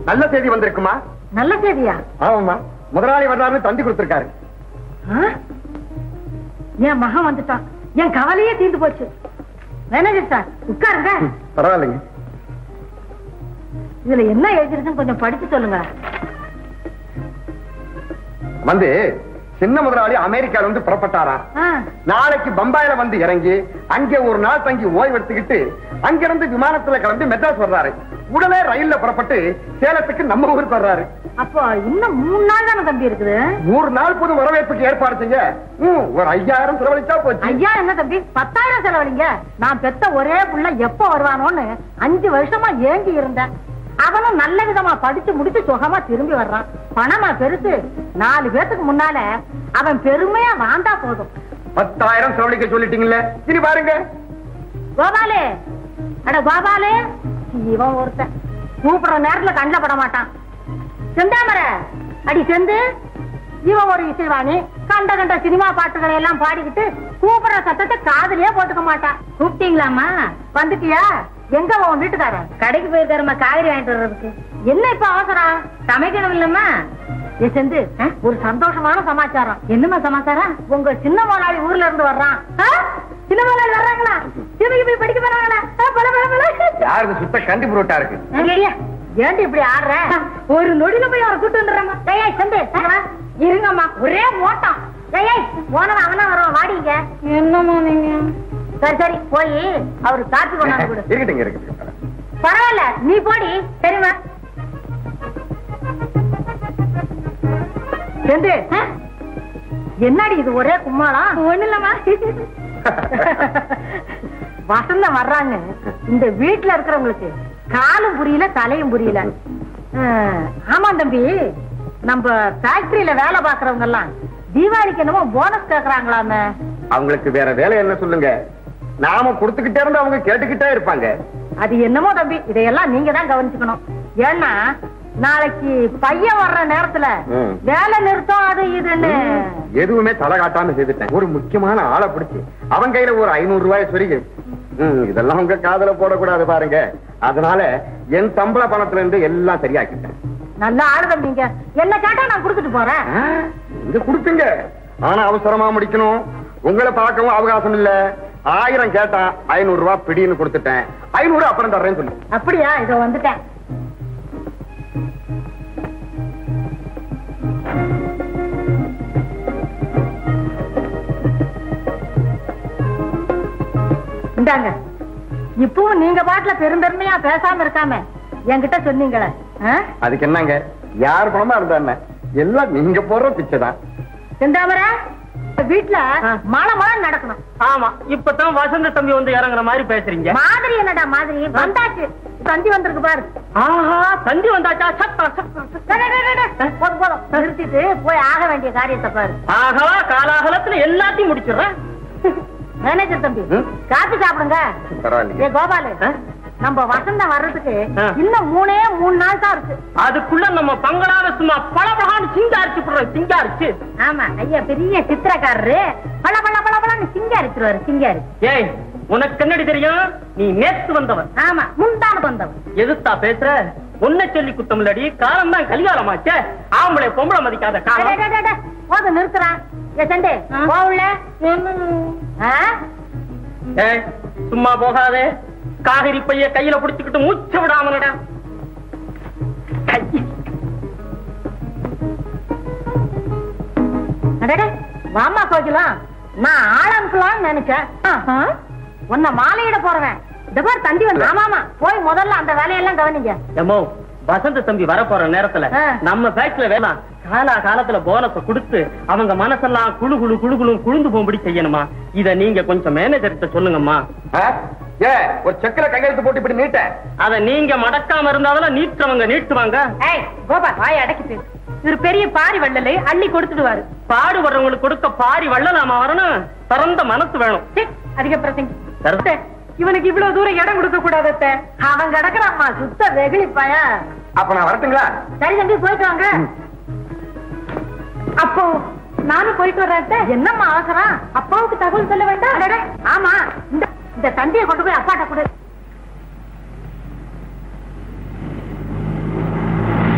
நல்ல செய்தி வந்திருக்குமா நல்ல செய்தியா ஆமாமா முதலாளி வர்றாருன்னு தந்தி கொடுத்திருக்காரு ஆ? என் மகன் வந்துட்டான் என் கவலையே தீர்ந்து போச்சு மேனேஜர் சார் உட்காருங்க ம், பரவாயில்லைங்க இதுல என்ன எழுதிருக்குன்னு கொஞ்சம் படிச்சு சொல்லுங்க வந்து சின்ன முதலாளி அமெரிக்கால இருந்து புறப்பட்டாராம் ஆ, நாளைக்கு பம்பாயில வந்து இறங்கி அங்கே ஒரு நாள் தங்கி ஓய்வு எடுத்துக்கிட்டு அங்கிருந்து விமானத்துல கிளம்பி மெட்ராஸ் வர்றாரு உடனே ரயில்ல புறப்பட்டு சேலத்துக்கு நம்ம ஊருக்கு வர்றாரு அப்போ இன்னும் மூணு நாள் தானே தம்பி இருக்குது நூறு நாள் பொது வரவேற்புக்கு ஏற்பாடு செய்ய ம், ஒரு ஐயாயிரம் செலவழிச்சா போச்சு ஐயா என்ன தம்பி பத்தாயிரம் செலவழிங்க நான் பெத்த ஒரே புள்ள எப்ப வருவானோன்னு அஞ்சு வருஷமா ஏங்கி இருந்தேன் அவனும் நல்ல விதமா படிச்சு முடிச்சு சுகமா திரும்பி வர்றான் பணமா பெருசு நாலு பேத்துக்கு முன்னால அவன் பெருமையா வாழ்ந்தா போதும் பத்தாயிரம் செலவழிக்க சொல்லிட்டீங்கல்ல இனி பாருங்க கோபாலு அட கோபாலு இவன் ஒருத்தன் கூப்பிடுற நேரத்துல கண்ணில் பட மாட்டான் செந்தாமரை அடி செந்து இவன் ஒரு இசைவாணி கண்ட கண்ட சினிமா பாட்டுகளை எல்லாம் பாடிக்கிட்டு கூப்பிடுற சத்தத்தை காதுலயே போட்டுக்க மாட்டான் கூப்பிட்டீங்களாமா வந்துட்டியா எங்க உன் வீட்டுக்காரன் கடைக்கு போயிருக்காருமா காய்கறி வாங்கிட்டு வர்றதுக்கு என்ன இப்ப அவசரம் சமைக்கணும் இல்லம்மா ஏ செந்து ஒரு சந்தோஷமான சமாச்சாரம் என்னமா சமாச்சாரம் உங்க சின்ன முதலாளி ஊர்ல இருந்து வர்றான் ஆ? சின்ன முதலாளி வர்றாங்களா சிவகி போய் படிக்க போறாங்களா ஆ, பல பல பல யாருக்கு சுத்த கண்டி புரோட்டா இருக்கு ஏண்டியா, ஏண்டி இப்படி ஆடுற ஒரு நொடியில போய் அவரை கூட்டு வந்துடுறேம்மா டேய் சந்து இருங்கம்மா ஒரே ஓட்டம் டேய் போனவன் அவனா வரும் வாடிங்க என்னம்மா நீங்க சரி சரி போய் அவரு காப்பி கொண்டாந்து கொடு இருக்கட்டுங்க இருக்கட்டும் பரவாயில்ல நீ போடி சரிம்மா செந்து என்னடி இது ஒரே கும்மாளம் ஒண்ணு இல்லம்மா வசந்தம் வர்றாங்க இந்த வீட்டுல இருக்கிறவங்களுக்கு காலும் புரியல தலையும் புரியல அஹ், ஆமா தம்பி நம்ம ஃபேக்டரியில வேலை பாக்குறவங்க எல்லாம் தீபாவளிக்கு என்னமோ போனஸ் கேக்குறாங்களாமே அவங்களுக்கு வேற வேலை என்ன சொல்லுங்க நாம கொடுத்துக்கிட்டே இருந்து அவங்க கேட்டுக்கிட்டே இருப்பாங்க அது என்னமோ தம்பி இதையெல்லாம் நீங்க தான் கவனிச்சுக்கணும் ஏன்னா நாளைக்கு பையன் வர்ற நேரத்துல ம். வேலை நிறுத்தம் அது இதுன்னு எதுவுமே தலை காட்டாம செய்துட்டேன் ஒரு முக்கியமான ஆளை பிடிச்சு அவன் கையில ஒரு ஐநூறு ரூபாய் சொருகி ம், இதெல்லாம் உங்க காதுல போடக்கூடாது பாருங்க அதனால என் சம்பள பணத்துல இருந்து எல்லாம் சரியாக்கிட்டேன் நல்ல ஆளு தம்பிங்க என்ன கேட்டா நான் கொடுத்துட்டு போறேன் ஆ, இங்க கொடுத்துங்க ஆனா அவசரமா முடிக்கணும் உங்களை பார்க்கவும் அவகாசம் இல்ல ஆயிரம் கேட்டா ஐநூறு ரூபாய் பிடின்னு கொடுத்துட்டேன் ஐநூறு அப்புறம் தர்றேன்னு சொல்லு அப்படியா இதோ வந்துட்டேன் இந்தாங்க இப்பவும் நீங்க பாட்டுல பெரும்பெருமையா பேசாம இருக்காம என்கிட்ட சொன்னீங்களே ஆ? அதுக்கு என்னங்க யார் பணமா இருந்தா என்ன எல்லாம் நீங்க போடுற பிச்சை தான் செந்தாமரை வீட்டுல மழை மழை நடக்கணும் ஆமா இப்பதான் வசந்த தம்பி வந்து இறங்குற மாதிரி பேசுறீங்க மாதிரி என்னடா மாதிரி வந்தாச்சு தந்தி வந்திருக்கு பாரு ஆஹா தந்தி வந்தாச்சா சத்தா சத்தா சத்தா. டேய், டேய், டேய், டேய். போதும், போதும். நிறுத்திட்டு போய் ஆக வேண்டிய காரியத்தை பாரு ஆகவா காலாகலத்துல எல்லாத்தையும் முடிச்சிடுறேன் மேனேஜர் தம்பி ம்? காப்பி சாப்பிடுங்க பரவாயில்லைங்க ஏ கோபாலு ஆ? நம்ம வசந்தம் வர்றதுக்கு ஆ. இன்னும் மூணே மூணு நாள் தான் இருக்கு அதுக்குள்ள நம்ம பங்களால சும்மா பளபளன்னு சிங்காரிச்சு போடுறோம் சிங்காரிச்சு ஆமா ஐயா பெரிய சித்திரக்காரரு பல பல பல பலன்னு சிங்காரிச்சிருவாரு சிங்காரி ஏய் உனக்கு என்னடி தெரியும் நீ நேத்து வந்தவன் ஆமா முந்தான வந்தவன் எதுத்தா பேசுற உன்னை சொல்லி குத்தமில்லடி காலம் தான் கலிகாலமாச்சே ஆம்பளை பொம்பளை மதிக்காத டேய், காலம் டேய், டேய், டேய். போதும் நிறுத்துறான் ஏ சண்டே போவுல ஏய் சும்மா போகாதே காகிரி பைய கையில புடிச்சுக்கிட்டு மூச்ச விடாமலடா வாமா கோகிலாம் நான் ஆள் அனுப்பலாம்னு நினைச்சேன் ஆ, உன்னை மாலையிட போறவன் இந்த பேர் தந்தி வந்து ஆமாமா போய் முதல்ல அந்த வேலையெல்லாம் கவனிங்க எம்மோ வசந்த தம்பி வரப்போற நேரத்துல ஆ. நம்ம ஃபேக்டரியில வேணாம் காலா காலத்துல போனஸ கொடுத்து அவங்க மனசெல்லாம் குழு குழு குழு குழு குழுந்து போகும்படி செய்யணுமா இத நீங்க கொஞ்சம் மேனேஜர் கிட்ட சொல்லுங்கம்மா ஆ? ஏ ஒரு செக்கல கையெழுத்து போட்டு இப்படி நீட்ட அத நீங்க மடக்காம இருந்தாலும் நீட்டுறவங்க நீட்டுவாங்க ஏய் கோபால் வாய் அடக்கி பேசு ஒரு பெரிய பாரி வள்ளலை அள்ளி கொடுத்துடுவாரு பாடு வர்றவங்களுக்கு கொடுக்க பாரி வள்ளலாமா வரணும் திறந்த மனசு வேணும் சீ, அதிக பிரசங்க கருத்து இவனுக்கு இவ்வளவு தூரம் இடம் கொடுக்க கூடாதத்த அவன் கிடக்குறாம்மா சுத்த வெகுளி பையன் அப்ப நான் வரட்டுங்களா சரி தம்பி போயிட்டு வாங்க அப்போ நானும் போயிட்டு வர்றேன் அத்தை. என்னம்மா அவசரம் அப்பாவுக்கு தகவல் சொல்ல வேண்டாம் அடடே, ஆமா இந்த இந்த தந்தியை கொண்டு போய் அப்பாட்ட கொடு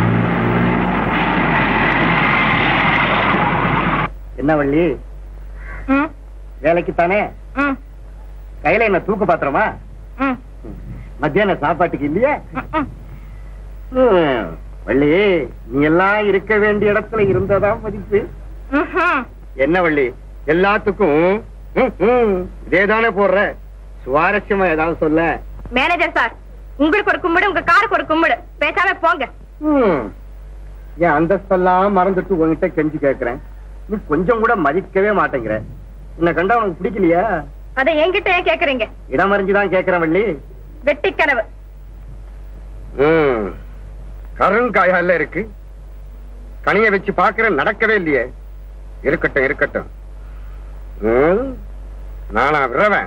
என்ன வள்ளி ம், வேலைக்கு தானே ம், கையில என்ன தூக்கு பாத்திரமா ம், மத்தியான சாப்பாட்டுக்கு இல்லையா ம், ம். ம், வள்ளி நீ எல்லாம் இருக்க வேண்டிய இடத்துல இருந்ததா மதிப்பு ம்ஹும். என்ன வள்ளி எல்லாத்துக்கும் ம், ம், இதேதானே போடுற சுவாரஸ்யமா ஏதாவது சொல்ல மேனேஜர் சார் உங்களுக்கு ஒரு கும்பிடு உங்க காருக்கு ஒரு கும்பிடு பேசாம போங்க ம், என் அந்தஸ்தெல்லாம் மறந்துட்டு உன்கிட்ட கெஞ்சி கேக்குறேன் நீ கொஞ்சம் கூட மதிக்கவே மாட்டேங்கிற உன்னை கண்டா உனக்கு பிடிக்கலையா அதை என்கிட்ட ஏன் கேக்குறீங்க இடம் அறிஞ்சுதான் கேக்குறேன் வள்ளி வெட்டி கனவு ம், கருங்காயால இருக்கு கனிய வச்சு பாக்குறேன் நடக்கவே இல்லையே இருக்கட்டும் இருக்கட்டும் ம், நானா விடுறவன்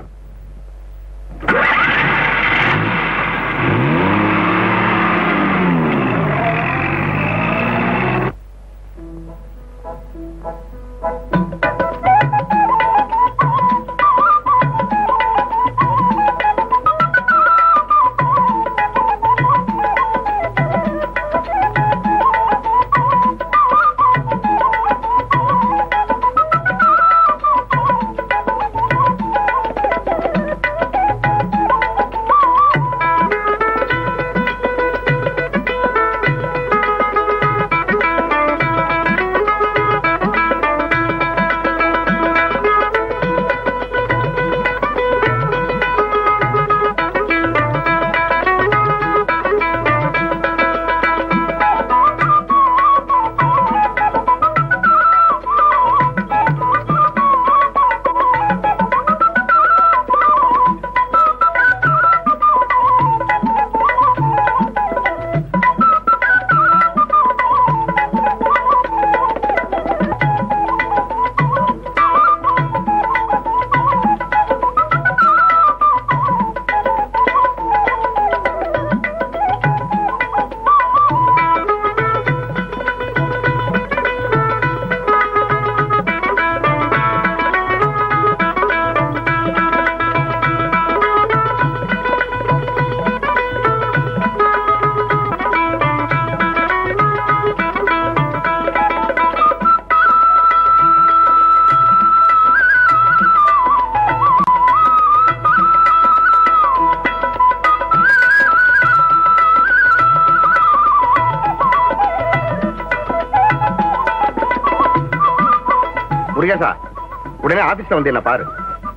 முருகேசா உடனே ஆபீஸ்ல வந்து என்ன பாரு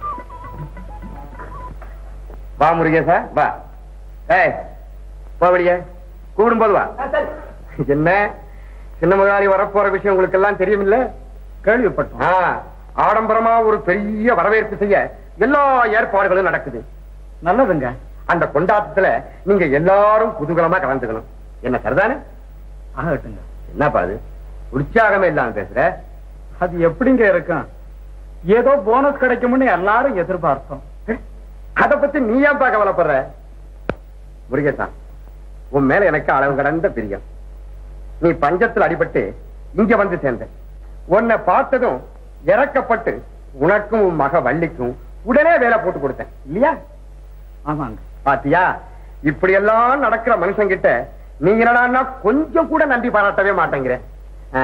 வா முருகேசா வா ஏய் போ வெளியே கூப்பிடும்போது வா என்ன சின்ன முதலாளி வரப்போற விஷயம் உங்களுக்கு எல்லாம் தெரியும் இல்ல கேள்விப்பட்டோம் ஆ, ஆடம்பரமா ஒரு பெரிய வரவேற்பு செய்ய எல்லா ஏற்பாடுகளும் நடக்குது நல்லதுங்க அந்த கொண்டாட்டத்துல நீங்க எல்லாரும் குதூகலமா கலந்துக்கணும் என்ன சரிதானே ஆகட்டுங்க என்னப்பா அது உற்சாகமே இல்லாம பேசுற அது எப்படிங்க இருக்கும் ஏதோ போனஸ் கிடைக்கும்னு எல்லாரும் எதிர்பார்த்தோம் அத பத்தி நீ ஏன்பா கவலைப்படுற முருகேசா உன் மேல எனக்கு அளவு கடந்த பிரியம் நீ பஞ்சத்துல அடிபட்டு இங்க வந்து சேர்ந்த உன்னை பார்த்ததும் இறக்கப்பட்டு உனக்கும் உன் மக வள்ளிக்கும் உடனே வேலை போட்டு கொடுத்தேன் இல்லையா ஆமாங்க பாத்தியா இப்படி எல்லாம் நடக்கிற மனுஷங்கிட்ட நீங்க என்னடான்னா கொஞ்சம் கூட நன்றி பாராட்டவே மாட்டேங்கிற ஆ,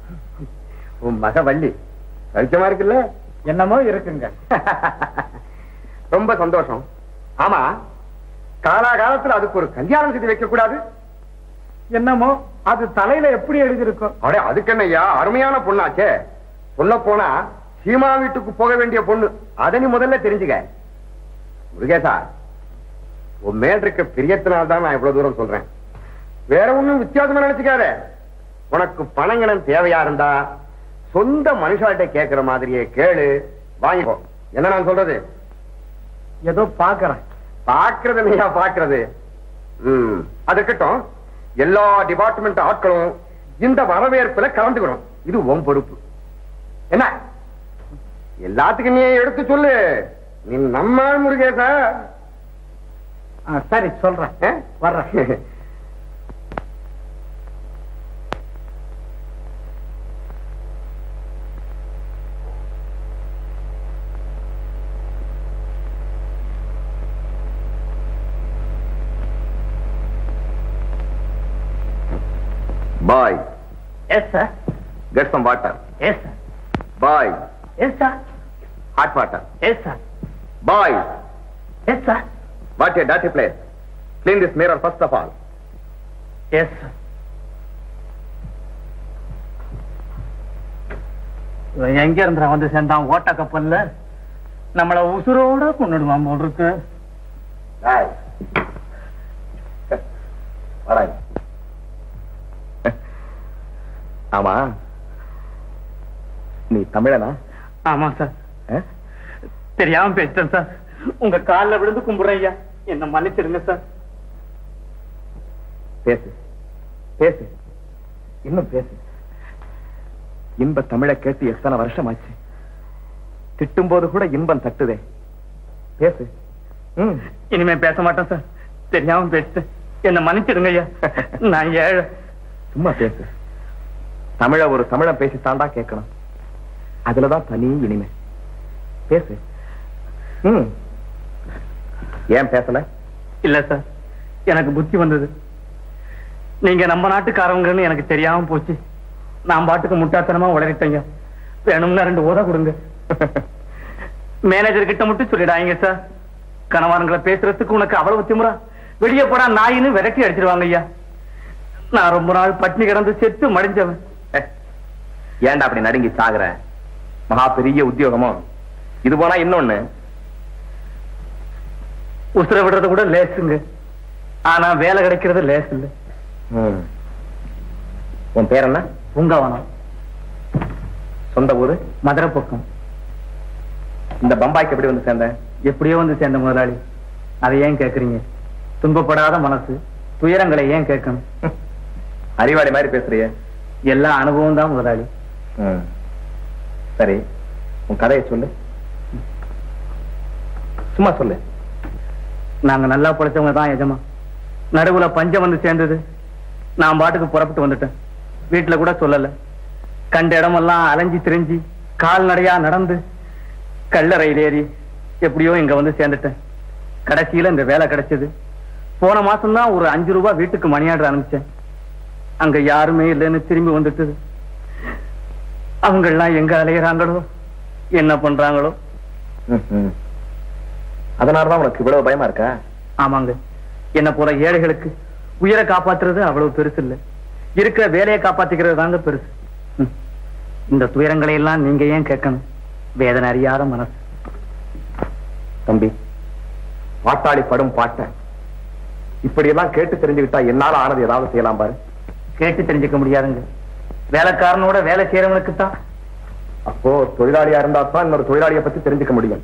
உன் மக வள்ளி சௌக்கியமா இருக்குல்ல என்னமோ இருக்குங்க ரொம்ப சந்தோஷம் ஆமா காலாகாலத்துல அதுக்கு ஒரு கல்யாணம் செய்து வைக்க கூடாது என்னமோ அது தலையில எப்படி எழுதியிருக்கும் அடே அதுக்கு என்னய்யா அருமையான பொண்ணாச்சே சொல்ல போனா சீமா வீட்டுக்கு போக வேண்டிய பொண்ணு அத நீ முதல்ல தெரிஞ்சுக்க முருகேசா உன் மேல் இருக்க பிரியத்தினால தான் நான் இவ்வளவு தூரம் சொல்றேன் வேற ஒண்ணும் வித்தியாசமா நினைச்சுக்காத உனக்கு பணங்கடன் தேவையா இருந்தா சொந்த மனுஷாட்ட கேக்குற மாதிரியே கேளு வாங்கிக்கோ என்ன நான் சொல்றது ஏதோ பாக்குறேன் பாக்குறது இல்லையா பாக்குறது ம் அது இருக்கட்டும் எல்லா டிபார்ட்மெண்ட் ஆட்களும் இந்த வரவேற்புல கலந்துக்கணும் இது உன் பொறுப்பு என்ன எல்லாத்துக்கும் நீ எடுத்து சொல்லு நீ நம்ம முருகேசா ஆ, சரி சொல்றேன் ஆ? வர்றேன் bye yes sir get some water yes sir bye yes sir hot water yes sir bye yes sir what a டாட்டி place clean this mirror first of all yes sir இவன் எங்க இருந்தா வந்து சேர்ந்தான் ஓட்ட கப்பல்ல நம்மள உசுரோட கொண்டுடுவான் போல் இருக்கு பாய் வராங்க ஆமா நீ தமிழனா ஆமா சார் ஆ? தெரியாம பேசிட்டேன் சார் உங்க கால்ல விழுந்து கும்பிடுறேன் ஐயா என்ன மன்னிச்சிடுங்க சார் பேசு பேசு இன்னும் பேசு இன்ப தமிழை கேட்டு எத்தனை வருஷம் ஆச்சு திட்டும் போது கூட இன்பம் தட்டுதே பேசு ம். இனிமே பேச மாட்டேன் சார் தெரியாம பேசிட்டேன் என்ன மன்னிச்சிடுங்க ஐயா நான் ஏழை சும்மா பேசு தமிழ ஒரு தமிழன் பேசி தாண்டா கேட்கணும் அதுலதான் தனி இனிமை பேசு ம். ஏன் பேசல இல்ல சார் எனக்கு புத்தி வந்தது நீங்க நம்ம நாட்டுக்காரவங்கன்னு எனக்கு தெரியாம போச்சு நான் பாட்டுக்கு முட்டாத்தனமா உளறிட்டேங்க வேணும்னா ரெண்டு உத கொடுங்க மேனேஜர் கிட்ட மட்டும் சொல்லிடாங்க சார் கணவான்களை பேசுறதுக்கு உனக்கு அவ்வளவு திமுறா வெளியே போடா நாயின்னு விரட்டி அடிச்சிருவாங்க ஐயா நான் ரொம்ப நாள் பட்டினி கிடந்து செத்து மடிஞ்சவன் ஏன்டா அப்படி நடுங்கி சாகுற மகா பெரிய உத்தியோகமோ இது போனா இன்னொன்னு உசுர விடுறது கூட லேசுங்க ஆனா வேலை கிடைக்கிறது லேஸ் இல்ல ம். உன் பேர் என்ன பூங்காவனம் சொந்த ஊரு மதுரை பக்கம் இந்த பம்பாய்க்கு எப்படி வந்து சேர்ந்த எப்படியோ வந்து சேர்ந்த முதலாளி அதை ஏன் கேக்குறீங்க துன்பப்படாத மனசு துயரங்களை ஏன் கேட்கணும் அறிவாளி மாதிரி பேசுறிய எல்லா அனுபவம் தான் முதலாளி ம். சரி உன் கதையை சொல்லு சும்மா சொல்லு நாங்க நல்லா பிழைச்சவங்க தான் எஜமா நடுவுல பஞ்சம் வந்து சேர்ந்தது நான் பாட்டுக்கு புறப்பட்டு வந்துட்டேன் வீட்டுல கூட சொல்லல கண்ட இடமெல்லாம் அலைஞ்சு திரிஞ்சு கால்நடையா நடந்து கல்லறையில் ஏறி எப்படியோ இங்க வந்து சேர்ந்துட்டேன் கடைசியில இந்த வேலை கிடைச்சது போன மாசம் தான் ஒரு அஞ்சு ரூபாய் வீட்டுக்கு மணியாடுற அனுப்பிச்சேன் அங்க யாருமே இல்லைன்னு திரும்பி வந்துட்டுது அவங்க எல்லாம் எங்க அலையிறாங்களோ என்ன பண்றாங்களோ ம்ஹும். அதனாலதான் உனக்கு இவ்வளவு பயமா இருக்கா ஆமாங்க என்ன போல ஏழைகளுக்கு உயிரை காப்பாத்துறது அவ்வளவு பெருசு இல்ல இருக்கிற வேலையை காப்பாத்திக்கிறது தாங்க பெருசு ம். இந்த துயரங்களை எல்லாம் நீங்க ஏன் கேட்கணும் வேதனை அறியாத மனசு தம்பி பாட்டாளி படும் பாட்ட இப்படி எல்லாம் கேட்டு தெரிஞ்சுக்கிட்டா என்னால ஆனது ஏதாவது செய்யலாம் பாரு கேட்டு தெரிஞ்சுக்க முடியாதுங்க வேலைக்காரனோட வேலை செய்யறவனுக்கு தான் அப்போ தொழிலாளியா இருந்தா தான் இன்னொரு தொழிலாளியை பத்தி தெரிஞ்சுக்க முடியும்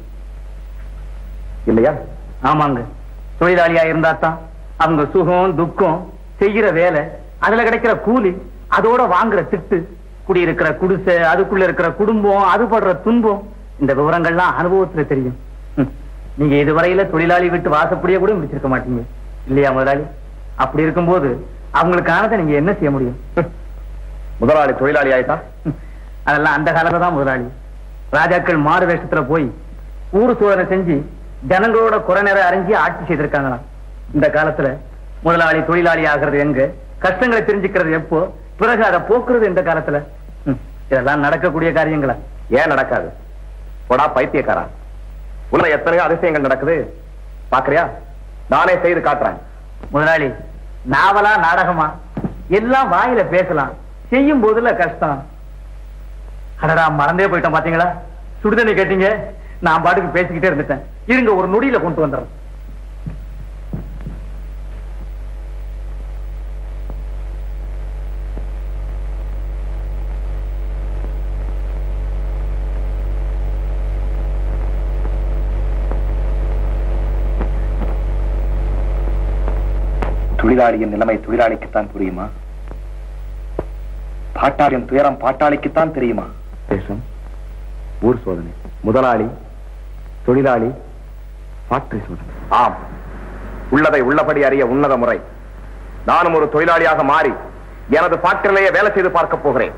இல்லையா ஆமாங்க தொழிலாளியா இருந்தா தான் அவங்க சுகம் துக்கம் செய்யற வேலை அதுல கிடைக்கிற கூலி அதோட வாங்குற திட்டு குடியிருக்கிற குடிசை அதுக்குள்ள இருக்கிற குடும்பம் அது படுற துன்பம் இந்த விவரங்கள்லாம் அனுபவத்துல தெரியும் ம். நீங்க இதுவரையில தொழிலாளி விட்டு வாசப்படியே கூட முடிச்சிருக்க மாட்டீங்க இல்லையா முதலாளி அப்படி இருக்கும்போது அவங்களுக்கானதை நீங்க என்ன செய்ய முடியும் முதலாளி தொழிலாளி ஆயிட்டா ம். அதெல்லாம் அந்த காலத்துல தான் முதலாளி ராஜாக்கள் மாறு வேஷத்துல போய் ஊர் சோதனை செஞ்சு ஜனங்களோட குறை நேர அறிஞ்சு ஆட்சி செய்திருக்காங்களாம் இந்த காலத்துல முதலாளி தொழிலாளி ஆகிறது எங்க கஷ்டங்களை தெரிஞ்சுக்கிறது எப்போ பிறகு அதை போக்குறது இந்த காலத்துல ம். இதெல்லாம் நடக்கக்கூடிய காரியங்களா ஏன் நடக்காது போடா பைத்தியக்காரா உள்ள எத்தனையோ அதிசயங்கள் நடக்குது பாக்குறியா நானே செய்து காட்டுறேன் முதலாளி நாவலா நாடகமா எல்லாம் வாயில பேசலாம் செய்யும் போதுல கஷ்டம் அடடா மறந்தே போயிட்டோம் பாத்தீங்களா சுடுதண்ணி கேட்டீங்க நான் பாட்டுக்கு பேசிக்கிட்டே இருந்துட்டேன் இருங்க ஒரு நொடியில கொண்டு வந்துடுறேன் தொழிலாளியின் நிலைமை தொழிலாளிக்குத்தான் புரியுமா பாட்டாளியின் துயரம் பாட்டாளிக்குத்தான் தெரியுமா தேசம் ஊர் சோதனை முதலாளி தொழிலாளி ஃபேக்டரி சோதனை ஆம் உள்ளதை உள்ளபடி அறிய உன்னத முறை நானும் ஒரு தொழிலாளியாக மாறி எனது ஃபேக்டரியிலேயே வேலை செய்து பார்க்க போகிறேன்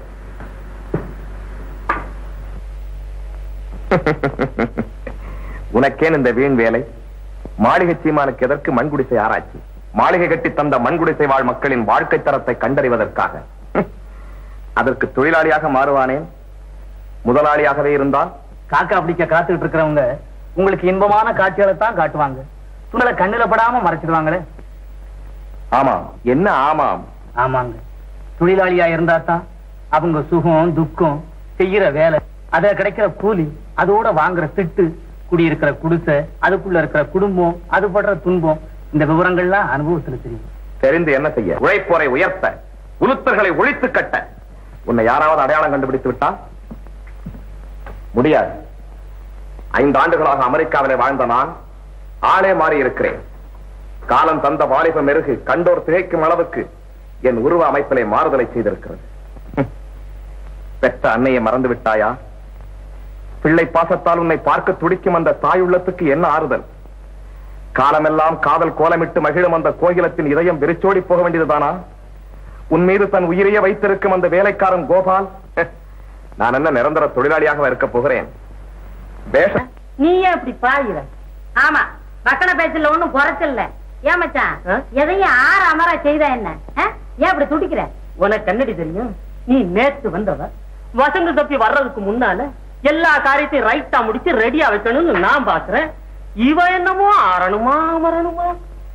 உனக்கேன் இந்த வீண் வேலை மாளிகை சீமானுக்கு எதற்கு மண்குடிசை ஆராய்ச்சி மாளிகை கட்டி தந்த மண்குடிசை வாழ் மக்களின் வாழ்க்கை தரத்தை கண்டறிவதற்காக ஹம். அதற்கு தொழிலாளியாக மாறுவானேன் முதலாளியாகவே இருந்தால் காக்கா பிடிக்க காத்துக்கிட்டு இருக்கிறவங்க உங்களுக்கு இன்பமான காட்சிகளை தான் காட்டுவாங்க உங்களை கண்ணுல படாம மறைச்சிடுவாங்களே ஆமாம் என்ன ஆமாம் ஆமாங்க தொழிலாளியா இருந்தா தான் அவங்க சுகம் துக்கம் செய்யற வேலை அத கிடைக்கிற கூலி அதோட வாங்குற திட்டு குடியிருக்கிற குடிசை அதுக்குள்ள இருக்கிற குடும்பம் அது படுற துன்பம் இந்த விவரங்கள்லாம் அனுபவத்துல தெரியும் தெரிந்து என்ன செய்ய உழைப்போரை உயர்த்த உளுத்தர்களை ஒழித்து கட்ட உன்னை யாராவது அடையாளம் கண்டுபிடித்து விட்டால் முடியாது ஐந்து ஆண்டுகளாக அமெரிக்காவிலே வாழ்ந்த நான் ஆளே மாறி இருக்கிறேன் காலம் தந்த வாலிப மெருகு கண்டோர் திகைக்கும் அளவுக்கு என் உருவ அமைப்பிலே மாறுதலை செய்திருக்கிறது ஹம். பெற்ற அன்னையை மறந்து விட்டாயா பிள்ளை பாசத்தால் உன்னை பார்க்க துடிக்கும் அந்த தாயுள்ளத்துக்கு என்ன ஆறுதல் காலமெல்லாம் காதல் கோலமிட்டு மகிழும் அந்த கோகிலத்தின் இதயம் வெறிச்சோடி போக வேண்டியதுதானா உன் மீது தன் உயிரையே வைத்திருக்கும் அந்த வேலைக்காரன் கோபால் நான் என்ன நிரந்தர தொழிலாளியாக இருக்க போகிறேன் வேஷம் நீ ஏன் இப்படி பாயுற ஆமா வக்கன பேச்சுல ஒண்ணும் குறைச்சல்ல ஏன் மச்சான் ஆ? எதையும் ஆற அமரா செய்தா என்ன ஆ? ஏன் இப்படி துடிக்கிற உனக்கு கண்ணடி தெரியும் நீ நேத்து வந்தவ வசந்த தப்பி வர்றதுக்கு முன்னால எல்லா காரியத்தையும் ரைட்டா முடிச்சு ரெடியா வைக்கணும்னு நான் பாக்குறேன் இவ என்னமோ ஆறணுமா மரணுமா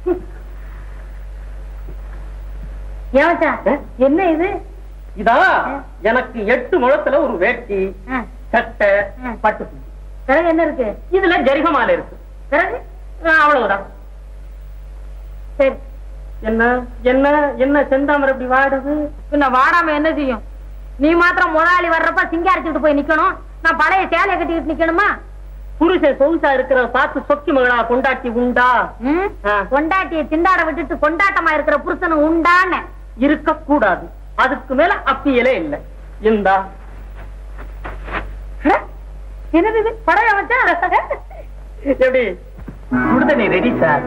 ஏன் மச்சான் என்ன இது இதான் எனக்கு எட்டு முழத்துல ஒரு வேட்டி ஆ, சட்டை ஆ. பட்டு பிறகு என்ன இருக்கு இதுல ஜரிகமால இருக்கு பிறகு ஆ, அவ்வளவுதான் சரி என்ன என்ன என்ன செந்தாமரை இப்படி வாடுது பின்ன வாடாம என்ன செய்யும் நீ மாத்திரம் முதலாளி வர்றப்ப சிங்காரிச்சுட்டு போய் நிக்கணும் நான் பழைய சேலையை கட்டிக்கிட்டு நிக்கணுமா புருஷன் சொகுசா இருக்கிற பார்த்து சொக்கி மகளா கொண்டாட்டி உண்டா ம்? ஆ. கொண்டாட்டிய திண்டாட விட்டுட்டு கொண்டாட்டமா இருக்கிற புருஷனு உண்டான்னு இருக்க கூடாது அதுக்கு மேல அப்பியலே இல்ல இந்தா ஹ? என்னது இது பழைய மச்சான் எப்படி சுடுதண்ணி ரெடி சார்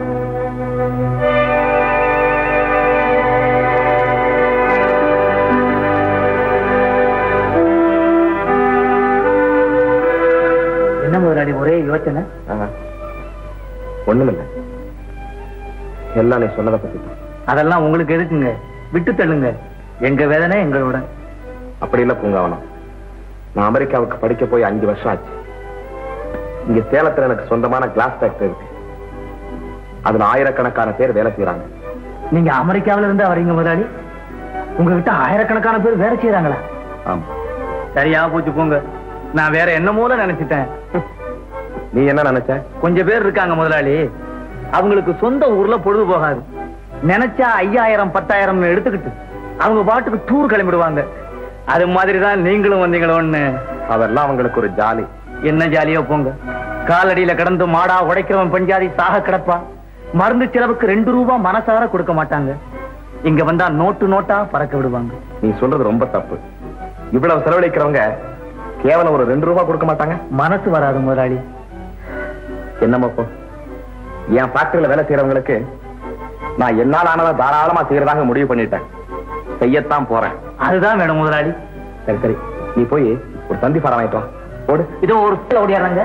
என்ன முதலாளி ஒரே யோசனை ஒண்ணுமில்லை எல்லாம் நீ சொன்னதை பத்தி தான். அதெல்லாம் உங்களுக்கு எதுக்குங்க விட்டு தள்ளுங்க எங்க வேதனை எங்களோட அப்படி இல்ல பூங்காவனம் நான் அமெரிக்காவுக்கு படிக்க போய் அஞ்சு வருஷம் ஆச்சு இங்க சேலத்துல எனக்கு சொந்தமான கிளாஸ் ஃபேக்டரி இருக்கு அதுல ஆயிரக்கணக்கான பேர் வேலை செய்யறாங்க நீங்க அமெரிக்காவில இருந்து வரீங்க முதலாளி உங்ககிட்ட ஆயிரக்கணக்கான பேர் வேலை செய்யறாங்களா ஆமா சரியா போச்சு போங்க நான் வேற என்ன மூல நினைச்சிட்டேன் நீ என்ன நினைச்ச கொஞ்சம் பேர் இருக்காங்க முதலாளி அவங்களுக்கு சொந்த ஊர்ல பொழுது போகாது நினைச்சா ஐயாயிரம் பத்தாயிரம் எடுத்துக்கிட்டு அவங்க பாட்டுக்கு டூர் கிளம்பிடுவாங்க அது மாதிரி தான் நீங்களும் வந்தீங்களோன்னு அதெல்லாம் அவங்களுக்கு ஒரு ஜாலி என்ன ஜாலியோ போங்க காலடியில கிடந்து மாடா உடைக்கிறவன் பஞ்சாதி சாக கிடப்பா மருந்து செலவுக்கு ரெண்டு ரூபா மனசார கொடுக்க மாட்டாங்க இங்க வந்தா நோட்டு நோட்டா பறக்க விடுவாங்க நீ சொல்றது ரொம்ப தப்பு இவ்வளவு செலவழிக்கிறவங்க கேவலம் ஒரு ரெண்டு ரூபாய் கொடுக்க மாட்டாங்க மனசு வராது முதலாளி என்னமோ போ என் ஃபேக்டரியில வேலை செய்யறவங்களுக்கு நான் என்னால் ஆனதை தாராளமா செய்யறதாக முடிவு பண்ணிட்டேன் செய்யத்தான் போறேன் அதுதான் வேணும் முதலாளி சரி சரி நீ போய் ஒரு தந்தி பாடம் வாங்கிட்டு வா போடு இதோ ஒரு ஓடியாடுறாங்க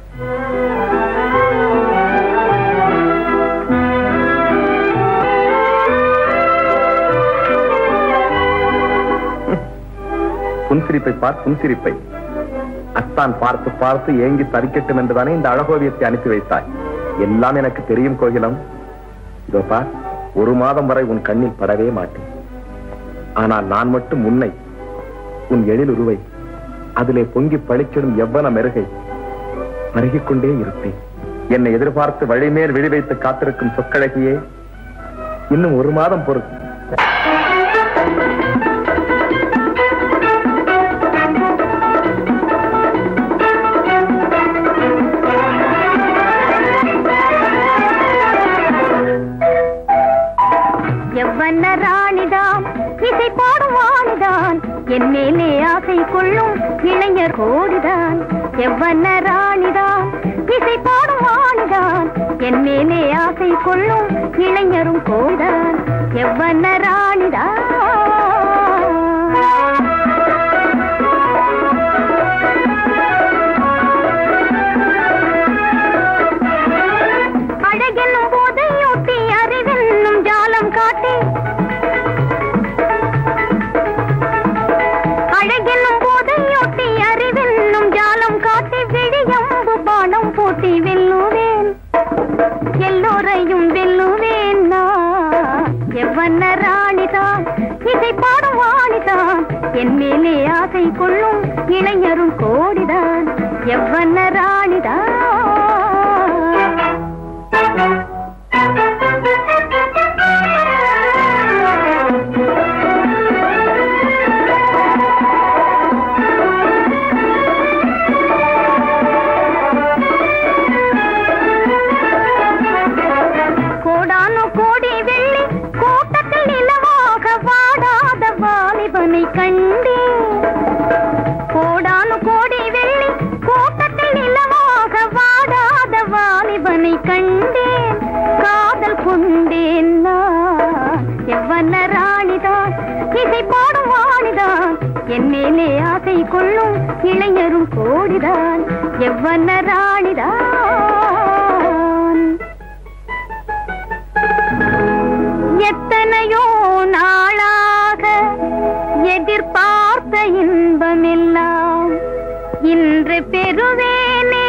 புன்சிரிப்பை பார் புன்சிரிப்பை அத்தான் பார்த்து பார்த்து ஏங்கி தரிக்கட்டும் என்றுதானே இந்த அழகோவியத்தை அனுப்பி வைத்தாய் எல்லாம் எனக்கு தெரியும் கோகிலம் இதோ பார் ஒரு மாதம் வரை உன் கண்ணில் படவே மாட்டேன் ஆனால் நான் மட்டும் உன்னை உன் எழில் உருவை அதிலே பொங்கி பளிச்சிடும் எவ்வன மெருகை பருகிக் கொண்டே இருப்பேன் என்னை எதிர்பார்த்து வழிமேல் விழி வைத்து காத்திருக்கும் சொக்கழகியே இன்னும் ஒரு மாதம் பொறுத்து எவ்வண்ண ராணிதான் இசை பாடும் வாணிதான் என் மேலே ஆசை கொள்ளும் இளைஞர் கோடிதான் எவ்வண்ண ராணிதான் இசை பாடும் வாணிதான் என் மேலே ஆசை கொள்ளும் இளைஞரும் கோடிதான் எவ்வண்ண ராணிதான் அழகென்னும் போதையூட்டி அறிவென்னும் ஜாலம் காட்டி அழகென்னும் போதையூட்டி அறிவென்னும் எவ்வண்ண ராணிதான் இசை பாடும் வாணிதான் என் மேலே ஆசை கொள்ளும் இளைஞரும் கோடிதான் எவ்வண்ண ராணிதான் கோடானு கோடி வெள்ளி கூட்டத்தில் நிலவாக வாடாத வாலிபனை கண்டேன் கோடானு கோடி வெள்ளி கூட்டத்தில் நிலவாக வாடாத வாலிபனை கண்டேன் காதல் கொண்டேன் நான் எவ்வண்ண ராணிதான் இசை பாடும் வாணிதான் என் மேலே ஆசை கொள்ளும் இளைஞரும் கோடிதான் எவ்வண்ண ராணிதான் எத்தனையோ நாளாக எதிர்பார்த்த இன்பமெல்லாம் இன்று பெறுவேனே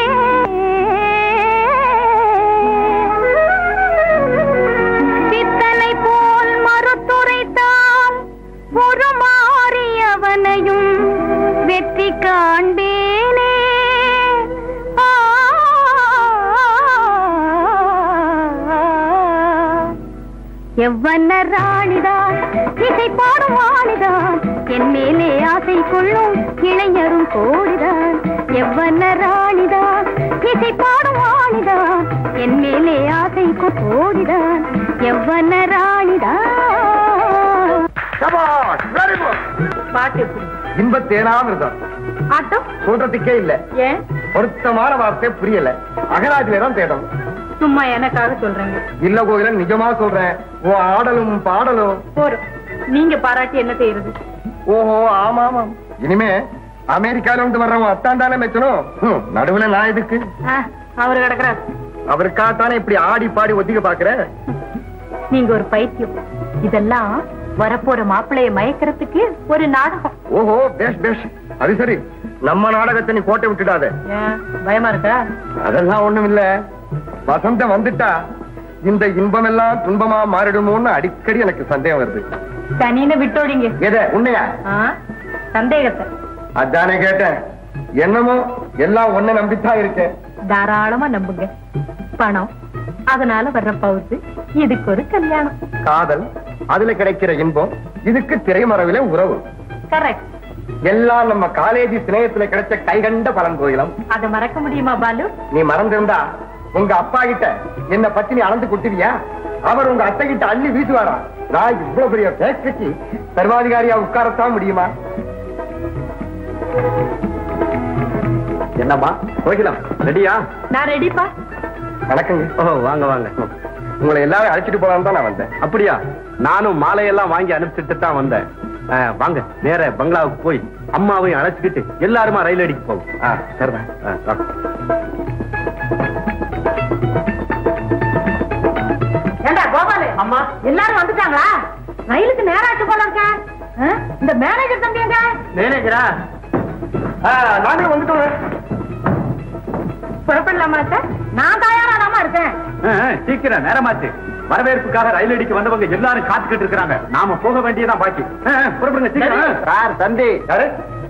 பித்தனை போல் மறுத்துரைத்தால் ஒரு மாறியவனையும் வெற்றி காண்பேனே ஆ எவ்வண்ண ராணிதான் இசை பாடும் வாணிதான் என் மேலே ஆசை கொள்ளும் இளைஞரும் கோடிதான் எவ்வண்ண ராணிதான் இசை பாடும் வாணிதான் என் மேலே ஆசை கொ- கோடிதான் எவ்வண்ண ராணிதான் சபாஷ் வெரி குட் பாட்டு எப்படி இன்பத்தேனாம் இருந்தான் ஆட்டம் சொல்றதுக்கே இல்ல ஏன் பொருத்தமான வார்த்தை புரியல அகராஜில தான் தேடும் சும்மா எனக்காக சொல்றீங்க இல்ல கோயிலன் நிஜமா சொல்றேன் உன் ஆடலும் பாடலும் போறோம் நீங்க பாராட்டி என்ன செய்யறது ஓஹோ ஆமா ஆமா இனிமே அமெரிக்கால இருந்து வர்றவன் அத்தான் தானே மெச்சணும் ஹம், நடுவுல நான் எதுக்கு ஆ, அவரு கிடக்குறார் அவருக்காகத்தானே இப்படி ஆடி பாடி ஒத்திக்க பாக்குற நீங்க ஒரு பைத்தியம் இதெல்லாம் வரப்போற மாப்பிளைய மயக்கிறதுக்கு ஒரு நாடகம் ஓஹோ பேஷ் பேஷ் அது சரி நம்ம நாடகத்தை நீ கோட்டை விட்டுடாத ஏன், பயமா இருக்கா அதெல்லாம் ஒண்ணும் இல்ல வசந்தம் வந்துட்டா இந்த இன்பம் எல்லாம் துன்பமா மாறிடுமோன்னு அடிக்கடி எனக்கு சந்தேகம் வருது தனின்னு விட்டோடிங்க எத உண்மையா ஆ, சந்தேகத்தை அதானே கேட்டேன் என்னமோ எல்லாம் ஒன்ன நம்பித்தான் இருக்கேன் தாராளமா நம்புங்க பணம் அதனால வர்ற பவுசு இதுக்கு ஒரு கல்யாணம் காதல் அதுல கிடைக்கிற இன்பம் இதுக்கு திரைமறைவில உறவு கரெக்ட் எல்லாம் நம்ம காலேஜ் சிநேகத்துல கிடைச்ச கைகண்ட பலன் கோயிலம் அத மறக்க முடியுமா பாலு நீ மறந்திருந்தா உங்க அப்பா கிட்ட என்ன பத்தி நீ அளந்து கொடுத்துவியா அவர் உங்க அத்தை கிட்ட அள்ளி வீசுவாரா நான் இவ்வளவு பெரிய ஃபேக்டரிக்கு சர்வாதிகாரியா உட்காரத்தான் முடியுமா என்னம்மா கோகிலம் ரெடியா நான் ரெடிப்பா வணக்கங்க ஓ வாங்க வாங்க உங்களை எல்லாரும் அழைச்சிட்டு போலான்னு தான் நான் வந்தேன் அப்படியா நானும் மாலையெல்லாம் வாங்கி அனுப்பிச்சிட்டு தான் வந்தேன் ஆ, வாங்க நேர பங்களாவுக்கு போய் அம்மாவையும் அழைச்சிக்கிட்டு எல்லாருமா ரயில் அடிக்கு போவோம் ஆ சரிதான் ஆ, வாங்க. ஏண்டா கோபாலு அம்மா எல்லாரும் வந்துட்டாங்களா ரயிலுக்கு நேராச்சு போல இருக்க ஆ? இந்த மேனேஜர் தம்பி எங்க மேனேஜரா ஆ, நானே வந்துட்டோம் புறப்படலாமா சார் நான் தயாராதாமா இருக்கேன் சீக்கிரம் நேரமாச்சு வரவேற்புக்காக ரயில் அடிக்கு வந்தவங்க எல்லாரும் காத்துக்கிட்டு இருக்காங்க நாம போக வேண்டியதான் பாக்கி ஆ, ஆ, புறப்படுங்க சீக்கிரம் சார் தந்தி யாரு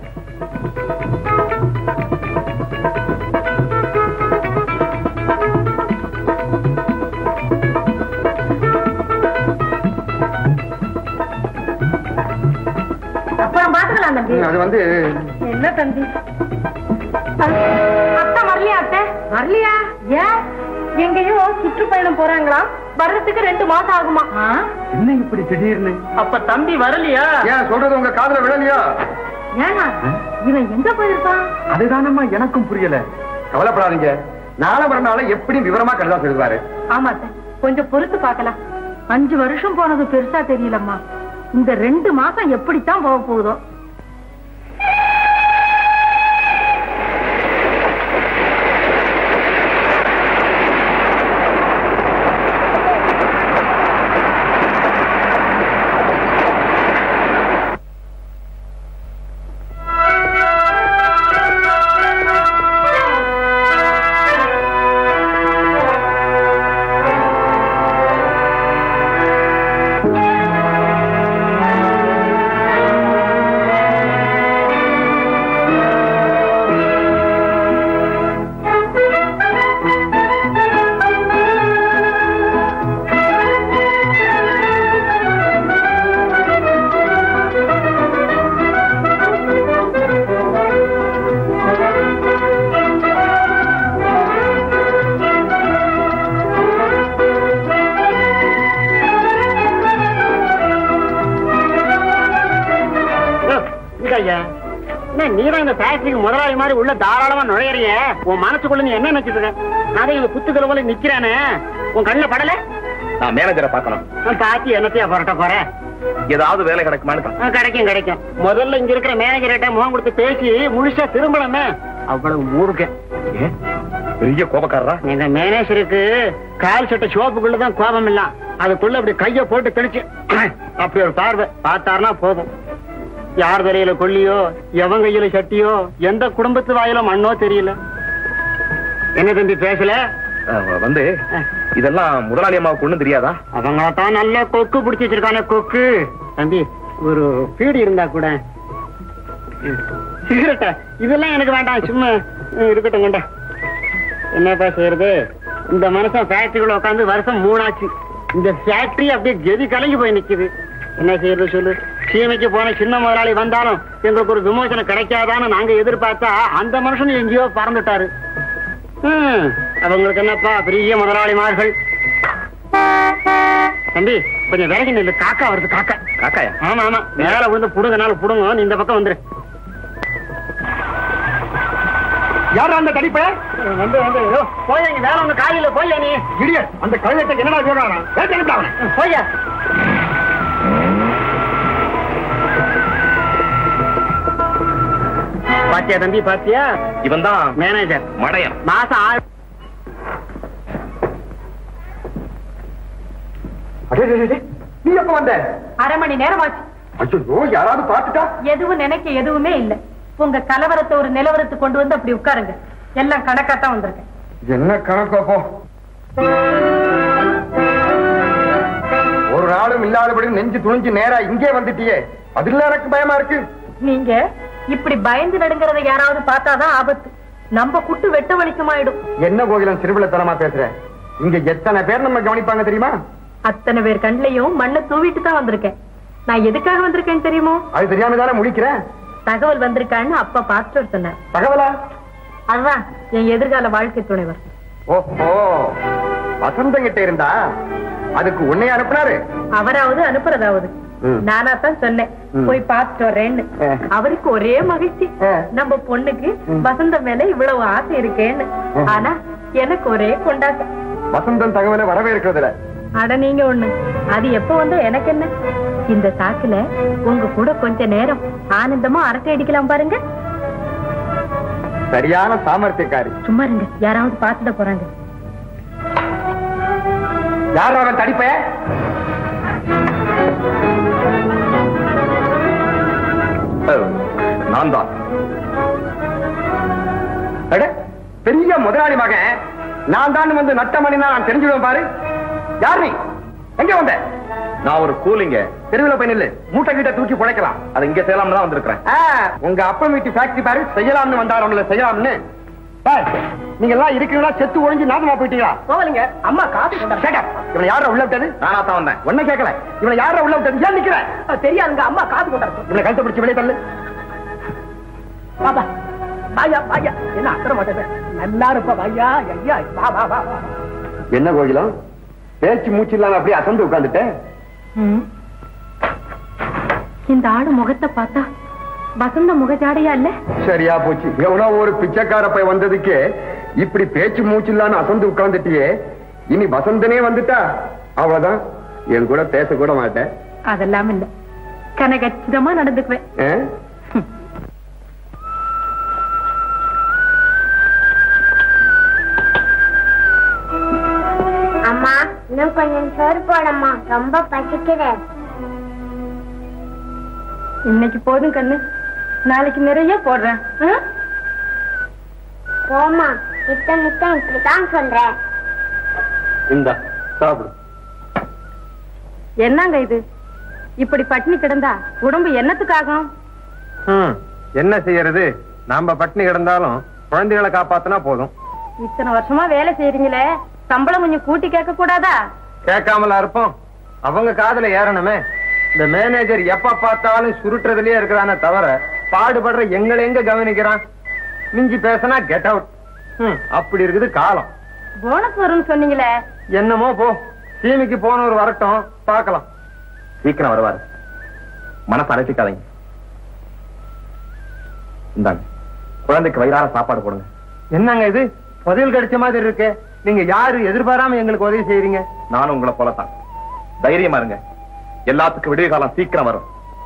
அப்புறம் பாத்துக்கலாம் தம்பி அது வந்து என்ன தம்பி அத்தை வரலையா அத்தை வரலையா ஏன் எங்கேயோ சுற்றுப்பயணம் போறாங்களா வர்றதுக்கு ரெண்டு மாசம் ஆகுமா என்ன இப்படி திடீர்னு அப்ப தம்பி வரலையா ஏன் சொல்றது உங்க காதுல விழலையா ஏன்னா இவன் எங்க போயிருப்பான் அதுதானம்மா எனக்கும் புரியல கவலைப்படாதீங்க நாளை மறுநாள் எப்படி விவரமா கருதா சொல்லுவாரு ஆமா அத்தை கொஞ்சம் பொறுத்து பார்க்கலாம் அஞ்சு வருஷம் போனது பெருசா தெரியலம்மா இந்த ரெண்டு மாசம் எப்படித்தான் போக போகுதோ ஆ ஐயா என்ன நீதான் இந்த ஃபேக்டரிக்கு முதலாளி மாதிரி உள்ள தாராளமா நுழையறிய உன் மனசுக்குள்ள நீ என்ன நினைச்சிட்டு இருக்க அதை இந்த குத்துக்கிற போல நிக்கிறானே உன் கண்ணுல படல நான் மேனேஜரை பார்க்கணும் நான் பாத்தி என்னத்தையா புரட்ட போறேன் ஏதாவது வேலை கிடைக்குமான்னு ஆ, கிடைக்கும் கிடைக்கும் முதல்ல இங்க இருக்கிற மேனேஜர்கிட்ட முகம் கொடுத்து பேசி முழுசா திரும்பலாமே அவ்வளவு மூர்க்க ஏன்? பெரிய கோபக்காரரா எங்க மேனேஜருக்கு கால் சட்டை சோப்புக்குள்ளதான் கோபம் இல்ல அதுக்குள்ள அப்படி கைய போட்டு தெளிச்சு அப்படி ஒரு பார்வை பார்த்தாருன்னா போதும் யார் தலையில கொல்லியோ எவன் கையில சட்டியோ எந்த குடும்பத்து வாயில மண்ணோ தெரியல என்ன தம்பி பேசல அஹ், வந்து இதெல்லாம் முதலாளி அம்மாவுக்கு ஒண்ணும் தெரியாதா அவங்க தான் நல்ல கொக்கு பிடிச்சி வச்சிருக்கானே கொக்கு தம்பி ஒரு பீடி இருந்தா கூட சிகரெட்டா இதெல்லாம் எனக்கு வேண்டாம் சும்மா ம், இருக்கட்டும் கொண்டா என்னப்பா செய்யறது இந்த மனுஷன் ஃபேக்டரிக்குள்ள உட்காந்து வருஷம் மூணாச்சு இந்த ஃபேக்டரி அப்படியே கெதி கலங்கி போய் நிக்குது என்ன செய்யறது சொல்லு சீமைக்கு போன சின்ன முதலாளி வந்தாலும் எங்களுக்கு ஒரு விமோசனம் கிடைக்காதான்னு நாங்க எதிர்பார்த்தா அந்த மனுஷன் எங்கேயோ பறந்துட்டாரு ம், அவங்களுக்கு என்னப்பா பெரிய முதலாளிமார்கள் தம்பி கொஞ்சம் விலகி நில்லு காக்கா வருது காக்கா காக்காயா ஆமா ஆமா மேல விழுந்து புடுங்கனால புடுங்க நீ இந்த பக்கம் வந்துரு யாரா அந்த தடிப்ப வந்து வந்து ஐயோ, போய்யா இங்க வேலை ஒண்ணு காலையில போய்யா நீ இடிய அந்த கழுதைக்கு என்னடா சொல்றானா வேட்டை போய்யா பாத்தியா தம்பி பாத்தியா இவன் தான் மேனேஜர் மடையன் மாசம் ஆறு அடே, டே, டே, டே, நீ எப்ப வந்த அரை மணி நேரம் ஆச்சு ஐயோ யாராவது பார்த்துட்டா எதுவும் நினைக்க எதுவுமே இல்ல உங்க கலவரத்தை ஒரு நிலவரத்துக்கு கொண்டு வந்து அப்படி உட்காருங்க எல்லாம் கணக்காத்தான் வந்திருக்கேன் என்ன கணக்கு அப்போ ஒரு நாளும் இல்லாதபடி நெஞ்சு துணிஞ்சு நேரா இங்கே வந்துட்டியே அதுல எனக்கு பயமா இருக்கு நீங்க இப்படி பயந்து நடுங்கிறத யாராவது பார்த்தாதான் ஆபத்து நம்ம குட்டு வெட்ட வலிக்குமாயிடும் என்ன கோகிலம் சிறுவிழத்தனமா பேசுற இங்க எத்தனை பேர் நம்ம கவனிப்பாங்க தெரியுமா அத்தனை பேர் கண்ணிலையும் மண்ணை தூவிட்டு தான் வந்திருக்கேன் நான் எதுக்காக வந்திருக்கேன்னு தெரியுமோ அது தெரியாம தானே முடிக்கிறேன் தகவல் வந்திருக்கான்னு அப்பா பாஸ்டர் சொன்னார் தகவலா அதுதான் என் எதிர்கால வாழ்க்கை துணைவர் ஓஹோ வசந்தம் கிட்ட இருந்தா அதுக்கு உன்னை அனுப்புனாரு அவராவது அனுப்புறதாவது ம். நானா தான் சொன்னேன் ம். போய் பார்த்துட்டு வரேன்னு ஆ. அவருக்கு ஒரே மகிழ்ச்சி ஆ. நம்ம பொண்ணுக்கு ம். வசந்தம் மேல இவ்வளவு ஆசை இருக்கேன்னு ம். ஆனா எனக்கு ஒரே கொண்டாட்டம் வசந்தம் தகவலை வரவேற்கிறதுல அட நீங்க ஒண்ணு அது எப்ப வந்தா எனக்கு என்ன இந்த சாக்குல உங்க கூட கொஞ்ச நேரம் ஆனந்தமா அரட்டை அடிக்கலாம் பாருங்க சரியான சாமர்த்தியக்காரி சும்மா இருங்க யாராவது பார்த்துட போறாங்க யார் அவன் தடிப்ப நான் தான் அட, பெரிய முதலாளி மகன் நான் தான் வந்து நட்டமணினா நான் தெரிஞ்சுடுவேன் பாரு யார் நீ எங்க வந்த நான் ஒரு கூலிங்க தெருவில் போய் நில்லு மூட்டை கிட்ட தூக்கி புழைக்கலாம் அது இங்க செய்யலாம்னு தான் வந்திருக்கிறேன் உங்க அப்பா வீட்டு ஃபேக்டரி பாரு செய்யலாம்னு வந்தாரோம்ல செய்யலாம்னு பார், நீங்க எல்லாம் இருக்கிறீங்களா செத்து ஒழிஞ்சு நாசமா போயிட்டீங்களா போகலீங்க அம்மா காசு கேட்ட இவனை யார உள்ள விட்டது நானா தான் வந்தேன் ஒன்னும் கேட்கல இவனை யார உள்ள விட்டது ஏன் நிக்கிற தெரியாதுங்க அம்மா காசு கொண்டாரு இவனை கழுத்தை பிடிச்சு வெளியே தள்ளு பாப்பா வாயா வாயா என்ன அக்கறை மாட்டேன் நல்லா இருப்பா வாயா ஐயா வா வா வா வா. என்ன கோகிலம் பேச்சு மூச்சு இல்லாம அப்படியே அசந்து உட்கார்ந்துட்டேன் ம். இந்த ஆடு முகத்தை பார்த்தா வசந்த முகஜாடையா இல்ல சரியா போச்சு எவனோ ஒரு பிச்சைக்கார போய் வந்ததுக்கு இப்படி பேச்சு மூச்சு இல்லாம அசந்து உட்கார்ந்துட்டியே இனி வசந்தனே வந்துட்டா அவ்வளவுதான் என் கூட பேச கூட மாட்டேன் அதெல்லாம் இல்ல கனகச்சிதமா நடந்துக்குவேன் ஆ? அம்மா இன்னும் கொஞ்சம் சோறு போடம்மா ரொம்ப பசிக்குது இன்னைக்கு போதும் கண்ணு நாளைக்கு நிறைய போடுறேன் ஆ? போமா நித்த நித்தம் இப்படிதான் சொல்றேன் இந்தா சாப்பிடு என்னங்க இது இப்படி பட்டினி கிடந்தா உடம்பு என்னத்துக்காகும் ம், என்ன செய்யறது நாம பட்டினி கிடந்தாலும் குழந்தைகளை காப்பாத்தினா போதும் இத்தனை வருஷமா வேலை செய்யறீங்களே சம்பளம் கொஞ்சம் கூட்டி கேட்க கூடாதா கேட்காமலா இருப்போம் அவங்க காதுல ஏறணுமே இந்த மேனேஜர் எப்ப பார்த்தாலும் சுருட்டுறதுலயே இருக்கிறானே தவிர பாடுபடுற எங்களை எங்க கவனிக்கிறான் மிஞ்சி பேசினா கெட் அவுட் அப்படி இருக்குது காலம் போனஸ் வரும்னு சொன்னீங்களே என்னமோ போ சீமிக்கு போனவர் வரட்டும் பார்க்கலாம் சீக்கிரம் வருவாரு மனசு அழைச்சிக்காதீங்க இந்தாங்க குழந்தைக்கு வயிறார சாப்பாடு போடுங்க என்னங்க இது புதையல் கிடைச்ச மாதிரி இருக்கு நீங்க யாரு எதிர்பாராம எங்களுக்கு உதவி செய்யறீங்க நானும் உங்களை போலத்தான் தைரியமா இருங்க எல்லாத்துக்கும் விடிய காலம் சீக்கிரம் வரும்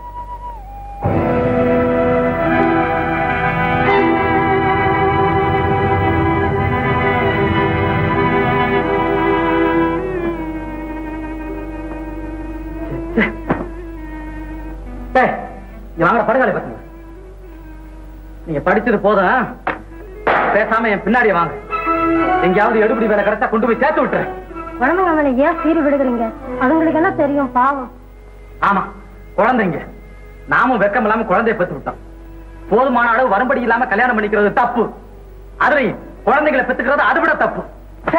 வாங்க படுகாலை பசங்க நீங்க படிச்சது போதும் பேசாம என் பின்னாடியே வாங்க எங்கேயாவது எடுபடி வேலை கிடைச்சா கொண்டு போய் சேர்த்து விட்டுறேன் குழந்தைங்க மேல ஏன் சீறு விடுகிறீங்க அதுங்களுக்கு என்ன தெரியும் பாவம் ஆமா குழந்தைங்க நாமும் வெக்கம் இல்லாம குழந்தைய பெத்து விட்டோம் போதுமான அளவு வரும்படி இல்லாம கல்யாணம் பண்ணிக்கிறது தப்பு அதுலயும் குழந்தைகளை பெத்துக்கிறது அதை விட தப்பு ச்சே.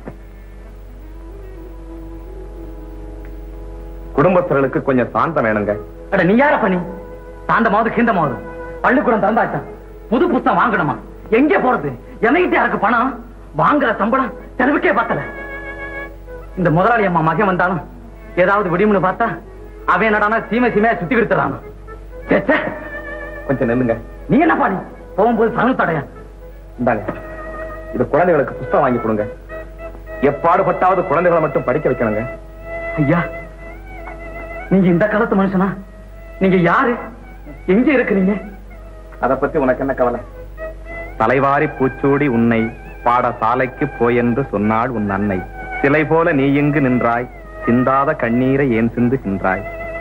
குடும்பஸ்தர்களுக்கு கொஞ்சம் சாந்தம் வேணுங்க அட நீ யார பண்ணி சாந்தமாவது கீந்தமாவது பள்ளிக்கூடம் திறந்தாச்சான் புது புத்தகம் வாங்கணுமா எங்க போறது என்னகிட்ட யாருக்கு பணம் வாங்குற சம்பளம் செலவுக்கே பத்தல இந்த முதலாளி அம்மா மகன் வந்தாலும் ஏதாவது விடியும்னு பார்த்தா அவன் என்னடானா சீமை சீமையா சுத்தி கொடுத்துறான் கொஞ்சம் நில்லுங்க நீ என்ன பாடி போகும்போது சனு தடையா இந்தாங்க இது குழந்தைகளுக்கு புஸ்தகம் வாங்கி கொடுங்க எப்பாடுபட்டாவது குழந்தைகளை மட்டும் படிக்க வைக்கணுங்க ஐயா நீங்க இந்த காலத்து மனுஷனா நீங்க யாரு எங்க இருக்கிறீங்க அத பத்தி உனக்கு என்ன கவலை தலைவாரி பூச்சூடி உன்னை பாடசாலைக்கு போயென்று சொன்னாள் உன் அன்னை சிலை போல நீ இங்கு நின்றாய் சிந்தாத கண்ணீரை ஏன் சிந்துகின்றாய்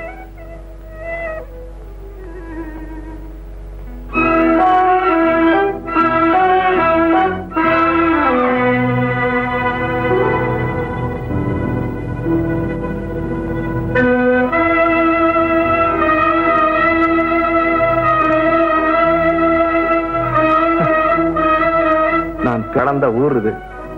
நான் பிறந்த ஊர் இது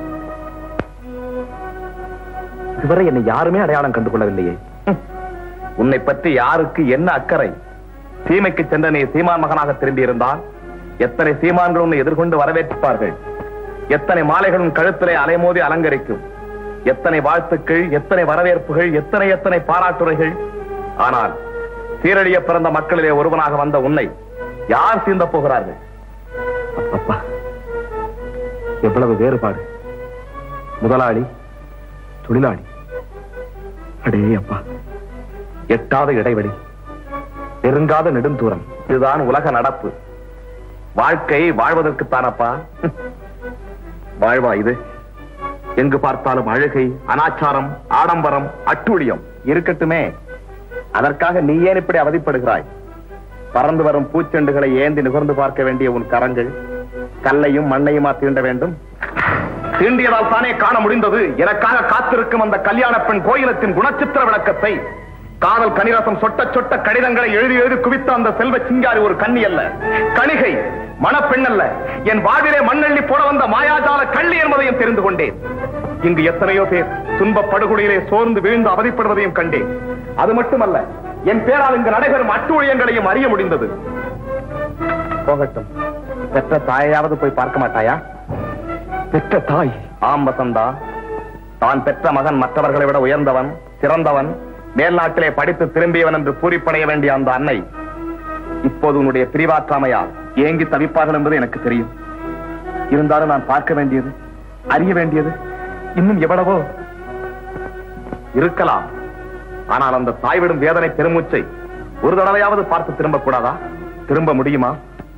இதுவரை என்னை யாருமே அடையாளம் கண்டு கொள்ளவில்லையே ஹம். உன்னை பற்றி யாருக்கு என்ன அக்கறை சீமைக்கு சென்ற நீ சீமான் மகனாக திரும்பி இருந்தால் எத்தனை சீமான்கள் உன்னை எதிர்கொண்டு வரவேற்பார்கள் எத்தனை மாலைகளும் கழுத்திலே அலைமோதி அலங்கரிக்கும் எத்தனை வாழ்த்துக்கள் எத்தனை வரவேற்புகள் எத்தனை எத்தனை பாராட்டுரைகள் ஆனால் சீரழிய பிறந்த மக்களிலே ஒருவனாக வந்த உன்னை யார் சீந்த போகிறார்கள் அப்பப்பா எவ்வளவு வேறுபாடு முதலாளி தொழிலாளி அடே அப்பா எட்டாத இடைவெளி நெருங்காத நெடுந்தூரம் இதுதான் உலக நடப்பு வாழ்க்கை வாழ்வதற்குத்தானப்பா வாழ்வா இது எங்கு பார்த்தாலும் அழுகை அனாச்சாரம் ஆடம்பரம் அட்டூழியம் இருக்கட்டுமே அதற்காக நீ ஏன் இப்படி அவதிப்படுகிறாய் பறந்து வரும் பூச்செண்டுகளை ஏந்தி நுகர்ந்து பார்க்க வேண்டிய உன் கரங்கள் கல்லையும் மண்ணையுமா தீண்ட வேண்டும் தீண்டியதால் தானே காண முடிந்தது எனக்காக காத்திருக்கும் அந்த கல்யாண பெண் கோயிலத்தின் குணச்சித்திர விளக்கத்தை காதல் கனிரசம் சொட்ட சொட்ட கடிதங்களை எழுதி எழுதி குவித்த அந்த செல்வ சிங்காரி ஒரு கன்னி அல்ல கணிகை மணப்பெண் அல்ல என் வாழ்விலே மண்ணள்ளி போட வந்த மாயாஜால கள்ளி என்பதையும் தெரிந்து கொண்டேன் இங்கு எத்தனையோ பேர் துன்பப் படுகொலையிலே சோர்ந்து வீழ்ந்து அவதிப்படுவதையும் கண்டேன் அது மட்டுமல்ல என் பேரால் இங்கு நடைபெறும் அட்டூழியங்களையும் அறிய முடிந்தது போகட்டும் பெற்ற தாயாவது போய் பார்க்க மாட்டாயா பெற்ற தாய் ஆம் வசந்தா தான் பெற்ற மகன் மற்றவர்களை விட உயர்ந்தவன் சிறந்தவன் மேல்நாட்டிலே படித்து திரும்பியவன் என்று பூரிப்படைய வேண்டிய அந்த அன்னை இப்போது உன்னுடைய பிரிவாற்றாமையால் ஏங்கி தவிப்பார்கள் என்பது எனக்கு தெரியும் இருந்தாலும் நான் பார்க்க வேண்டியது அறிய வேண்டியது இன்னும் எவ்வளவோ இருக்கலாம் ஆனால் அந்த தாய்விடும் வேதனை பெருமூச்சை ஒரு தடவையாவது பார்த்து திரும்ப கூடாதா திரும்ப முடியுமா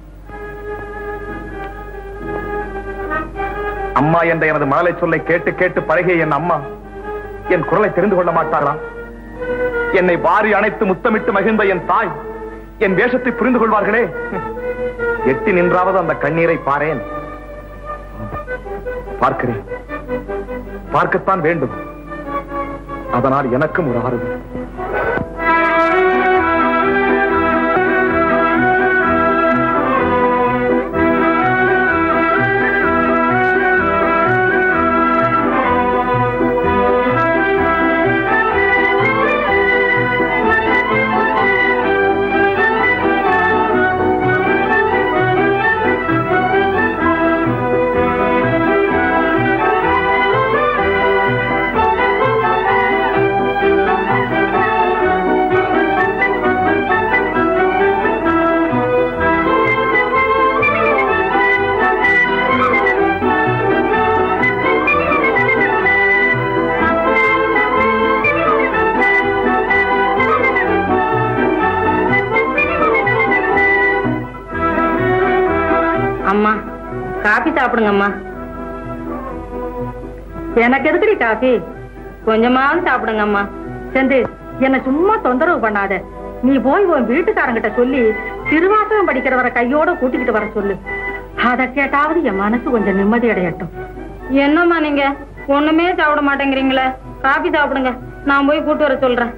அம்மா என்ற எனது மழலை சொல்லை கேட்டு கேட்டு பழகிய என் அம்மா என் குரலை தெரிந்து கொள்ள மாட்டாரா என்னை வாரி அணைத்து முத்தமிட்டு மகிழ்ந்த என் தாய் என் வேஷத்தை புரிந்து கொள்வார்களே எட்டி நின்றாவது அந்த கண்ணீரை பாரேன் பார்க்கிறேன் பார்க்கத்தான் வேண்டும் அதனால் எனக்கும் ஒரு ஆறுதல் காபி சாப்பிடுங்கம்மா எனக்கு எதுக்குடி காபி கொஞ்சமாவது சாப்பிடுங்கம்மா செந்து என்ன சும்மா தொந்தரவு பண்ணாத நீ போய் உன் வீட்டுக்காரங்கிட்ட சொல்லி திருவாசகம் படிக்கிறவரை கையோட கூட்டிக்கிட்டு வர சொல்லு அத கேட்டாவது என் மனசு கொஞ்சம் நிம்மதி அடையட்டும் என்னம்மா நீங்க ஒண்ணுமே சாப்பிட மாட்டேங்கிறீங்களே காபி சாப்பிடுங்க நான் போய் கூட்டு வர சொல்றேன்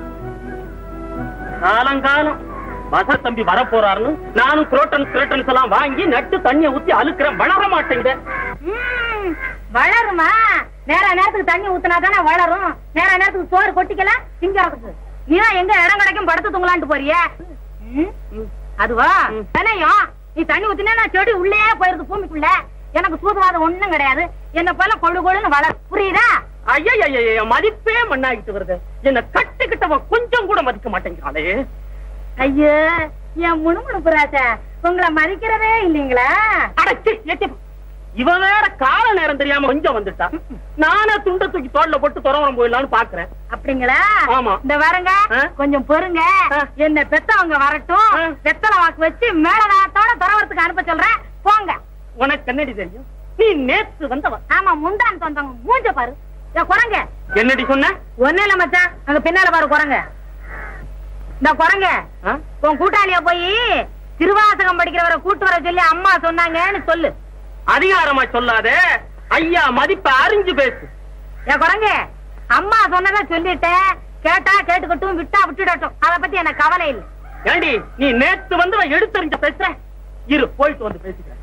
காலங்காலம் வச தம்பி வர போறாருன்னு நானும் குரோட்டன் கிரோட்டன்ஸ் எல்லாம் வாங்கி நட்டு தண்ணிய ஊத்தி அழுக்கிறேன் வளர மாட்டேங்குது ம், வளருமா நேர நேரத்துக்கு தண்ணி ஊத்துனா தானே வளரும் நேர நேரத்துக்கு சோறு கொட்டிக்கலாம் திங்கிறதுக்கு நீதான் எங்க இடம் கிடைக்கும் படுத்து தூங்கலான்ட்டு போறியே ம், அதுவா வினையும் நீ தண்ணி ஊத்தினா நான் செடி உள்ளே போயிருது பூமிக்குள்ள எனக்கு சூதுவாதம் ஒண்ணும் கிடையாது என்ன போல கொழு கொழுன்னு வளர் புரியுதா ஐயா மதிப்பே மண்ணாகிட்டு வருது என்ன கட்டுக்கிட்டவன் கொஞ்சம் கூட மதிக்க மாட்டேங்கிறாளே ஐயோ என் முணுமுணுப்பு ராஜா உங்களை மதிக்கிறதே இல்லீங்களா அடச்சி எட்டி இவன் வேற கால நேரம் தெரியாம கொஞ்சம் வந்துட்டா நானே துண்ட தூக்கி தோல்ல போட்டு துறவரம் போயிடலாம்னு பாக்குறேன் அப்படிங்களா ஆமா. இந்த வரங்க ஆ? கொஞ்சம் பொறுங்க ஆ. என்ன பெத்தவங்க வரட்டும் ஆ. வெத்தலை வாக்கு வச்சு மேலதாரத்தோட துறவரத்துக்கு அனுப்ப சொல்றேன் போங்க உனக்கு என்னடி தெரியும் நீ நேத்து வந்தவன் ஆமா முண்டான் சொந்தவங்க மூஞ்ச பாரு இந்த குரங்க என்னடி சொன்ன ஒண்ணு இல்ல மச்சான் அங்க பின்னால பாரு குரங்க இந்த குரங்க ஆ? உன் கூட்டாளிய போய் திருவாசகம் படிக்கிறவரை கூட்டு வர சொல்லி அம்மா சொன்னாங்கன்னு சொல்லு அதிகாரமா சொல்லாத ஐயா மதிப்ப அறிஞ்சு பேசு ஏ குரங்க அம்மா சொன்னதை சொல்லிட்டேன் கேட்டா கேட்டுக்கட்டும் விட்டா விட்டுடட்டும் அத பத்தி எனக்கு கவலை இல்லை ஏண்டி நீ நேத்து வந்து எடுத்தறிஞ்ச பேசுற இரு போயிட்டு வந்து பேசிக்கிறேன்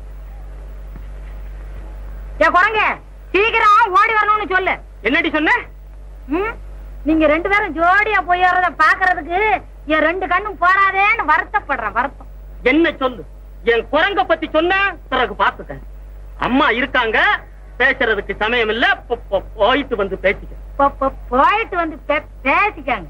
ஏ குரங்க சீக்கிரம் ஓடி வரணும்னு சொல்லு என்னடி சொன்ன ம்? நீங்க ரெண்டு பேரும் ஜோடியா போய் வர்றத பாக்குறதுக்கு என் ரெண்டு கண்ணும் போறாதேன்னு வருத்தப்படுறேன் வருத்தம் என்ன சொல்லு என் குரங்க பத்தி சொன்ன பிறகு பாத்துக்க அம்மா இருக்காங்க பேசுறதுக்கு சமயம் இல்ல போ- போ- போயிட்டு வந்து பேசிக்க போ- போ- போயிட்டு வந்து பே- பேசிக்காங்க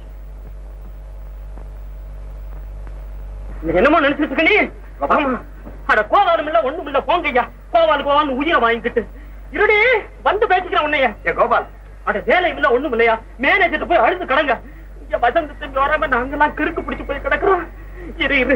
நீ என்னமோ நினைச்சிட்டு இருக்க நீ ஆமா. அட கோவாலும் இல்ல ஒண்ணும் இல்ல போங்கய்யா கோவால் கோவால் உயிரை வாங்கிக்கிட்டு இருடி வந்து பேசிக்கிறேன் உன்னைய ஏ கோபால் அட வேலை இல்ல ஒண்ணும் இல்லையா மேனேஜர் போய் அழுது கடங்க இங்க வசந்த திரும்பி வராம நாங்கெல்லாம் கிறுக்கு பிடிச்சு போய் கிடக்குறோம் இரு இரு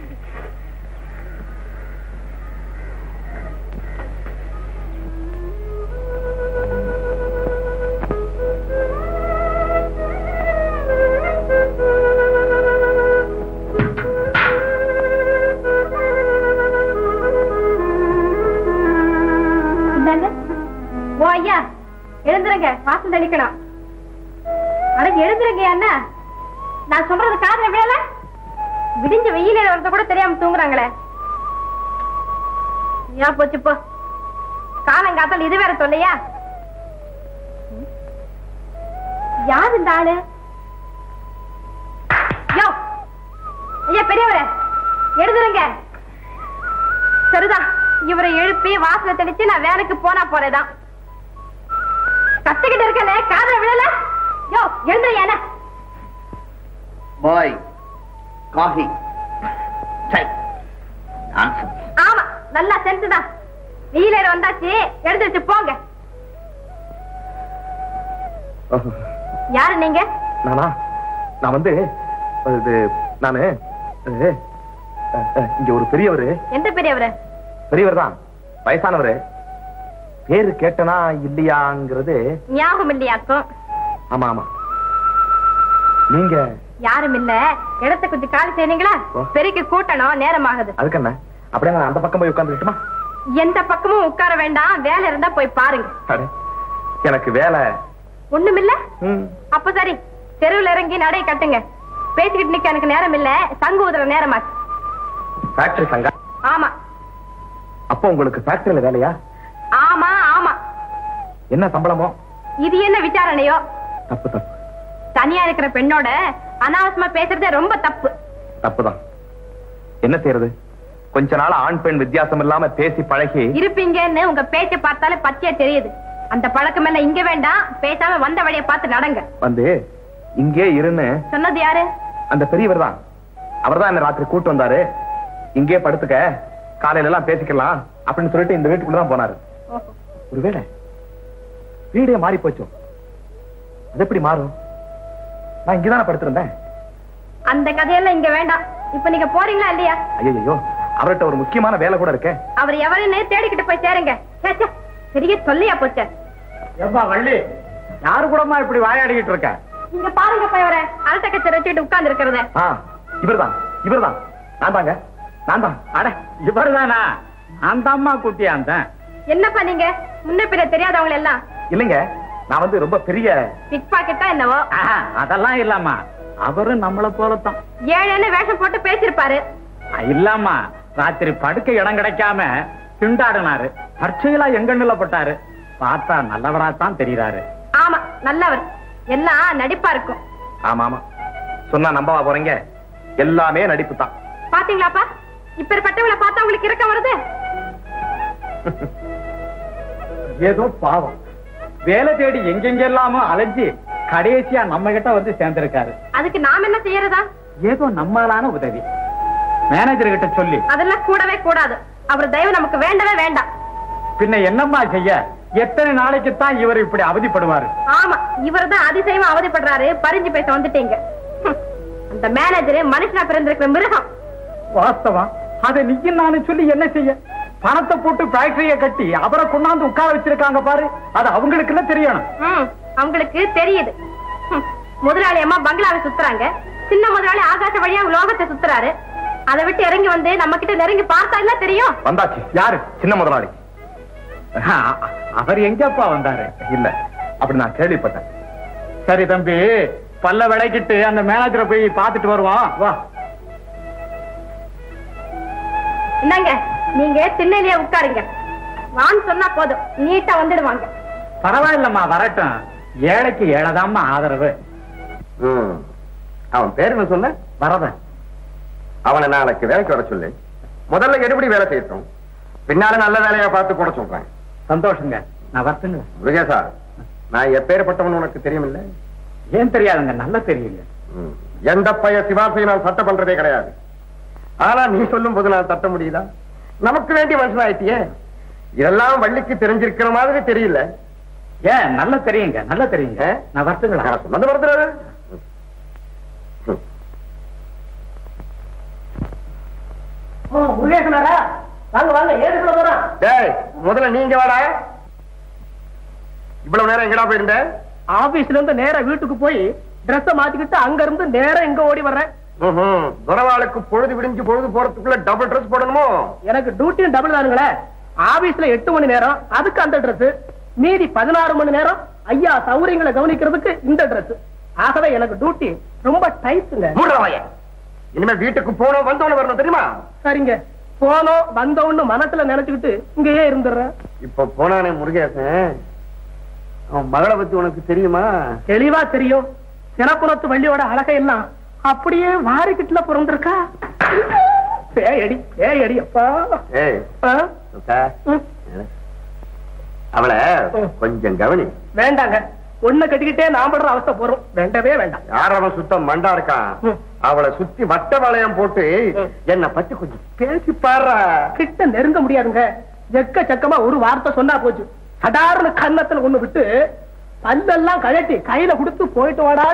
இந்தாங்க. ஓ ஐயா எழுந்துருங்க வாசல் தெளிக்கணும் அட எழுந்துருங்க அண்ணா நான் சொல்றது காதுல விழல விடிஞ்ச வெயில வரத கூட தெரியாம தூங்குறாங்களே ஏன் போச்சு போ காலங்காத்தால் இது வேற சொல்லையா யார் இந்த ஆளு யோ ஐயா பெரியவரே எழுதுருங்க சரிதான் இவரை எழுப்பி வாசல தெளிச்சு நான் வேலைக்கு போனா போறேதான் கத்துக்கிட்டு இருக்கனே காதல விழல யோ எழுந்துறியான பாய் காஃபி ஆமா நல்லா சென்சுதான் வெயிலேற வந்தாச்சு எடுத்து வச்சு போங்க யாரு நீங்க நானா நான் வந்து இது நானு இது, அஹ், அஹ், இங்க ஒரு பெரியவரு எந்த பெரியவரு பெரியவர் தான் வயசானவரு பேரு கேட்டனா இல்லையாங்கிறது ஞாபகம் இல்லையாக்கும் ஆமா ஆமா நீங்க யாரும் இல்ல இடத்த கொஞ்சம் காலி செய்றீங்களா ஓ. பெருக்கி கூட்டணும் நேரம் ஆகுது அதுக்கு என்ன அப்படியே நான் அந்த பக்கம் போய் உட்காந்துட்டுமா எந்த பக்கமும் உட்கார வேண்டாம் வேலை இருந்தா போய் பாருங்க அடே எனக்கு வேலை ஒண்ணுமில்ல ம், அப்ப சரி தெருவுல இறங்கி நடை கட்டுங்க பேசிக்கிட்டு நிக்க எனக்கு நேரம் இல்ல சங்கு ஊதுற நேரமாச்சு ஃபேக்டரி சங்கா ஆமா அப்போ உங்களுக்கு ஃபேக்டரியில வேலையா ஆமா ஆமா என்ன சம்பளமோ இது என்ன விசாரணையோ தப்பு தப்பு தனியா இருக்கிற பெண்ணோட அனாவசியமா பேசுறதே ரொம்ப தப்பு தப்புதான் என்ன செய்யறது கொஞ்ச நாள் ஆண் பெண் வித்தியாசம் இல்லாம பேசி பழகி இருப்பீங்கன்னு உங்க பேச்சை பார்த்தாலே பச்சையா தெரியுது அந்த பழக்கம் எல்லாம் இங்க வேண்டாம் பேசாம வந்த வழியை பார்த்து நடங்க வந்து இங்கே இருன்னு சொன்னது யாரு அந்த பெரியவர் தான் அவர் தான் என்ன ராத்திரி கூட்டு வந்தாரு இங்கே படுத்துக்க காலையில எல்லாம் பேசிக்கலாம் அப்படின்னு சொல்லிட்டு இந்த வீட்டுக்குள்ள தான் போனாரு ஓஹோ. ஒருவேளை வீடே மாறி போச்சோ அது எப்படி மாறும் நான் இங்கதானே படுத்திருந்தேன் அந்த கதையெல்லாம் இங்க வேண்டாம் இப்ப நீங்க போறீங்களா இல்லையா ஐயோ அவர்கிட்ட ஒரு முக்கியமான வேலை கூட இருக்கே அவர் எவருன்னு தேடிக்கிட்டு போய் சேருங்க ச்சே, ச்சே, பெரிய சொல்லியா போச்சு ஏப்பா வள்ளி யாரு கூடமா இப்படி வாயாடிக்கிட்டு இருக்க இங்க பாருங்க போய் அரட்ட கச்சை வச்சுட்டு உட்கார்ந்து இருக்கிறத ஆ இவர்தான் இவர்தான் நான் தாங்க நான் தான் அட இவர்தானா அந்த அம்மா குட்டி அந்த என்னப்பா நீங்க முன்ன பின்ன தெரியாதவங்க எல்லாம் இல்லைங்க நான் வந்து ரொம்ப பெரிய பிக் பாக்கெட் தான் என்னவோ அதெல்லாம் இல்லம்மா அவரும் நம்மள போலத்தான் ஏழேன்னு வேஷம் போட்டு பேசிருப்பாரு இல்லம்மா ராத்திரி படுக்க இடம் கிடைக்காம திண்டாடினாரு தற்செயலா எங்கண்ணுல பட்டாரு பார்த்தா நல்லவராத்தான் தெரியுறாரு ஆமா நல்லவர் எல்லாம் நடிப்பா இருக்கும் ஆமா ஆமா சொன்னா நம்பவா போறீங்க எல்லாமே நடிப்பு தான் பாத்தீங்களாப்பா இப்பேற்பட்டவங்களை பார்த்தா உங்களுக்கு இறக்கம் வருது ஏதோ பாவம் வேலை தேடி எங்கெங்கெல்லாமோ அலைஞ்சு கடைசியா நம்ம கிட்ட வந்து சேர்ந்திருக்காரு அதுக்கு நாம் என்ன செய்யறதா ஏதோ நம்மளான உதவி மேனேஜர் கிட்ட சொல்லி அதெல்லாம் கூடவே கூடாது அவர் தயவு நமக்கு வேண்டவே வேண்டாம் பின்ன என்னம்மா செய்ய எத்தனை நாளைக்கு தான் இவர் இப்படி அவதிப்படுவாரு ஆமா இவர் தான் அதிசயமா அவதிப்படுறாரு பறிஞ்சு பேச வந்துட்டீங்க ஹம். அந்த மேனேஜர் மனுஷனா பிறந்திருக்கிற மிருகம் வாஸ்தவம் அதை நீயும் நானும் சொல்லி என்ன செய்ய பணத்தை போட்டு ஃபேக்டரிய கட்டி அவரை கொண்டாந்து உட்கார வச்சிருக்காங்க பாரு அது அவங்களுக்கு எல்லாம் தெரியணும் ம், அவங்களுக்கு தெரியுது ஹம். முதலாளி அம்மா பங்களாவை சுத்துறாங்க சின்ன முதலாளி ஆகாச வழியா லோகத்தை சுத்துறாரு அதை விட்டு இறங்கி வந்து நம்ம கிட்ட நெருங்கி பார்த்தா இல்ல தெரியும் வந்தாச்சு யாரு சின்ன முதலாளி அவர் எங்கப்பா வந்தாரு இல்ல அப்படி நான் கேள்விப்பட்டேன் சரி தம்பி பல்ல விளக்கிட்டு அந்த மேனேஜரை போய் பார்த்துட்டு வருவான் வா என்னங்க நீங்க திண்ணையிலேயே உட்காருங்க வான்னு சொன்னா போதும் நீட்டா வந்துடுவாங்க பரவாயில்லம்மா வரட்டும் ஏழைக்கு ஏழைதாம்மா ஆதரவு ம். அவன் பேர் என்ன சொன்ன வரதன் அவனை நாளைக்கு வேலைக்கு வர சொல்லு முதல்ல எடுபடி வேலை செய்யட்டும் பின்னால நல்ல வேலையா பார்த்து போட சொல்றேன் சந்தோஷங்க நான் வரட்டுங்க முருகேசா நான் எப்பேற்பட்டவன் உனக்கு தெரியுமில்ல ஏன் தெரியாதுங்க நல்லா தெரியுங்க ம். எந்த பைய சிவாசையை நான் சட்டை பண்றதே கிடையாது ஆனா நீ சொல்லும் போது நான் தட்ட முடியுதா நமக்கு வேண்டிய மனுஷன் ஆயிட்டியே இதெல்லாம் வள்ளிக்கு தெரிஞ்சிருக்கிற மாதிரி தெரியல ஏன் நல்லா தெரியுங்க நல்லா தெரியுங்க ஆ? நான் வரட்டுங்களா நான் சொன்னது வருதுறாரு முருகேசனாரா வாங்க வாங்க ஏதுக்குள்ள போறான் டேய் முதல்ல நீங்க வாடா இவ்வளவு நேரம் எங்கடா போயிருந்த ஆபீஸ்ல இருந்து நேரா வீட்டுக்கு போய் Dress மாத்திக்கிட்டு அங்க இருந்து நேரா இங்க ஓடி வர்றேன் ம்ஹும். துறவாளுக்கு பொழுது விடிஞ்சு பொழுது போறதுக்குள்ள டபுள் ட்ரெஸ் போடணுமோ எனக்கு டியூட்டியும் டபுள் தானுங்களே ஆபீஸ்ல எட்டு மணி நேரம் அதுக்கு அந்த Dress மீதி பதினாறு மணி நேரம் ஐயா சௌரியங்களை கவனிக்கிறதுக்கு இந்த Dress ஆகவே எனக்கு டியூட்டி ரொம்ப டைட்டுங்க மூடுறவாய இனிமே வீட்டுக்கு போனோம் வந்தோன்னு வரணும் தெரியுமா சரிங்க போனோம் வந்தோம்னு மனசுல நினைச்சுக்கிட்டு இங்கேயே இருந்துடுறேன் இப்ப போனானே முருகேசன் அவன் மகளை பத்தி உனக்கு தெரியுமா தெளிவா தெரியும் சிறப்புறத்து வள்ளியோட அழகை எல்லாம் அப்படியே வாரிக்கிட்டுல பிறந்திருக்கா பேயடி பேயடி அப்பா ஏய் ஆ? சுத்தா. ம். அவளை ம். கொஞ்சம் கவனி வேண்டாங்க ஒண்ணு கட்டிக்கிட்டே நான் படுற அவஸ்தை போறோம் வேண்டவே வேண்டாம் யார் அவன் சுத்தம் மண்டா இருக்கான் ம். அவளை சுத்தி வட்ட வளையம் போட்டு ம். என்னை பத்தி கொஞ்சம் பேசி பாடுறா கிட்ட நெருங்க முடியாதுங்க எக்க சக்கமா ஒரு வார்த்தை சொன்னா போச்சு சாதாரண கன்னத்துல ஒண்ணு விட்டு பல்லெல்லாம் கழட்டி கையில கொடுத்து போயிட்டு வாடா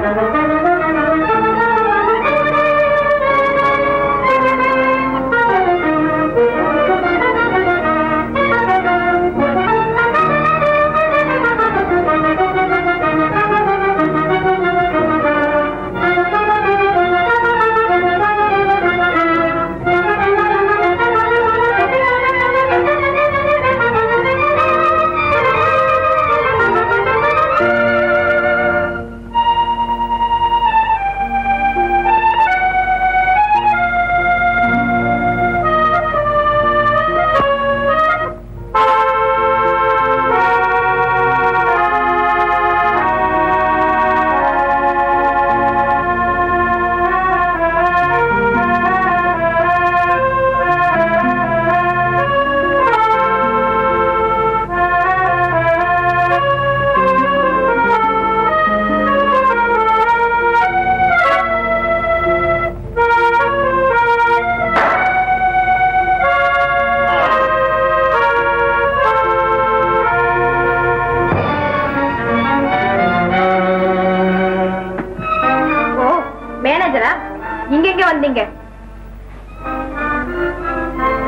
ஓ மேனேஜரா இங்க எங்க வந்தீங்க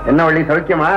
என்ன வள்ளி சௌக்கியமா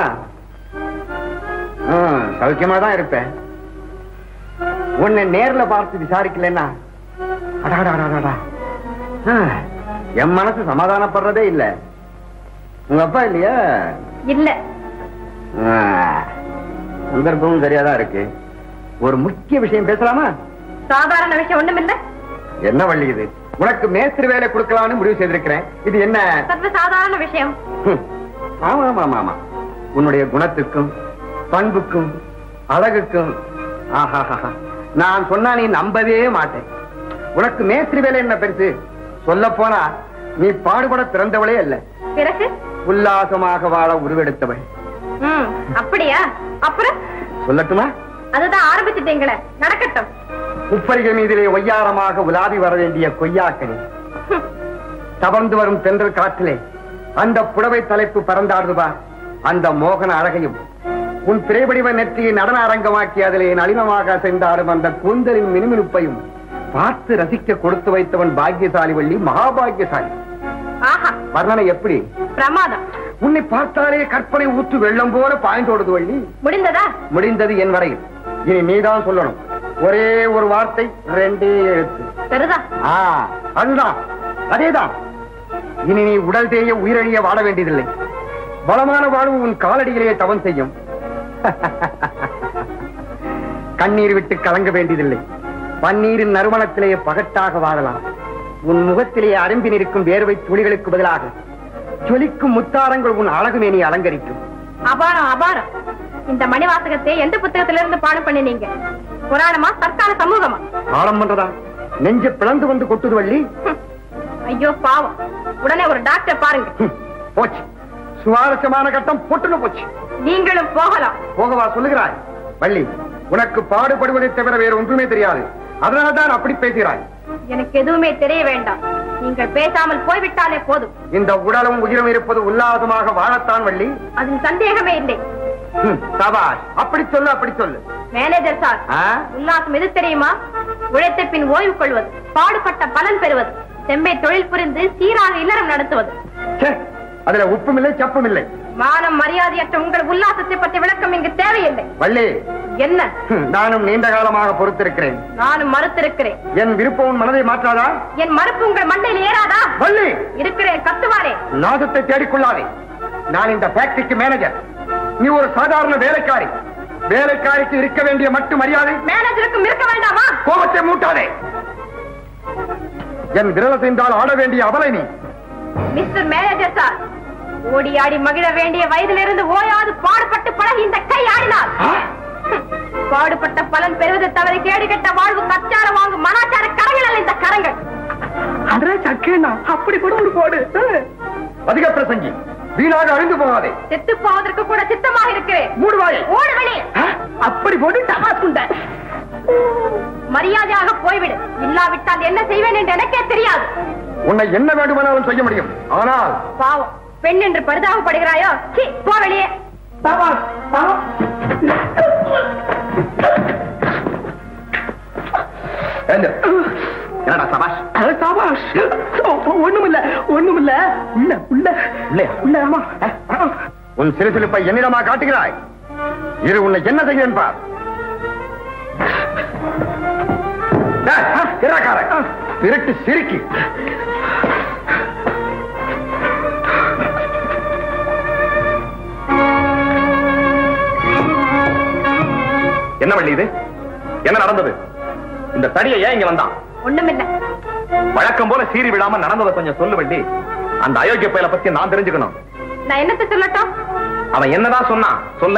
ம், சௌக்கியமா தான் இருப்பேன் உன்னை நேர்ல பார்த்து விசாரிக்கலன்னா அடாடாடாடாடா. ஆ, என் மனசு சமாதானப்படுறதே இல்ல உங்க அப்பா இல்லையா இல்ல ஆ, சந்தர்ப்பமும் சரியாதான் இருக்கு ஒரு முக்கிய விஷயம் பேசலாமா சாதாரண விஷயம் ஒண்ணுமில்ல என்ன வள்ளி இது உனக்கு மேஸ்திரி வேலை கொடுக்கலாம்னு முடிவு செய்திருக்கிறேன் இது என்ன சர்வ சாதாரண விஷயம் ஹம். ஆமா ஆமா ஆமா ஆமா உன்னுடைய குணத்துக்கும் பண்புக்கும் அழகுக்கும் ஆஹாஹாஹா. நான் சொன்னா நீ நம்பவே மாட்டேன் உனக்கு மேஸ்திரி வேலை என்ன பெருசு சொல்ல போனா நீ பாடுபட பிறந்தவளே அல்ல பிறகு உல்லாசமாக வாழ உருவெடுத்தவள் ம் அப்படியா அப்புறம் சொல்லட்டுமா அதுதான் ஆரம்பிச்சிட்டீங்களே நடக்கட்டும் உப்பரிகை மீதிலே ஒய்யாரமாக உலாவி வர வேண்டிய கொய்யாக்கனி ஹம். தவழ்ந்து வரும் தென்றல் காற்றிலே அந்த புடவை தலைப்பு பறந்தாடுவா அந்த மோகன அழகையும் உன் திரைவடிவ நெற்றியை நடன அரங்கமாக்கி அதிலே நளினமாக சென்றாடும் அந்த கூந்தலின் மினுமினுப்பையும் பார்த்து ரசிக்க கொடுத்து வைத்தவன் பாக்கியசாலி வள்ளி மகாபாகியசாலி ஆஹா வர்ணனை எப்படி பிரமாதம் உன்னை பார்த்தாலே கற்பனை ஊற்று வெள்ளம் போல பாய்ந்தோடுது வள்ளி முடிந்ததா முடிந்தது என் வரையில் இனி நீதான் சொல்லணும் ஒரே ஒரு வார்த்தை ரெண்டே எழுத்து பெருதா ஆ, அதுதான் அதேதான் இனி நீ உடல் தேய உயிரழிய வாழ வேண்டியதில்லை பலமான வாழ்வு உன் காலடியிலேயே தவம் செய்யும் கண்ணீர் விட்டு கலங்க வேண்டியதில்லை பன்னீரின் நறுமணத்திலேயே பகட்டாக வாழலாம் உன் முகத்திலேயே அரும்பி நிற்கும் வேர்வை துளிகளுக்கு பதிலாக ஜொலிக்கும் முத்தாரங்கள் உன் அழகு மேனி அலங்கரிக்கும் அபாரம் அபாரம் இந்த மணிவாசகத்தை எந்த புத்தகத்திலிருந்து பாடம் பண்ணினீங்க புராணமா தற்கால சமூகமா ஆழம் பண்றதா நெஞ்ச பிளந்து வந்து கொட்டுது வள்ளி ஹம். ஐயோ பாவம் உடனே ஒரு டாக்டர் பாருங்க ஹம், போச்சு சுவாரஸ்யமான கட்டம் பொட்டுன்னு போச்சு நீங்களும் போகலாம் போகவா சொல்லுகிறாய் வள்ளி உனக்கு பாடுபடுவதை தவிர வேற ஒன்றுமே தெரியாது அதனால்தான் அப்படி பேசுகிறாய் எனக்கு எதுவுமே தெரிய வேண்டாம் நீங்கள் பேசாமல் போய்விட்டாலே போதும் இந்த உடலும் உயிரும் இருப்பது உல்லாசமாக வாழத்தான் வள்ளி அதில் சந்தேகமே இல்லை ஹம், சபாஷ் அப்படி சொல்லு அப்படி சொல்லு மேனேஜர் சார் ஆ? உல்லாசம் எது தெரியுமா உழைத்த பின் ஓய்வு கொள்வது பாடுபட்ட பலன் பெறுவது செம்மை தொழில் புரிந்து சீராக இல்லறம் நடத்துவது ச்சே, அதுல உப்பும் இல்லை சப்பும் இல்லை மானம் மரியாதையற்ற உங்கள் உல்லாசத்தை பற்றி விளக்கம் இங்கு தேவையில்லை வள்ளி என்ன ஹம், நானும் நீண்ட காலமாக பொறுத்திருக்கிறேன் நானும் மறுத்திருக்கிறேன் என் விருப்பம் உன் மனதை மாற்றாதா என் மறுப்பு உங்கள் மண்டையில் ஏறாதா வள்ளி இருக்கிறேன் கத்துவாரே நாதத்தை தேடிக்கொள்ளாதே நான் இந்த ஃபேக்டரிக்கு மேனேஜர் நீ ஒரு சாதாரண வேலைக்காரி வேலைக்காரிக்கு இருக்க வேண்டிய மட்டு மரியாதை மேனேஜருக்கும் இருக்க வேண்டாமா கோபத்தை மூட்டாதே என் விரல செய்தால் ஆட வேண்டிய அவலை நீ மிஸ்டர் மேனேஜர் சார் ஓடி ஆடி மகிழ வேண்டிய வயதிலிருந்து ஓயாது பாடுபட்டு பழகி இந்த கை ஆடினார் ஹம். பாடுபட்ட பலன் பெறுவதை தவிர கேடு கெட்ட வாழ்வு கச்சார வாங்கும் மனாச்சார கரங்கள் அல்ல இந்த கரங்கள் அதே சக்கேனா அப்படி கூட ஒரு போடு அதிக பிரசங்கி வீணாக அழிந்து போகாதே செத்து போவதற்கு கூட சித்தமாக இருக்கிறேன் மூடுவாயே ஓடு வெளியே அப்படி போட்டு டபாசுண்ட மரியாதையாக போய்விடு இல்லாவிட்டால் என்ன செய்வேன் என்று எனக்கே தெரியாது உன்னை என்ன வேண்டுமானாலும் செய்ய முடியும் ஆனால் பாவம் பெண் என்று பரிதாபப்படுகிறாயோ சீ, போ வெளியே எழுந்து. என்னடா சபாஷ் சபாஷ் ஒண்ணுமில்ல ஒண்ணுமில்ல உள்ள உள்ள இல்லையா? உள்ள ஆமா உன் சிறுசிலிப்பை என்னிடமா காட்டுகிறாய் இரு உன்னை என்ன செய்கிறேன் பார் டேய், திறக்கார. திருட்டு சிரிக்கி என்ன வள்ளி இது என்ன நடந்தது இந்த தடியை ஏன் இங்க வந்தான் ஒண்ணுமில்ல வழக்கம் போல சீறி விடாம நடந்ததை கொஞ்சம் சொல்லு வள்ளி அந்த அயோக்கிய பயலை பத்தி நான் தெரிஞ்சுக்கணும் நான் என்னத்த சொல்லட்டும் அவன் என்னதான் சொன்னான் சொல்ல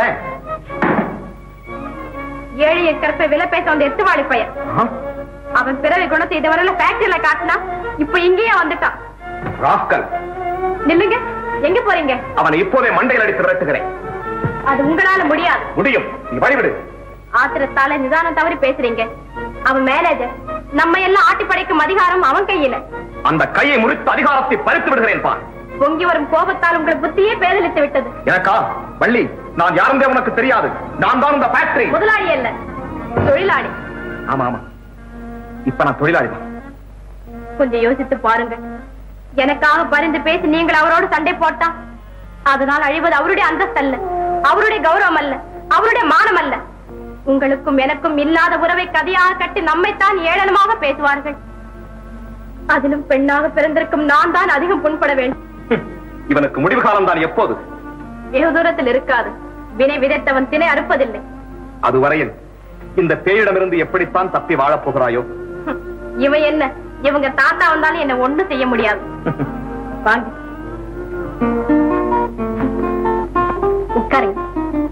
ஏழு ஏக்கரப்பை விலை பேச வந்த எத்துவாளி பையன் அவன் பிறவி குணத்தை இதுவரையில ஃபேக்டரியில காட்டினா இப்ப இங்கேயே வந்துட்டான் ராஸ்கல் நில்லுங்க எங்க போறீங்க அவனை இப்போதே மண்டையில் அடித்து விரட்டுகிறேன் அது உங்களால முடியாது முடியும் நீ வழிவிடு ஆத்திரத்தால நிதானம் தவறி பேசுறீங்க அவன் மேனேஜர் நம்ம எல்லாம் ஆட்டி படைக்கும் அதிகாரம் அவன் கையில அந்த கையை முறித்து அதிகாரத்தை பறித்து விடுகிறேன் பார் பொங்கி வரும் கோபத்தால் உங்கள் புத்தியே பேதலித்து விட்டது எனக்கா வள்ளி நான் யாருந்தே உனக்கு தெரியாது நான் தான் இந்த ஃபேக்டரி முதலாளி அல்ல தொழிலாளி ஆமா ஆமா இப்ப நான் தொழிலாளி தான் கொஞ்சம் யோசித்து பாருங்க எனக்காக பரிந்து பேசி நீங்கள் அவரோடு சண்டை போட்டா அதனால் அழிவது அவருடைய அந்தஸ்து அல்ல அவருடைய கௌரவம் அல்ல அவருடைய மானம் அல்ல உங்களுக்கும் எனக்கும் இல்லாத உறவை கதையாக கட்டி நம்மைத்தான் ஏளனமாக பேசுவார்கள் அதிலும் பெண்ணாக பிறந்திருக்கும் நான் தான் அதிகம் புண்பட வேண்டும் ஹம், இவனுக்கு முடிவு காலம் தான் எப்போது வெகு தூரத்தில் இருக்காது வினை விதைத்தவன் திணை அறுப்பதில்லை அதுவரையில் இந்த பேயிடமிருந்து எப்படித்தான் தப்பி வாழப் போகிறாயோ ஹம், இவன் என்ன இவங்க தாத்தா வந்தாலும் என்ன ஒண்ணும் செய்ய முடியாது வாங்க உட்காருங்க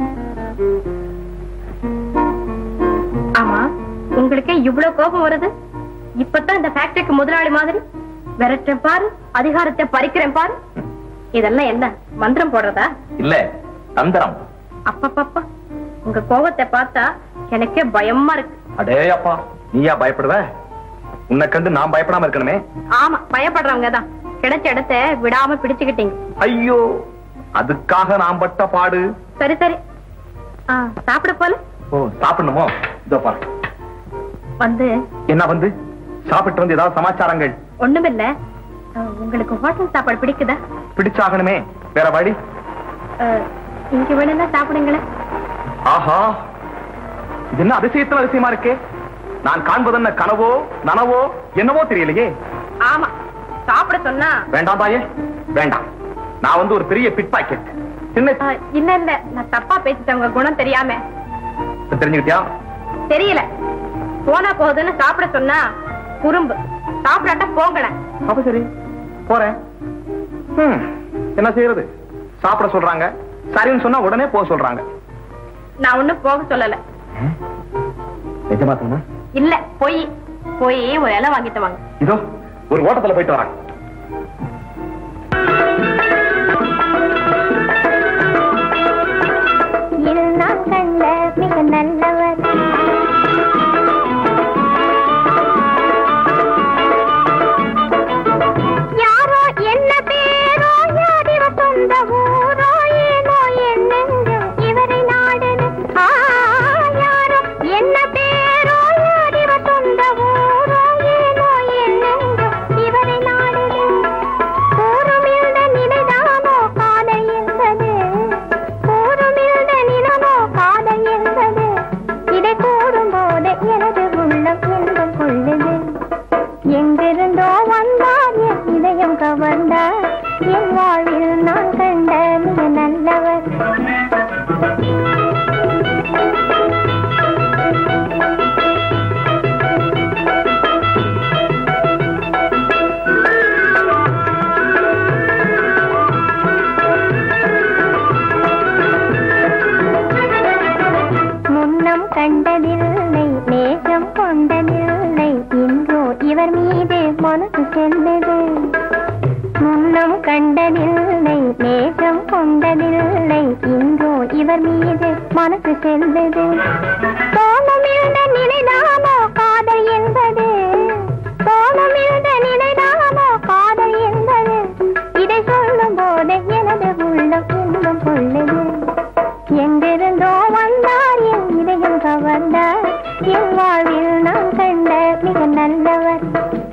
ஆமா உங்களுக்கே இவ்வளவு கோபம் வருது இப்பதான் இந்த ஃபேக்டரிக்கு முதலாளி மாதிரி விரட்டுறேன் பாரு அதிகாரத்தை பறிக்கிறேன் பாரு இதெல்லாம் என்ன மந்திரம் போடுறதா இல்ல தந்திரம் அப்பப்பப்பா உங்க கோபத்தை பார்த்தா எனக்கே பயமா இருக்கு அடே அப்பா நீயா பயப்படுவ உன்னை கண்டு நான் பயப்படாம இருக்கணுமே ஆமா பயப்படுறவங்க தான் கிடைச்ச இடத்த விடாம பிடிச்சுக்கிட்டீங்க ஐயோ அதுக்காக நான் பட்ட பாடு சரி சரி ஆ, சாப்பிட போல ஓ சாப்பிடணுமோ இதோ பாரு வந்து என்ன வந்து சாப்பிட்டு வந்து ஏதாவது சமாச்சாரங்கள் ஒண்ணுமில்ல ஆ, உங்களுக்கு ஹோட்டல் சாப்பாடு பிடிக்குதா பிடிச்சாகணுமே வேற வழி ஆ, இங்க வேணும்னா சாப்பிடுங்களேன் ஆஹா இது என்ன அதிசயத்துல அதிசயமா இருக்கே நான் காண்பது என்ன கனவோ நனவோ என்னவோ தெரியலையே ஆமா சாப்பிட சொன்னா வேண்டாம் தாயே வேண்டாம் நான் வந்து ஒரு பெரிய பிட் பாக்கெட் சின்ன ஆ, இல்ல இல்ல நான் தப்பா பேசிட்டேன் உங்க குணம் தெரியாம தெரிஞ்சுக்கிட்டியா தெரியல போனா போகுதுன்னு சாப்பிட சொன்னா குறும்பு சாப்பிடாட்டா போங்களேன் அப்ப சரி போறேன் ஹம், என்ன செய்யறது சாப்பிட சொல்றாங்க சரின்னு சொன்னா உடனே போக சொல்றாங்க நான் ஒண்ணும் போக சொல்லல நிஜமா சொன்னா இல்ல போய் போய் ஒரு இலை வாங்கிட்டு வாங்க இதோ ஒரு ஓட்டத்துல போயிட்டு வராங்க நான் கண்ட மிக நல்லவர் யாரோ என்ன பேரோ யார் இவர் சொந்த ஊரோ ஏனோ என்னெங்கும் இவரை நாடுது ஆ, யாரோ என்ன பேரோ யார் இவர் சொந்த ஊரோ ஏனோ என்னெங்கும் இவரை நாடுது கூறுமிழ்ந்த நிலைதானோ காதல் என்பது கூறுமிழ்ந்த நிலமோ காதல் என்பது இதை கூறும்போது எனது உள்ளம் இன்பம் கொள்ளுது எங்கிருந்தோ வந்தார் என் இதயம் கவர்ந்தார் என் வாழ்வில் நான் கண்ட மிக நல்லவர் முன்னம் கண்டதில்லை நேசம் கொண்டதில்லை இன்றோ இவர் மீது மனசு செல்லுது முன்னம் கண்டதில்லை நேசம் கொண்டதில்லை இன்றோ இவர் மீது மனசு செல்லுது தோணமிழ்ந்த நிலைதானோ காதல் என்பது தோணமிழ்ந்த நிலைதானோ காதல் என்பது இதை சொல்லும் போது எனது உள்ளம் இன்பம் கொள்ளுது எங்கிருந்தோ வந்தார் என் இதயம் கவர்ந்தார் என் வாழ்வில் நான் கண்ட மிக நல்லவர்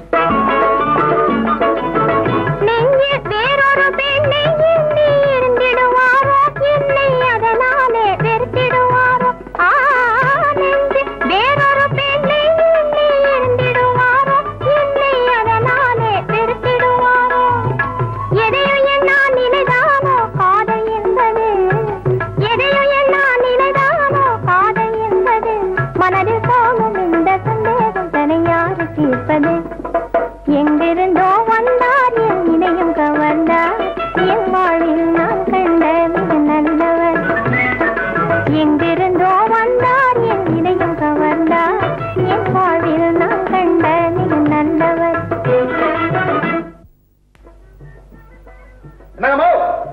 நெஞ்சில் வேறொரு பெண்ணை எண்ணி இருந்திடுவாரோ என்னை அதனாலே வெறுத்திடுவாரோ ஆ நெஞ்சில் வேறொரு பெண்ணை எண்ணி இருந்திடுவாரோ என்னை அதனாலே வெறுத்திடுவாரோ எதையோ எண்ணா நிலைதானோ காதல் என்பது எதையோ எண்ணா நிலைதானோ காதல் என்பது மனதில் போகும் இந்த சந்தேகம் தனியாறு தீர்ப்பது எங்கிருந்தோ வந்தார் என் இதயம் கவர்ந்தார் என் வாழ்வில் நான் கண்ட மிக நல்லவர் எங்கிருந்தோ வந்தார் என் இதயம் கவர்ந்தார் என் வாழ்வில் நான் கண்ட மிக நல்லவர் என்னங்கம்மா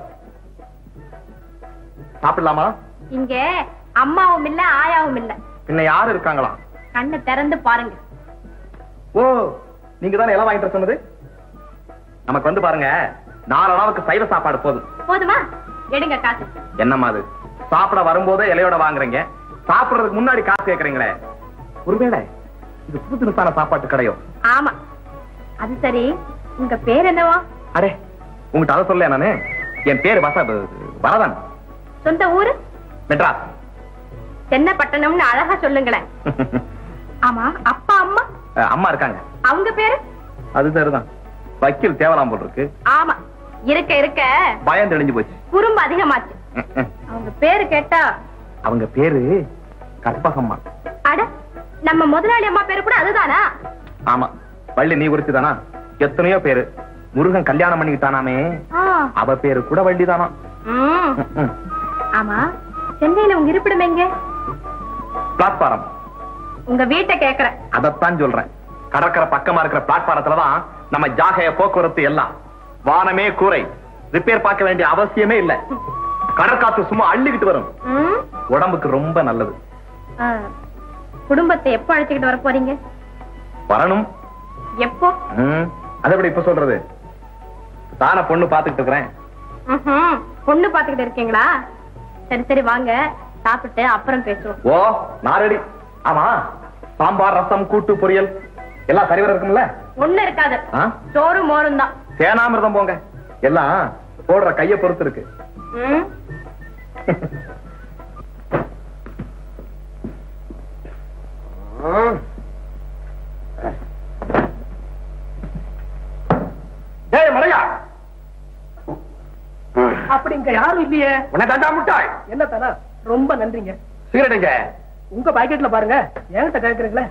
சாப்பிடலாமா இங்க அம்மாவும் இல்ல ஆயாவும் இல்ல பின்ன யாரு இருக்காங்களா கண்ணை திறந்து பாருங்க ஓ நீங்க தானே எல்லாம் வாங்கிட்டு வர சொன்னது நமக்கு வந்து பாருங்க நாலு அளவுக்கு சைவ சாப்பாடு போதும் போதுமா எடுங்க காசு என்னம்மா அது சாப்பிட வரும்போதே இலையோட வாங்குறீங்க சாப்பிடுறதுக்கு முன்னாடி காசு கேக்குறீங்களே ஒருவேளை இது புது தினசான சாப்பாட்டு கடையோ ஆமா அது சரி உங்க பேர் என்னவா அடே உங்ககிட்ட அதை சொல்ல நானு என் பேரு வச வரதன் சொந்த ஊரு மெட்ராஸ் சென்னப்பட்டணம்னு அழகா சொல்லுங்களேன் ஆமா அப்பா அம்மா அஹ், அம்மா இருக்காங்க அவங்க பேரு அது சரிதான் வக்கீல் தேவலாம் போல் இருக்கு ஆமா இருக்க இருக்க பயம் தெளிஞ்சு போச்சு குறும்பு அதிகமாச்சு ம், ம். அவங்க பேரு கேட்டா அவங்க பேரு கற்பகம்மா அட நம்ம முதலாளி அம்மா பேரு கூட அதுதானா ஆமா வள்ளி நீ குறிச்சு தானா எத்தனையோ பேரு முருகன் கல்யாணம் பண்ணிக்கிட்டானாமே ஆ, அவ பேரு கூட வள்ளி தானா ம். ஆமா சென்னையில உங்க இருப்பிடம் எங்க பிளாட்பாரம் உங்க வீட்டை கேக்குறேன் அதத்தான் சொல்றேன் கடற்கரை பக்கமா இருக்கிற பிளாட்பாரத்துலதான் நம்ம ஜாகைய போக்குவரத்து எல்லாம் வானமே கூரை ரிப்பேர் பார்க்க வேண்டிய அவசியமே இல்ல கடற்காத்து சும்மா அள்ளிக்கிட்டு வரும் ம். உடம்புக்கு ரொம்ப நல்லது ஆ, குடும்பத்தை எப்போ அழைச்சுக்கிட்டு வர போறீங்க வரணும் எப்போ ம், அதை எப்படி இப்ப சொல்றது தான பொண்ணு பாத்துக்கிட்டு இருக்கிறேன் ம்ஹும். பொண்ணு பாத்துக்கிட்டு இருக்கீங்களா சரி சரி வாங்க சாப்பிட்டு அப்புறம் பேசுவோம் ஓ நான் ரெடி ஆமா சாம்பார் ரசம் கூட்டு பொரியல் எல்லாம் சரிவர இருக்கும்ல ஒண்ணு இருக்காது ஆ? சோறு மோரும் தான் சேனாமிர்தம் போங்க எல்லாம் போடுற கைய பொறுத்து இருக்கு ம். டேய் மலையா அப்படி இங்க யாரும் இல்லையே உன்னை தண்டா முட்டாய் என்ன தானா ரொம்ப நன்றிங்க சிகரெட்டுங்க உங்க பாக்கெட்ல பாருங்க என்கிட்ட கேக்குறீங்களே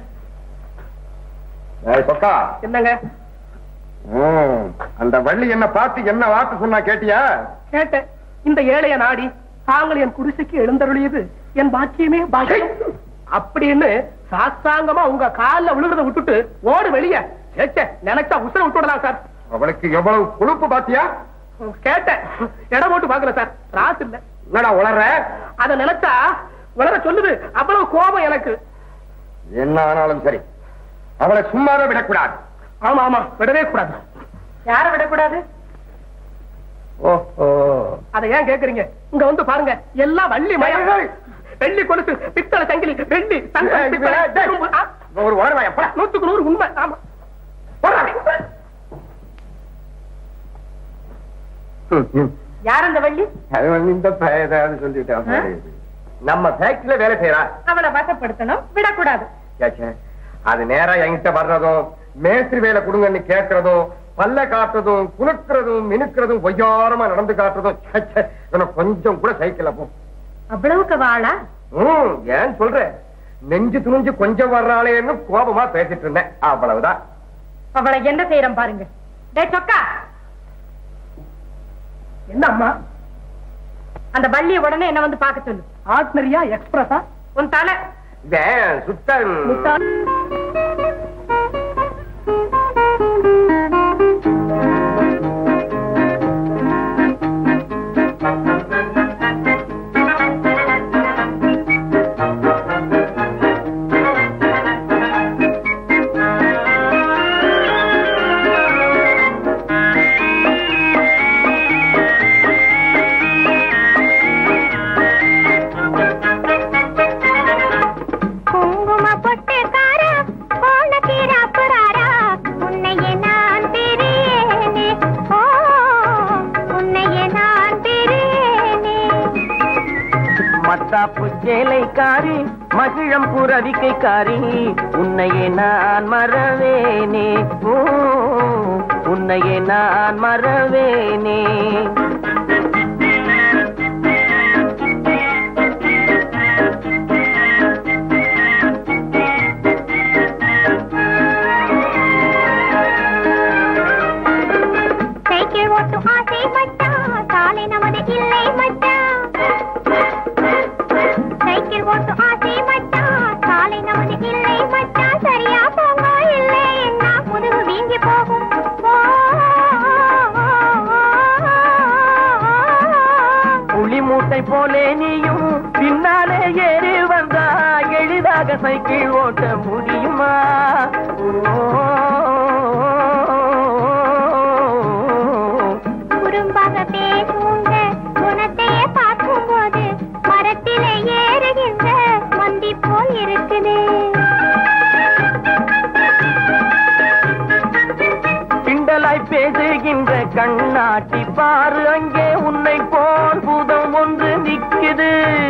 ஏய் சொக்கா என்னங்க ம், அந்த வள்ளி என்ன பார்த்து என்ன வார்த்தை சொன்னா கேட்டியா கேட்டேன் இந்த ஏழைய நாடி தாங்கள் என் குடிசைக்கு எழுந்தருளியது என் பாக்கியமே பாக்கியம் அப்படின்னு சாஸ்தாங்கமா உங்க கால்ல விழுகிறத விட்டுட்டு ஓடு வெளிய கேட்ட நினைச்சா உசுர விட்டுடலாம் சார் அவளுக்கு எவ்வளவு கொழுப்பு பாத்தியா கேட்டேன் இடம் போட்டு பாக்கல சார் ராசு இல்ல என்னடா உளற அத நினைச்சா உலக சொல்லுது அவ்வளவு கோபம் எனக்கு என்ன ஆனாலும் சரி அவளை சும்மாவே விடக்கூடாது ஆமா ஆமா விடவே கூடாது யார விடக்கூடாது ஓஹோ அதை ஏன் கேக்குறீங்க இங்க வந்து பாருங்க எல்லாம் வள்ளி மயம் வெள்ளி கொலுசு பித்தளை சங்கிலி வெள்ளி தங்கம், ஏய், பித்தளை, ஏய், டேய். இரும்பு, ஆ, ஒரு உளறவாய் எப்பா நூத்துக்கு நூறு உண்மை ஆமா யார் அந்த வள்ளி அது வந்து இந்த பையன் ஏதாவது சொல்லிட்டான் பாரு. நம்ம ஃபேக்டரியில வேலை செய்யறா அவளை வசப்படுத்தணும் விடக்கூடாது கேச்சே. அது நேரா என்கிட்ட வர்றதும் மேஸ்திரி வேலை கொடுங்கன்னு கேட்கறதும் பல்ல காட்டுறதும் குலுக்குறதும் மினுக்கிறதும் பொய்யாரமா நடந்து காட்டுறதும் ச்சே, ச்சே. இவனை கொஞ்சம் கூட சைக்கிள்ல போ அவ்வளவுக்கு வாழா ம், ஏன் சொல்ற நெஞ்சு துணிஞ்சு கொஞ்சம் வர்றாளேன்னு கோபமா பேசிட்டு இருந்தேன் அவ்வளவுதான் அவளை என்ன செய்யறோம் பாருங்க டேய் சொக்கா என்ன அம்மா அந்த வள்ளிய உடனே என்ன வந்து பார்க்க சொல்லு ஆர்டினரியா எக்ஸ்பிரஸா உன் தலை இவன் சுத்தம் குங்கும பொட்டுக்காரா கோலக்கீரா புறாரா உன்னையே நான் பிரியேனே ஓ உன்னையே நான் பிரியேனே மத்தாப்பு சேலைக்காரி மகிழம் புறவிக்கைக்காரி உன்னையே நான் மறவேனே ஓ உன்னையே நான் மறவேனே சைக்கிள் ஓட்டும் ஆசை மச்சான் சாலை நமது இல்லை மச்சான் சைக்கிள் ஓட்டும் ஆசை மச்சான் சாலை நமது இல்லை மச்சான் சரியா போங்க இல்லை என்ன முதுகு வீங்கி போகும் ஓ, புலி மூட்டை போலே நீயும் பின்னாலே ஏறி வந்தா எளிதாக சைக்கிள் ஓட்ட முடியுமா ஓ குறும்பாக பேசுங்க குணத்தையே பார்க்கும்போது மரத்திலே ஏறுகின்ற மந்தி போல் இருக்குது கிண்டலா வாய் பேசுகின்ற கண்ணாட்டி பாரு அங்கே உன்னை போல் பூதம் ஒன்று நிக்குது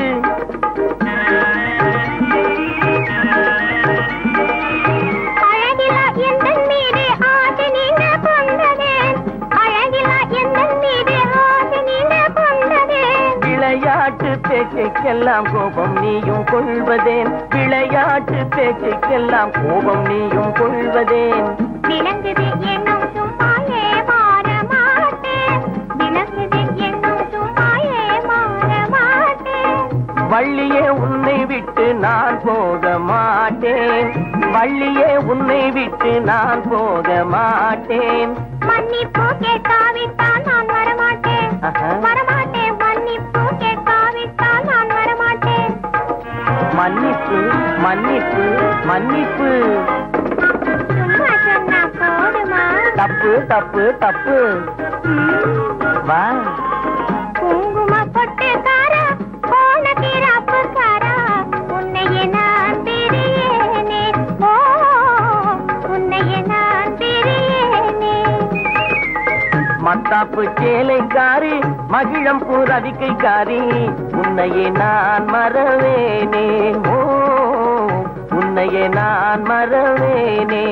அழகிலா எந்தன் மீது ஆசை நீங்க கொண்டதேன் அழகிலா எந்தன் மீது ஆசை நீங்க கொண்டதேன் விளையாட்டு பேச்சுக்கெல்லாம் கோபம் நீயும் கொள்வதேன் விளையாட்டு பேச்சுக்கெல்லாம் கோபம் நீயும் கொள்வதேன் விளங்குது என்னும் சும்மாயே மாற மாட்டேன் விளங்குது என்னும் சும்மாயே மாற மாட்டேன் வள்ளியே உன்னை விட்டு நான் போக மாட்டேன் வள்ளியே உன்னை விட்டு நான் போக மாட்டேன் மன்னிப்பு கேட்காவிட்டால் நான் வரமாட்டேன் ஆஹா. வரமாட்டேன் மன்னிப்பு கேட்காவிட்டால் நான் வரமாட்டேன் மன்னிப்பு மன்னிப்பு மன்னிப்பு சும்மா சொன்னா போதுமா தப்பு தப்பு தப்பு வா குங்கும பொட்டுக்காரா போன திராப்புக்காரா உன்னையே நான் பிரியேனே ஓ உன்னையே நான் பிரியேனே மத்தாப்பு சேலைக்காரி மகிழம்பூ ரதிக்கைக்காரி உன்னையே நான் மறவேனே ஓ உன்னையே நான் மறவேனே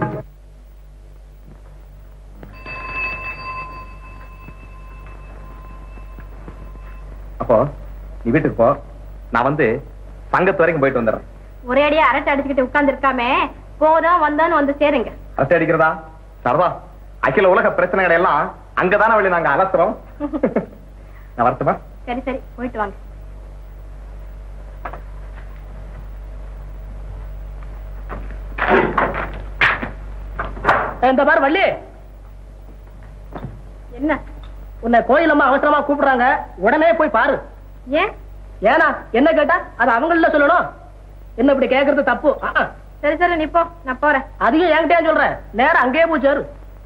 அப்போ நீ வீட்டுக்கு போ நான் வந்து சங்கத்து வரைக்கும் போயிட்டு வந்துடுறேன் ஒரே அடியா அரட்டை அடிச்சுக்கிட்டு உட்கார்ந்து இருக்காமே போதும் வந்தான்னு வந்து சேருங்க அரட்டை அடிக்கிறதா சரதா அகில உலக பிரச்சனைகளை எல்லாம் அங்கதானே வழி நாங்க அலசுறோம் நான் வரட்டுமா சரி சரி போயிட்டு வாங்க இந்த பாரு வள்ளி என்ன உன்னை கோயிலம்மா அவசரமா கூப்பிடுறாங்க உடனே போய் பாரு ஏன் ஏனா என்ன கேட்டா அது அவங்கள சொல்லணும் என்ன இப்படி கேக்குறது தப்பு ஆ, ஆ. சரி சரி நீ போ நான் போறேன் அதிகம் என்கிட்டயே சொல்றேன் நேரம் அங்கேயே போய் சேரு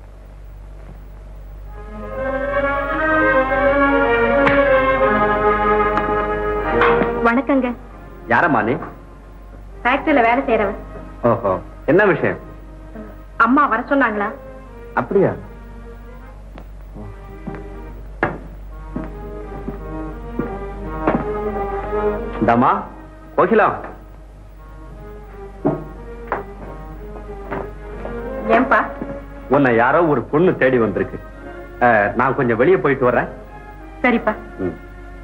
வணக்கங்க யாரம்மா நீ ஃபேக்டரியில வேலை செய்யறவன் ஓஹோ என்ன விஷயம் அம்மா வர சொன்னாங்களா அப்படியா இந்தாம்மா கோகிலா ஏன்பா உன்னை யாரோ ஒரு பொண்ணு தேடி வந்திருக்கு அஹ், நான் கொஞ்சம் வெளியே போயிட்டு வர்றேன் சரிப்பா ம்.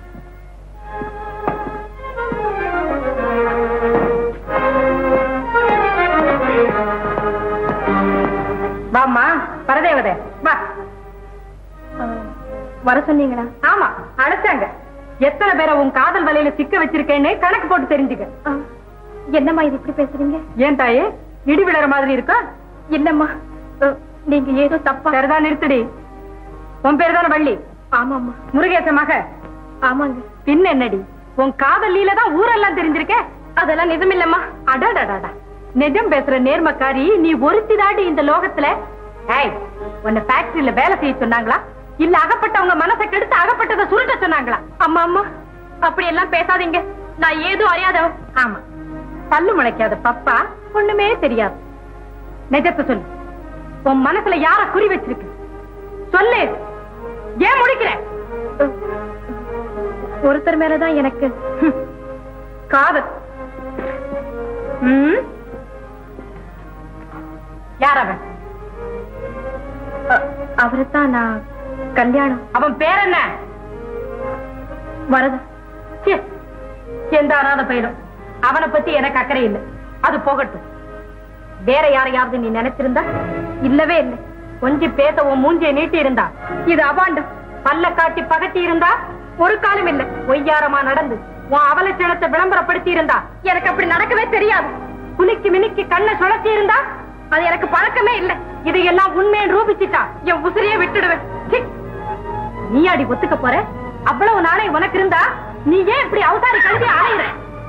வாம்மா பரதேவதே வா வர சொன்னீங்களா ஆமா அழைச்சாங்க எத்தனை பேரை உன் காதல் வலையில சிக்க வச்சிருக்கேன்னு கணக்கு போட்டு தெரிஞ்சுக்க என்னம்மா இது இப்படி பேசுறீங்க ஏன் தாயே இடி விழற மாதிரி இருக்கா இல்லம்மா அஹ், நீங்க ஏதோ தப்பா சரிதான் நிறுத்துடி உன் பேர் தானே வள்ளி ஆமாம்மா முருகேச மக ஆமாங்க பின்ன என்னடி உன் காதலியில தான் ஊரெல்லாம் தெரிஞ்சிருக்க அதெல்லாம் நிஜமில்லம்மா அடாடாடாடா நிஜம் பேசுற நேர்மக்காரி நீ ஒருத்தி தாடி இந்த லோகத்துல ஏய் உன்னை ஃபேக்டரியில வேலை செய்ய சொன்னாங்களா இல்ல அகப்பட்டவங்க மனசை கெடுத்து அகப்பட்டதை சுருட்ட சொன்னாங்களா அம்மா அம்மா அப்படி எல்லாம் பேசாதீங்க நான் ஏதோ அறியாதவன் ஆமா பல்லு முளைக்காத பப்பா ஒண்ணுமே தெரியாது நிஜத்தை சொல்லு உன் மனசுல யார குறி வச்சிருக்கு சொல்லு ஏன் முடிக்கிற ஒருத்தர் மேலதான் எனக்கு ஹம். காதல் ம்? யார் அவன் அவரைத்தான் நான் கல்யாணம் அவன் பேர் என்ன வரது ச்சே, எந்த அனாத பையனும் அவனை பத்தி எனக்கு அக்கறை இல்லை அது போகட்டும் வேற யாரையாவது நீ நினைச்சிருந்தா இல்லவே இல்லை கொஞ்சி பேச உன் மூஞ்சியை நீட்டி இருந்தா இது அபாண்டம் பல்ல காட்டி பகட்டி இருந்தா ஒரு காலம் இல்ல ஒய்யாரமா நடந்து உன் அவலட்சணத்தை விளம்பரப்படுத்தி இருந்தா எனக்கு அப்படி நடக்கவே தெரியாது குலுக்கி மினுக்கி கண்ணை சுழச்சி இருந்தா அது எனக்கு பழக்கமே இல்ல இதையெல்லாம் உண்மையை ரூபிச்சிட்டா என் உசிரியே விட்டுடுவேன் ச்சீ. நீ அடி ஒத்துக்க போற அவ்வளவு நாளை உனக்கு இருந்தா நீ ஏன் இப்படி அவசாரி கழுதி அலையிற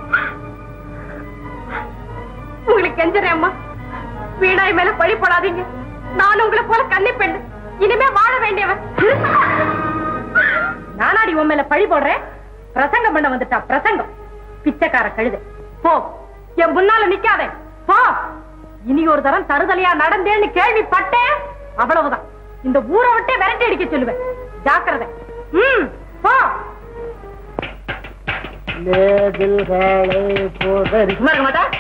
உங்களுக்கு கெஞ்சறேன் அம்மா வீணாய் மேல பழி போடாதீங்க நான் உங்களை போல கன்னி பெண் இனிமே வாழ வேண்டியவன் நானாடி உன் மேல பழி போடுறேன் பிரசங்கம் பண்ண வந்துட்டா பிரசங்கம் பிச்சைக்கார கழுத போ என் முன்னால நிக்காதே போ இனி ஒரு தரம் தருதலையா நடந்தேன்னு கேள்விப்பட்டேன் அவ்வளவுதான் இந்த ஊரை விட்டே விரட்டி அடிக்க சொல்லுவேன் ஜாக்கிரதை ம் போ சும்மா இருக்க மாட்டா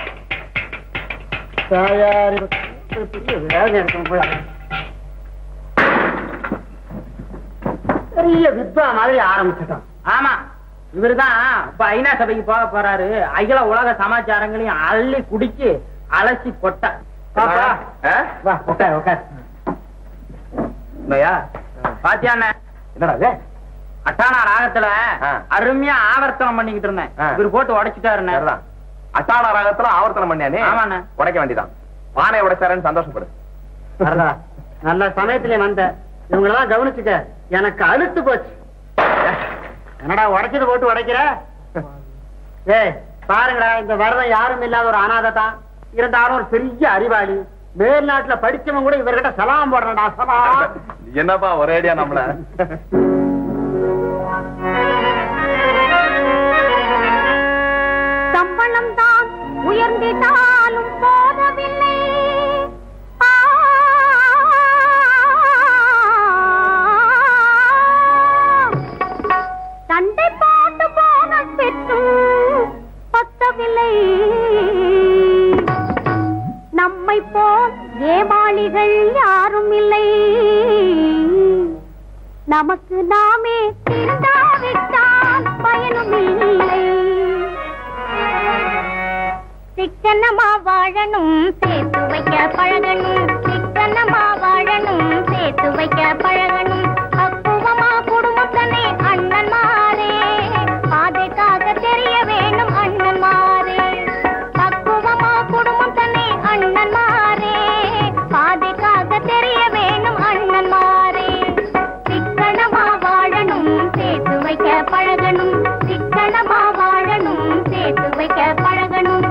பெரிய வித்வா மாதிரி ஆரம்பிச்சிட்டோம் ஆமா இவருதான் இப்ப ஐநா சபைக்கு போக போறாரு அகில உலக சமாச்சாரங்களையும் அள்ளி குடிச்சு அலசி கொட்ட பாப்பா ஆ? வா உட்கார் உட்கார் இல்லையா பாத்தியா அண்ணே? என்னடா இது? அட்டானா ராகத்துல ஆ. அருமையா ஆவர்த்தனம் பண்ணிக்கிட்டு இருந்தேன் ஆ. இவர் போட்டு உடைச்சிட்டாருண்ணே சரிதான். அட்டாள ராகத்துல ஆவர்த்தனம் பண்ணியானே ஆமாண்ணே. உடைக்க வேண்டியதான் பானை உடைச்சாரன்னு சந்தோஷப்படு வரதா நல்ல சமயத்திலே வந்த இவங்களெல்லாம் கவனிச்சுக்க எனக்கு அழுத்து போச்சு என்னடா உடைச்சது போட்டு உடைக்கிற ஏய் பாருங்கடா இந்த வரதம் யாரும் இல்லாத ஒரு அனாதை தான் இருந்தாலும் ஒரு பெரிய அறிவாளி மேல்நாட்டுல படிச்சவன் கூட இவர்கிட்ட சலாம் போடுறா சலாம் என்னப்பா ஒரேடியா நம்மள சம்பளம் தான் உயர்ந்திட்டாலும் போதவில்லை ஆ. சண்டை போட்டு போன பெற்றும் பத்தவில்லை நம்மை போல் ஏமாளிகள் யாரும் இல்லை நமக்கு நாமே திருந்தாவிட்டால் பயனும் இல்லை சிக்கனமா வாழணும் சேர்த்து வைக்க பழகணும் சிக்கனமா வாழணும் சேர்த்து வைக்க பழகணும் பக்குவமா குடும்பத்தனே அண்ணன் மாறே பாதைக்காக தெரிய வேணும் அண்ணன் மாறே பக்குவமா குடும்பம் தன்னை அண்ணன் மாறே பாதைக்காக தெரிய வேணும் அண்ணன் மாறே சிக்கனமா வாழணும் சேர்த்து வைக்க பழகணும் சிக்கனமா வாழணும் சேர்த்து வைக்க பழகணும்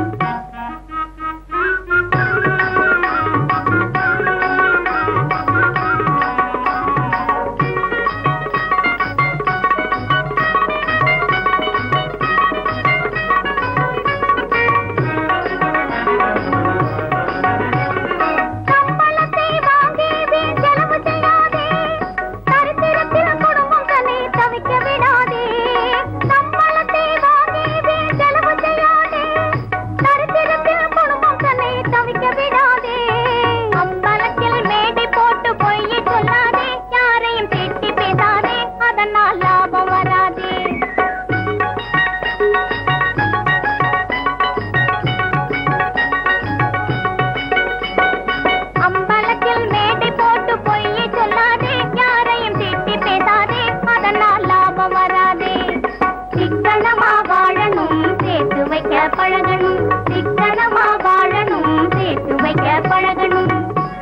சம்பளத்தை வாங்கி வீண் செலவு செய்யாதே தரித்திரத்தில் குடும்பம் தன்னை தவிக்க விடாதே சம்பளத்தை வாங்கி வீண் செலவு செய்யாதே தரித்திரத்தில் குடும்பம் தன்னை தவிக்க விடாதே அம்பலத்தில் மேடை போட்டு பொய்யை சொல்லாதே யாரையும் திட்டி பேசாதே அதனால் லாபம் வராதே அம்பலத்தில் மேடை போட்டு பொய்யை சொல்லாதே யாரையும் திட்டி பேசாதே அதனால் லாபம் வராதே சிக்கனமா வாழணும் சேர்த்து வைக்க பழகணும் சிக்கனமா வாழணும் சேர்த்து வைக்க பழகணும்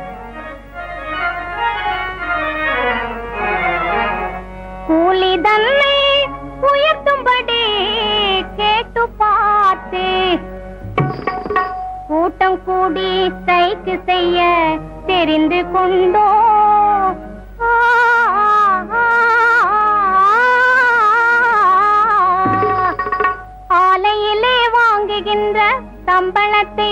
கூலி தன்னை உயர்த்தும்படி கேட்டு பார்த்தே கூட்டம் கூடி ஸ்ட்ரைக்கு செய்ய தெரிந்து கொண்டோ ஆ, ஆ, ஆலையிலே வாங்குகின்ற சம்பளத்தை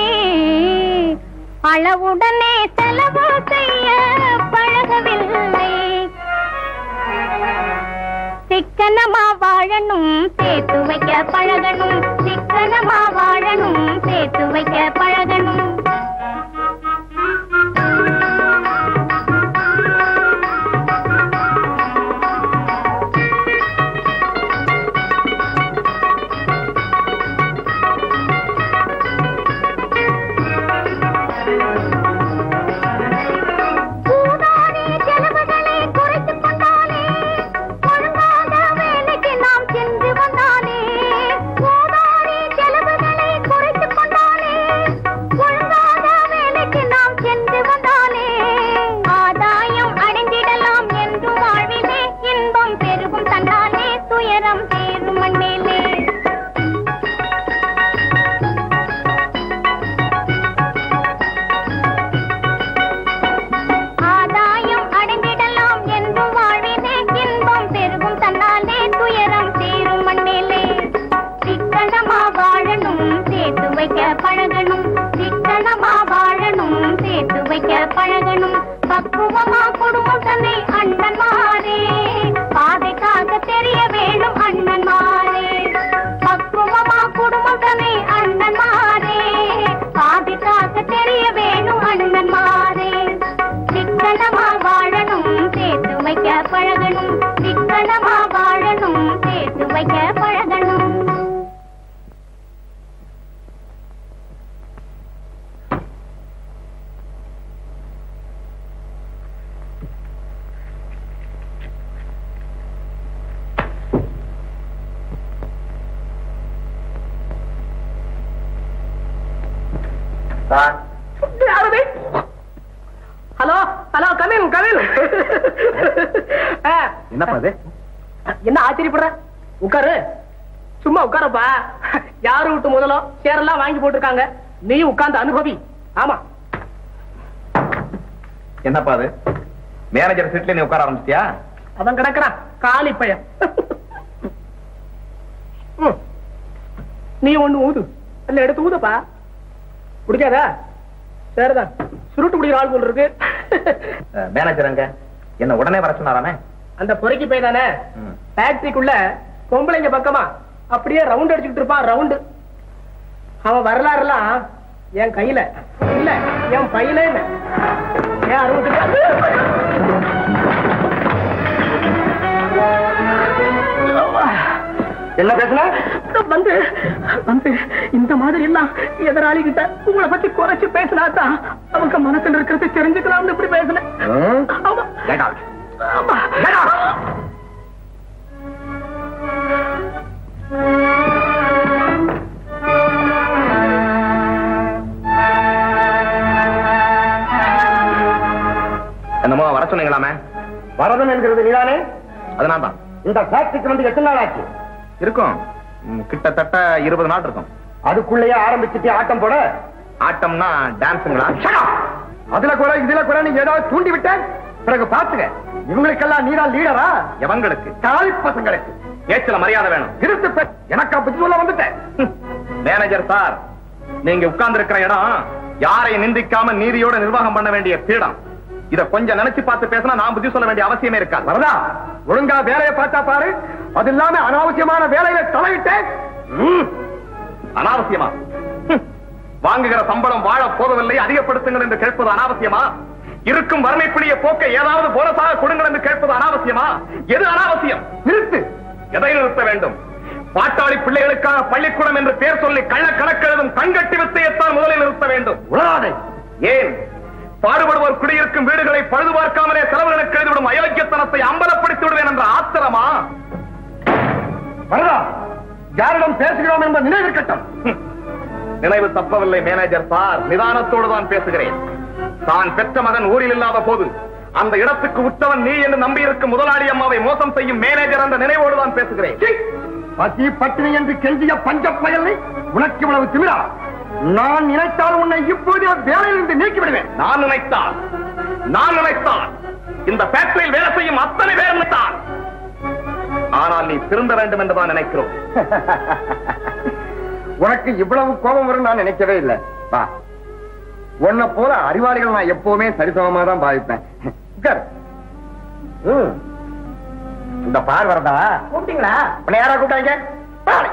அளவுடனே செலவு செய்ய பழகவில்லை சிக்கனமா வாழணும் சேர்த்து வைக்க பழகணும் சிக்கனமா வாழணும் சேர்த்து வைக்க பழகணும் கூடானே செலவுகளை குறைத்துக் கொண்டாலே ஒழுங்கான வேலைக்கு நாம் சென்று வந்தாலே கூடானே செலவுகளை குறைத்துக் கொண்டாலே பழகணும் சிக்கனமா வாழணும் சேர்த்து வைக்க பழகணும் சார் யாரது ஹலோ ஹலோ கமின் கமின் என்னப்பா அது என்ன ஆச்சரியப்படுற உட்காரு சும்மா உட்காரப்பா யாரு விட்டு முதலும் சேரெல்லாம் வாங்கி போட்டிருக்காங்க நீ உட்கார்ந்து அனுபவி ஆமா என்னப்பா அது மேனேஜர் சீட்ல நீ உட்கார ஆரம்பிச்சிட்டியா அவன் கிடக்குறான் காலி பையன் ம். நீ ஒண்ணு ஊது இல்ல எடுத்து ஊதப்பா குடிக்காதா சரிதான் சுருட்டு குடிக்கிற ஆள் போல் இருக்கு மேனேஜர் அங்க என்ன உடனே வர சொன்னாரானே அந்த பொறுக்கி பை தானே ம். ஃபேக்டரிக்குள்ள பொம்பளைங்க பக்கமா அப்படியே ரவுண்ட் அடிச்சுக்கிட்டு இருப்பான் ரவுண்டு அவன் வரலாறுலாம் என் கையில இல்ல என் பையில ஏன் அறுபது என்ன பேசுன வந்து வந்து இந்த மாதிரி எல்லாம் எதிராளி கிட்ட உங்களை பத்தி குறைச்சு பேசினாதான் அவங்க மனசுல இருக்கிறது தெரிஞ்சுக்கலாம்னு இப்படி பேசினேன் ம். ஆமா Get out. ஆமா Get out. என்னமோ வர சொன்னீங்களாமே வரதன் என்கிறது நீதானே அதனால தான் இந்த ஃபேக்டரிக்கு வந்து எத்தனை நாள் ஆச்சு இருக்கும் ம், கிட்டத்தட்ட இருபது நாள் இருக்கும் அதுக்குள்ளேயே ஆரம்பிச்சுட்டு ஆட்டம் போட ஆட்டம்னா டான்ஸுங்களா Shut up. அதுல கூட இதுல கூட நீ ஏதாவது தூண்டி விட்ட பிறகு பாத்துக்க இவங்களுக்கெல்லாம் நீதான் லீடரா எவங்களுக்கு தாய் பசங்களுக்கு ஏச்சல மரியாதை வேணும் நிறுத்து பெண். எனக்கு அப்படி சொல்ல வந்துட்டேன் மேனேஜர் சார் நீங்க உட்கார்ந்து இருக்கிற இடம் யாரையும் நிந்திக்காம நீதியோட நிர்வாகம் பண்ண வேண்டிய பீடம் இத கொஞ்சம் நினைச்சு பார்த்து பேசினா நான் புத்தி சொல்ல வேண்டிய அவசியமே இருக்காது வரதா ஒழுங்கா வேலையை பார்த்தா பாரு அது இல்லாம அனாவசியமான வேலையில தலையிட்டேன் ம். அனாவசியமா ஹம். வாங்குகிற சம்பளம் வாழ போதவில்லை அதிகப்படுத்துங்கள் என்று கேட்பது அனாவசியமா இருக்கும் வறுமைப்பிடிய போக்க ஏதாவது போனஸாக கொடுங்கள் என்று கேட்பது அனாவசியமா எது அனாவசியம் நிறுத்து எதை நிறுத்த வேண்டும் பாட்டாளி பிள்ளைகளுக்கான பள்ளிக்கூடம் என்று பேர் சொல்லி கள்ள கணக்கெழுதும் கண்கட்டி வித்தையத்தான் முதலில் நிறுத்த வேண்டும் உளராதே ஏன் பாடுபடுவோர் குடியிருக்கும் வீடுகளை பழுது பார்க்காமலே செலவுகளுக்கு எழுதிவிடும் அயோக்கியத்தனத்தை அம்பலப்படுத்தி விடுவேன் என்ற ஆத்திரமா வரதா யாரிடம் பேசுகிறோம் என்பது நினைவிருக்கட்டும் ஹம். நினைவு தப்பவில்லை மேனேஜர் சார் நிதானத்தோடு தான் பேசுகிறேன் தான் பெற்ற மகன் ஊரில் இல்லாத போது அந்த இடத்துக்கு உற்றவன் நீ என்று நம்பியிருக்கும் முதலாளி அம்மாவை மோசம் செய்யும் மேனேஜர் என்ற நினைவோடு தான் பேசுகிறேன் சீ! பசி பட்டினி என்று கெஞ்சிய பஞ்ச பயலை உனக்கு இவ்வளவு திமிரா நான் நினைத்தால் உன்னை இப்போதே வேலையிலிருந்து நீக்கி விடுவேன் நான் நினைத்தால் நான் நினைத்தால் இந்த ஃபேக்டரியில் வேலை செய்யும் அத்தனை பேர் நினைத்தால் ஆனால் நீ திருந்த வேண்டும் என்று தான் நினைக்கிறோம் உனக்கு இவ்வளவு கோபம் வரும் நான் நினைக்கவே இல்லை வா உன்னை போல அறிவாளிகள் நான் எப்பவுமே சரிசமமா தான் பாவிப்பேன் உட்காரு. ம். இந்த பார் வரதா கூப்பிட்டீங்களா உன்னை யாரா கூப்பிட்டாங்க பாரு.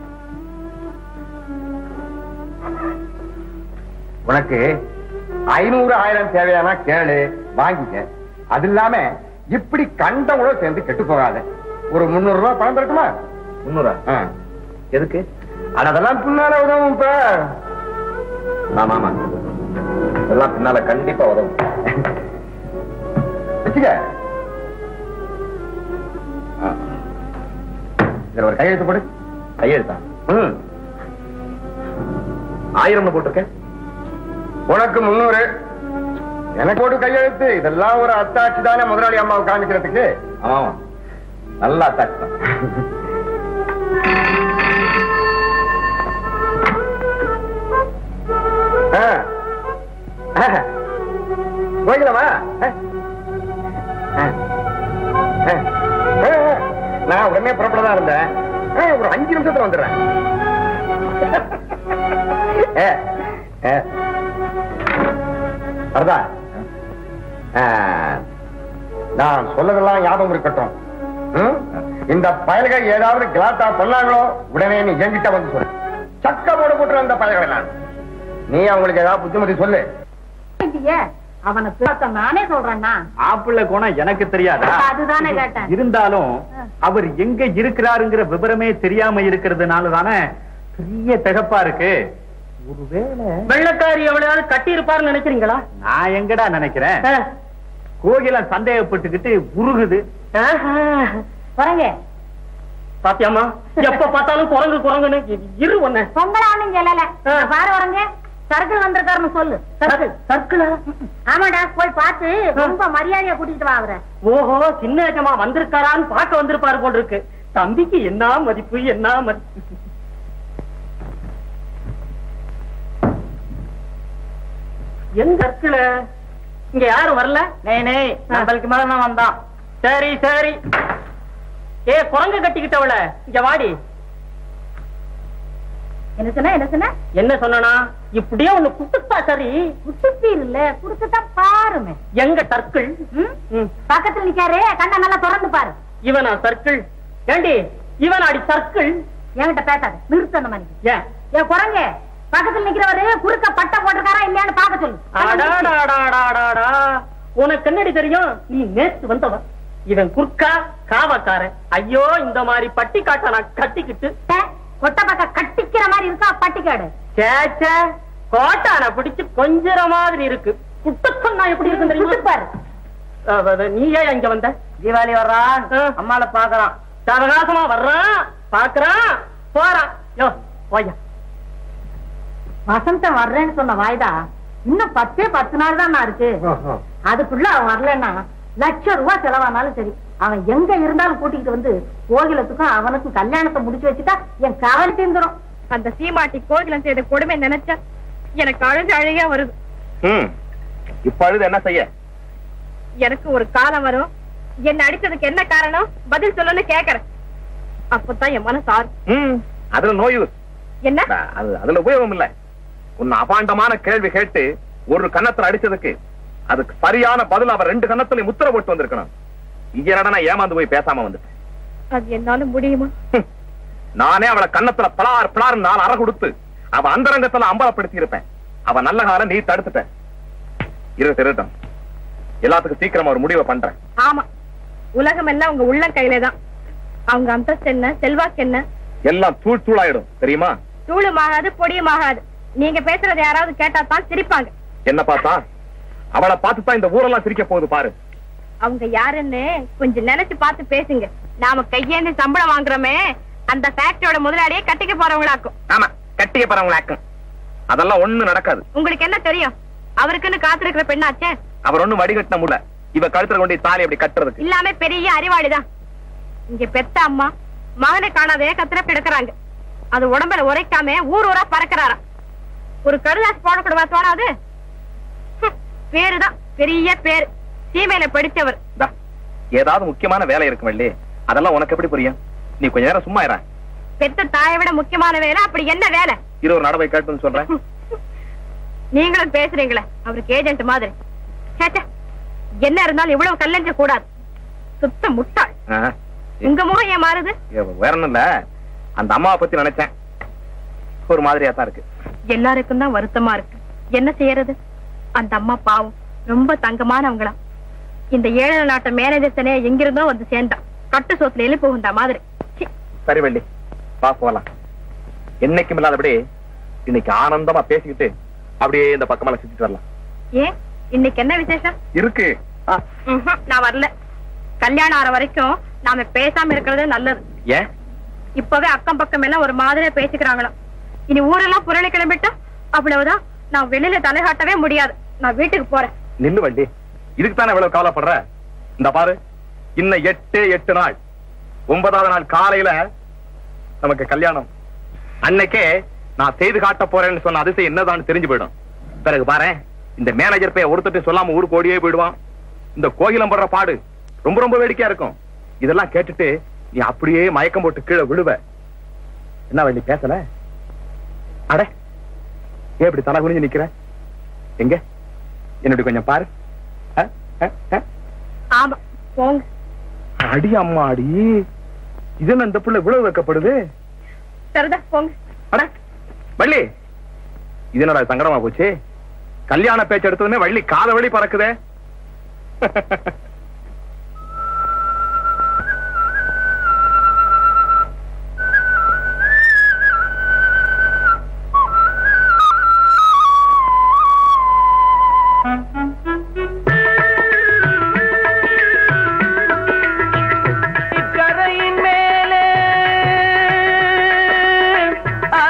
உனக்கு ஐநூறு ஆயிரம் தேவையானா கேளு வாங்கிக்க அது இல்லாம இப்படி கண்டவங்களோ சேர்ந்து கெட்டு போகாத ஒரு முன்னூறு ரூபாய் பணம் தரட்டுமா முன்னூறா ஆ. எதுக்கு அட, அதெல்லாம் பின்னால உதவும் இப்ப ஆமா ஆமா இதெல்லாம் பின்னால கண்டிப்பா உதவும் வச்சுக்க ஆ. இதுல ஒரு கையெழுத்து போடு கையெழுத்தா ம். ஆயிரம்னு போட்டிருக்கேன் உனக்கு முன்னூறு எனக்கு போட்டு கையெழுத்து இதெல்லாம் ஒரு அத்தாட்சி தானே முதலாளி அம்மாவை காமிக்கிறதுக்கு ஆமா நல்லா அட்டாச் தான் ஆ. ஆ. போய்க்கலாமா ஆ. ஆ. ஆ. ஆ. நான் உடனே புறப்படதான் இருந்தேன் ஆ, ஒரு அஞ்சு நிமிஷத்துல வந்துடுறேன் ஆ. ஆ. வரதா ஆ. நான் சொல்லதெல்லாம் ஞாபகம் இருக்கட்டும் ம்? இந்த பயல்கள் ஏதாவது கிளாட்டா பண்ணாங்களோ உடனே நீ என்கிட்ட வந்து சொல்லு சக்க போட போட்டுற அந்த பயல்கள் நான் நீ அவங்களுக்கு ஏதாவது புத்திமதி சொல்லு இல்லையே அவனை பேச நானே சொல்றேன்னா மாப்பிள்ளை குணம் எனக்கு தெரியாதா அதுதானே கேட்டேன் இருந்தாலும் அவர் எங்க இருக்கிறாருங்கிற விவரமே தெரியாம இருக்கிறதுனால தானே பெரிய திகப்பா இருக்கு ஒருவேளை வெள்ளக்காரி எவ்வளவு கட்டி இருப்பாருன்னு நினைக்கிறீங்களா நான் எங்கடா நினைக்கிறேன் கோகிலம் சந்தேகப்பட்டுக்கிட்டு உருகுது வரங்க பாத்தியாமா எப்ப பார்த்தாலும் குரங்கு குரங்குன்னு இ- இரு ஒண்ணு பொங்கலான்னு சொல்லல ஆ. பாரு வரங்க சர்க்கிள் வந்திருக்காருன்னு சொல்லு சர்க்கிள் சர்க்கிளா ஆமாடா போய் பார்த்து ரொம்ப மரியாதையா கூட்டிட்டு வா அவரை ஓஹோ சின்ன ஏஜமா வந்திருக்காரான்னு பார்க்க வந்திருப்பாரு போல் இருக்கு தம்பிக்கு என்ன மதிப்பு என்ன மதிப்பு எங்க சர்க்கிள இங்க யாரும் வரல நே நே நம்மளுக்கு மேல தான் வந்தான் சரி சரி ஏ குரங்கு கட்டிக்கிட்டவள இங்க வாடி என்ன சொன்ன என்ன சொன்ன என்ன சொன்னா இப்படியே ஒண்ணு குட்டுப்பா சரி குட்டுப்பி இல்ல குடுத்துதான் பாருமே எங்க சர்க்கிள் ம்? ம். பக்கத்துல நிக்காரு கண்ணை நல்லா திறந்து பாரு இவனா சர்க்கிள் ஏண்டி இவனாடி சர்க்கிள் என்கிட்ட பேசாத நிறுத்து அந்த மாதிரி ஏன் ஏன் குரங்க பக்கத்துல நிக்கிறவரு குறுக்க பட்டை போட்டிருக்காரா இல்லையான்னு பாக்க சொல்லு அடாடாடாடாடாடா. உனக்கு என்னடி தெரியும் நீ நேத்து வந்தவன் இவன் குர்க்கா காவக்காரன் ஐயோ இந்த மாதிரி பட்டி காட்ட நான் கட்டிக்கிட்டு ஏ, கொட்டை பக்க கட்டிக்கிற மாதிரி இருக்கா பட்டிக்காடு சேச்ச கோட்டான பிடிச்சு கொஞ்சற மாதிரி இருக்கு குட்டக்கண்ணா எப்படி இருக்கு தெரியுமா குட்டுப்பாரு அஹ், அஹ், நீ ஏன் இங்க வந்த தீபாவளி வர்றான் அம்மால பாக்குறான் சவகாசமா வர்றான் பாக்குறான் போறான் யோ போய்யா வசந்தம் வர்றேன்னு சொன்ன வாய்தா இன்னும் பத்தே பத்து நாள் தான் இருக்கு அதுக்குள்ள அவன் வரலன்னா லட்சம் ரூபாய் செலவானாலும் சரி அவன் எங்க இருந்தாலும் கூட்டிக்கிட்டு வந்து கோகிலத்துக்கும் அவனுக்கும் கல்யாணத்தை முடிச்சு வச்சுட்டா என் கவலை தீர்ந்துரும் அந்த சீமாட்டி கோகிலம் செய்த கொடுமை நினைச்சா எனக்கு அழுது அழுகையா வருது ம் இப்ப அழுது என்ன செய்ய எனக்கு ஒரு காலம் வரும் என்ன அடிச்சதுக்கு என்ன காரணம் பதில் சொல்லணும்னு கேக்குறேன் அப்பதான் என் மனசு ஆறு ம் அதுல நோய் என்ன அது அதுல உபயோகம் இல்ல உன்னை அபாண்டமான கேள்வி கேட்டு ஒரு கன்னத்துல அடிச்சதுக்கு அதுக்கு சரியான பதில் அவ ரெண்டு கன்னத்துல முத்திர போட்டு வந்திருக்கணும் இங்க நான் ஏமாந்து போய் பேசாம வந்துட்டேன் அது என்னால முடியுமா ஹம். நானே அவளை கன்னத்துல பலார் பலார் நாலு அறை கொடுத்து அவ அந்தரங்கத்துல அம்பலப்படுத்தி இருப்பேன் அவ நல்ல காலம் நீ தடுத்துட்ட இரு திருட்டம் எல்லாத்துக்கும் சீக்கிரமா ஒரு முடிவை பண்றேன் ஆமா உலகம் எல்லாம் உங்க உள்ளம் கையில தான் அவங்க அந்தஸ்து என்ன செல்வாக்கு என்ன எல்லாம் தூள் தூளாயிடும் தெரியுமா தூளும் ஆகாது பொடியும் ஆகாது நீங்க பேசுறது யாராவது கேட்டா தான் சிரிப்பாங்க என்ன பார்த்தா அவளை பார்த்து தான் இந்த ஊரெல்லாம் சிரிக்க போகுது பாரு அவங்க யாருன்னு கொஞ்சம் நினைச்சு பார்த்து பேசுங்க நாம கையேந்தி சம்பளம் வாங்குறோமே அந்த ஃபேக்டரியோட முதலாளியே கட்டிக்க போறவங்களாக்கும் ஆமா கட்டிக்க போறவங்களாக்கும் அதெல்லாம் ஒண்ணு நடக்காது உங்களுக்கு என்ன தெரியும் அவருக்குன்னு காத்திருக்கிற பெண்ணாச்சே அவர் ஒண்ணும் வடிகட்டின முடியல இவ கழுத்துல கொண்டு போய் தாலி அப்படி கட்டுறதுக்கு இல்லாம பெரிய அறிவாளிதான் இங்க பெத்த அம்மா மகனை காணாதே கத்திர கிடக்குறாங்க அது உடம்புல உரைக்காம ஊர் ஊரா பறக்குறாராம் ஒரு கருதாசி போடக்கூடாது தோணாது ஹம், பேருதான் பெரிய பேரு சீமையில படிச்சவர் இந்தா, ஏதாவது முக்கியமான வேலை இருக்கும் வள்ளி அதெல்லாம் உனக்கு எப்படி புரியும் நீ கொஞ்ச நேரம் சும்மா இரு பெத்த தாயை விட முக்கியமான வேலை அப்படி என்ன வேலை இரு ஒரு நடவை கேட்டுன்னு சொல்றேன் நீங்களும் பேசுறீங்களே அவருக்கு ஏஜென்ட் மாதிரி ச்சே, ச்சே. என்ன இருந்தாலும் இவ்வளவு கல்லஞ்ச கூடாது சுத்த முட்டாள் ஆ, உங்க முகம் ஏன் மாறுது ஏ, வேற ஒண்ணும் இல்ல அந்த அம்மாவை பத்தி நினைச்சேன் ஒரு மாதிரியா தான் இருக்கு எல்லாருக்கும் தான் வருத்தமா இருக்கு என்ன செய்யறது அந்த அம்மா பாவம் ரொம்ப தங்கமானவங்களாம் இந்த ஏழை நாட்டு மேனேஜர் தனியா எங்கிருந்தோ வந்து சேர்ந்தான் கட்டு சோத்துல எழுப்பி புகுந்த மாதிரி சி, சரி வள்ளி வா போலாம் என்னைக்கும் இல்லாதபடி இன்னைக்கு ஆனந்தமா பேசிக்கிட்டு அப்படியே இந்த பக்கமெல்லாம் சுத்திட்டு வரலாம் ஏன் இன்னைக்கு என்ன விசேஷம் இருக்கு ஆ, ம்ஹும், நான் வரல கல்யாணம் ஆற வரைக்கும் நாம பேசாம இருக்கிறது நல்லது ஏன் இப்பவே அக்கம் பக்கம் எல்லாம் ஒரு மாதிரியா பேசிக்கிறாங்களாம் இனி ஊரெல்லாம் புரளி கிளம்பிட்டா அவ்வளவுதான் நான் வெளியில தலைகாட்டவே முடியாது நான் வீட்டுக்கு போறேன் நில்லு வண்டி இதுக்கு தானே இவ்வளவு கவலைப்படுற இந்த பாரு இன்னும் எட்டு எட்டு நாள் ஒன்பதாவது நாள் காலையில நமக்கு கல்யாணம் அன்னைக்கே நான் செய்து காட்ட போறேன்னு சொன்ன அதிசயம் என்னதான்னு தெரிஞ்சு போயிடும் பிறகு பாரு இந்த மேனேஜர் போய் ஒருத்தட்டையும் சொல்லாம ஊருக்கு ஓடியே போயிடுவான் இந்த கோகிலம் படுற பாடு ரொம்ப ரொம்ப வேடிக்கையா இருக்கும் இதெல்லாம் கேட்டுட்டு நீ அப்படியே மயக்கம் போட்டு கீழே விழுவ என்ன வள்ளி பேசல அட ஏன் இப்படி தலை குனிஞ்சு நிக்கிற எங்க என்னுடைய கொஞ்சம் பாரு அ, அ, அ. ஆமா போங்க அடி அம்மா அடி இது என்ன இந்த புள்ள இவ்வளவு வைக்கப்படுது சரிதா போங்க அட வள்ளி இது என்னடா சங்கடமா போச்சு கல்யாண பேச்சு எடுத்ததுமே வள்ளி கால வழி பறக்குதே கரையின் மேலே ஆ,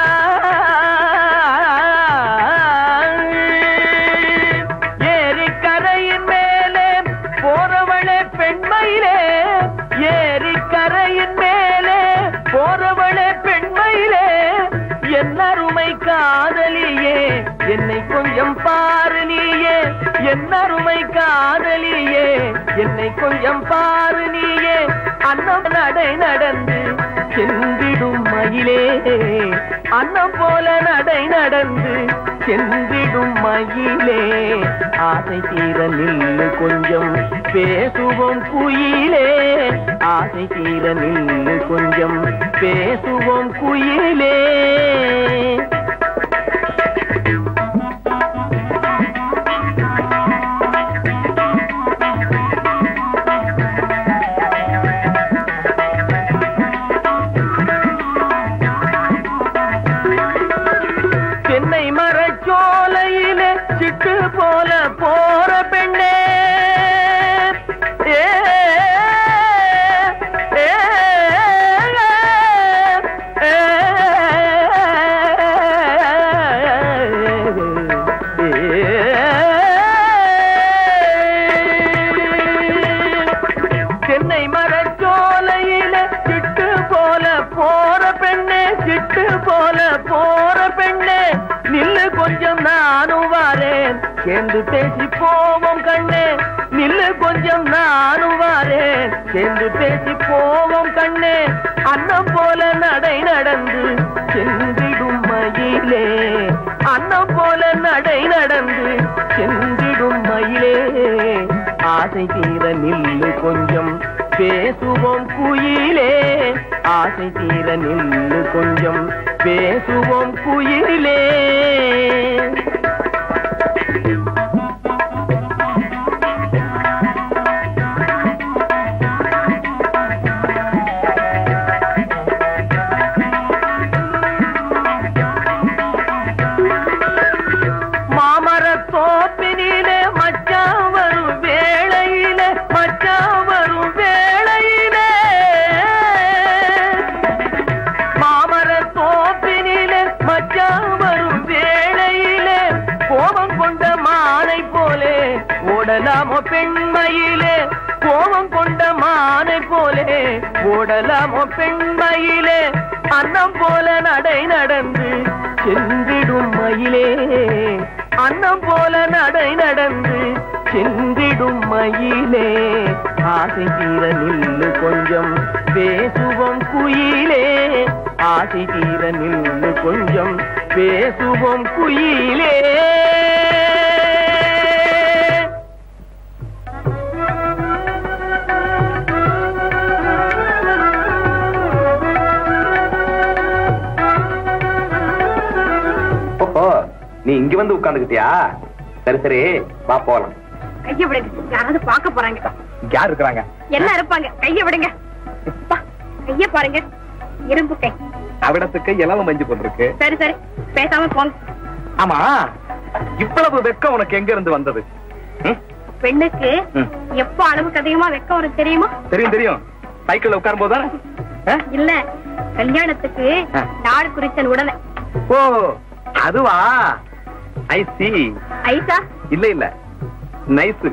ஏரி கரையின் மேலே போறவளே பெண்மையிலே ஏரி கரையின் மேலே போறவளே பெண்மையிலே என் அருமை காதலியே என்னை கொஞ்சம் பாரு நீயே என் அருமை காதலியே என்னை கொஞ்சம் பாரு நீயே அன்னம் நடை நடந்து சென்றிடும் மயிலே அன்னம் போல நடை நடந்து சென்றிடும் மயிலே ஆசை தீர நில்லு கொஞ்சம் பேசுவோம் குயிலே ஆசை தீர நில்லு கொஞ்சம் பேசுவோம் குயிலே தென்னை மரச்சோலையிலே சிட்டு போல போற பெண்ணே ஏ, ஏ, ஏ, தென்னை மரச்சோலையில சிட்டு போல போற பெண்ணே சிட்டு போல போற பெண்ணே நில்லு கொஞ்சம் நானும் வாரேன் சேர்ந்து பேசி போவோம் கண்ணே நில்லு கொஞ்சம் நானும் வாரேன் சேர்ந்து பேசி போவோம் கண்ணே அன்னம் போல நடை நடந்து சென்றிடும் மயிலே அன்னம் போல நடை நடந்து சென்றிடும் மயிலே ஆசை தீர நில்லு கொஞ்சம் பேசுவோம் குயிலே ஆசை தீர நில்லு கொஞ்சம் பேசுவோம் குயிலே மாமரத் தோப்பினிலே மச்சான் வரும் வேளையிலே மச்சான் வரும் வேளையிலே மாமரத் தோப்பினிலே மச்சான் வரும் வேளையிலே கோபம் கொண்ட மானை போலே ஓடலாமோ பெண்மையிலே கோபம் கொண்ட மானை போலே ஓடலாமோ பெண்மையிலே அன்னம் போல நடை நடந்து சென்றிடும் மயிலே அன்னம் போல நடை நடந்து சென்றிடும் மயிலே ஆசை தீர நில்லு கொஞ்சம் பேசுவோம் குயிலே ஆசை தீர நில்லு கொஞ்சம் பேசுவோம் குயிலே ஓஹோ நீ இங்க வந்து உட்கார்ந்துகிட்டியா சரி சரி வா போலாம் கைய விடுங்க யாராவது பார்க்க போறாங்க யார் இருக்கிறாங்க எல்லாம் இருப்பாங்க கைய விடுங்க அப்பா, கைய பாருங்க இரும்பு கை அவிடத்துக்கு இலவ மஞ்சு போட்டிருக்கு சரி சரி பேசாம போங்க ஆமா இவ்வளவு வெக்கம் உனக்கு எங்க இருந்து வந்தது ம்? பெண்ணுக்கு ம். எப்ப அளவுக்கு அதிகமா வெக்கம் வரும் தெரியுமா தெரியும் தெரியும் சைக்கிள்ல உட்காரும் போதுதானே ஆ? இல்ல கல்யாணத்துக்கு ஆ. நாடு குறிச்சன் உடனே ஓ அதுவா ஐ சி ஐசா இல்ல இல்ல நைஸ்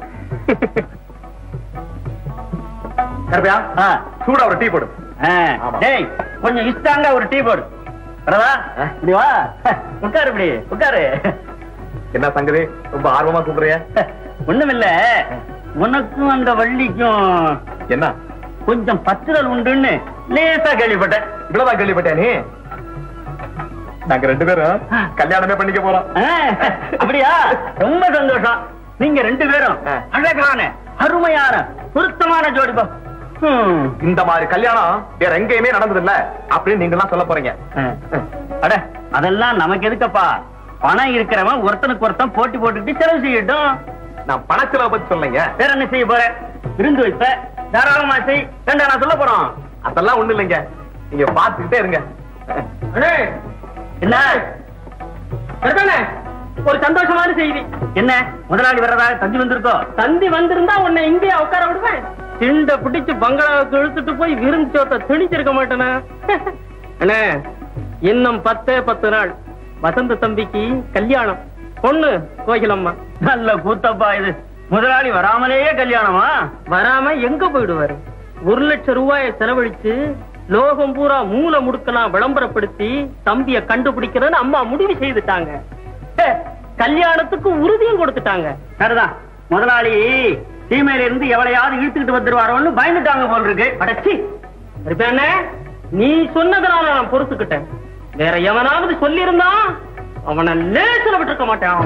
கருப்பையா சூடா ஒரு டீ போடு ஆமா. டேய் கொஞ்சம் இஷ்டாங்க ஒரு டீ போடு வரதா ஆ. இப்படி வா உட்காரு இப்படி உட்காரு என்ன சங்கதி ரொம்ப ஆர்வமா கூப்பிடுறிய ஒண்ணுமில்ல உனக்கும் அந்த வள்ளிக்கும் என்ன கொஞ்சம் பத்துதல் உண்டுன்னு லேசா கேள்விப்பட்டேன் இவ்வளவுதான் கேள்விப்பட்டியா நீ நாங்க ரெண்டு பேரும் கல்யாணமே பண்ணிக்க போறோம் ஆ, அப்படியா ரொம்ப சந்தோஷம் நீங்க ரெண்டு பேரும் ஆ. அழகான அருமையான பொருத்தமான ஜோடிப்பா ம். இந்த மாதிரி கல்யாணம் வேற எங்கேயுமே நடந்தது இல்ல அப்படின்னு நீங்க எல்லாம் சொல்ல போறீங்க ஆ. அட அதெல்லாம் நமக்கு எதுக்கப்பா பணம் இருக்கிறவன் ஒருத்தனுக்கு ஒருத்தன் போட்டி போட்டுட்டு செலவு செய்யட்டும் நான் பணச்செலவை பத்தி சொல்லுங்க வேற என்ன செய்ய போற விருந்து வைப்ப தாராளமா செய் ரெண்டா நான் சொல்ல போறோம் அதெல்லாம் ஒண்ணு இல்லைங்க நீங்க பாத்துக்கிட்டே இருங்க அண்ணே என்ன சரிதானே? ஒரு சந்தோஷமான செய்தி என்ன முதலாளி வர்றதாக தஞ்சு வந்திருக்கோ தந்தி வந்திருந்தா உன்னை இங்கேயே உட்கார விடுவேன் திண்ட பிடிச்சு பங்களாவுக்கு இழுத்துட்டு போய் விருந்து சோத்த திணிச்சிருக்க மாட்டேனா அண்ணே இன்னும் பத்தே பத்து நாள் வசந்த தம்பிக்கு கல்யாணம் பொண்ணு கோகிலம்மா நல்ல கூத்தப்பா இது முதலாளி வராமலேயே கல்யாணமா வராம எங்க போயிடுவாரு ஒரு லட்சம் ரூபாயை செலவழிச்சு லோகம் பூரா மூல முடுக்கலாம் விளம்பரப்படுத்தி தம்பிய கண்டுபிடிக்கிறதுன்னு அம்மா முடிவு செய்துட்டாங்க ஹே, கல்யாணத்துக்கு உறுதியும் கொடுத்துட்டாங்க சரிதான் முதலாளி சீமையில இருந்து எவளையாவது இழுத்துக்கிட்டு வந்துருவாரோன்னு பயந்துட்டாங்க போல் இருக்கு அடச்சி இருப்பேனே நீ சொன்னதுனால நான் பொறுத்துக்கிட்டேன் வேற எவனாவது சொல்லியிருந்தா அவனை லேசில விட்டுருக்க மாட்டான்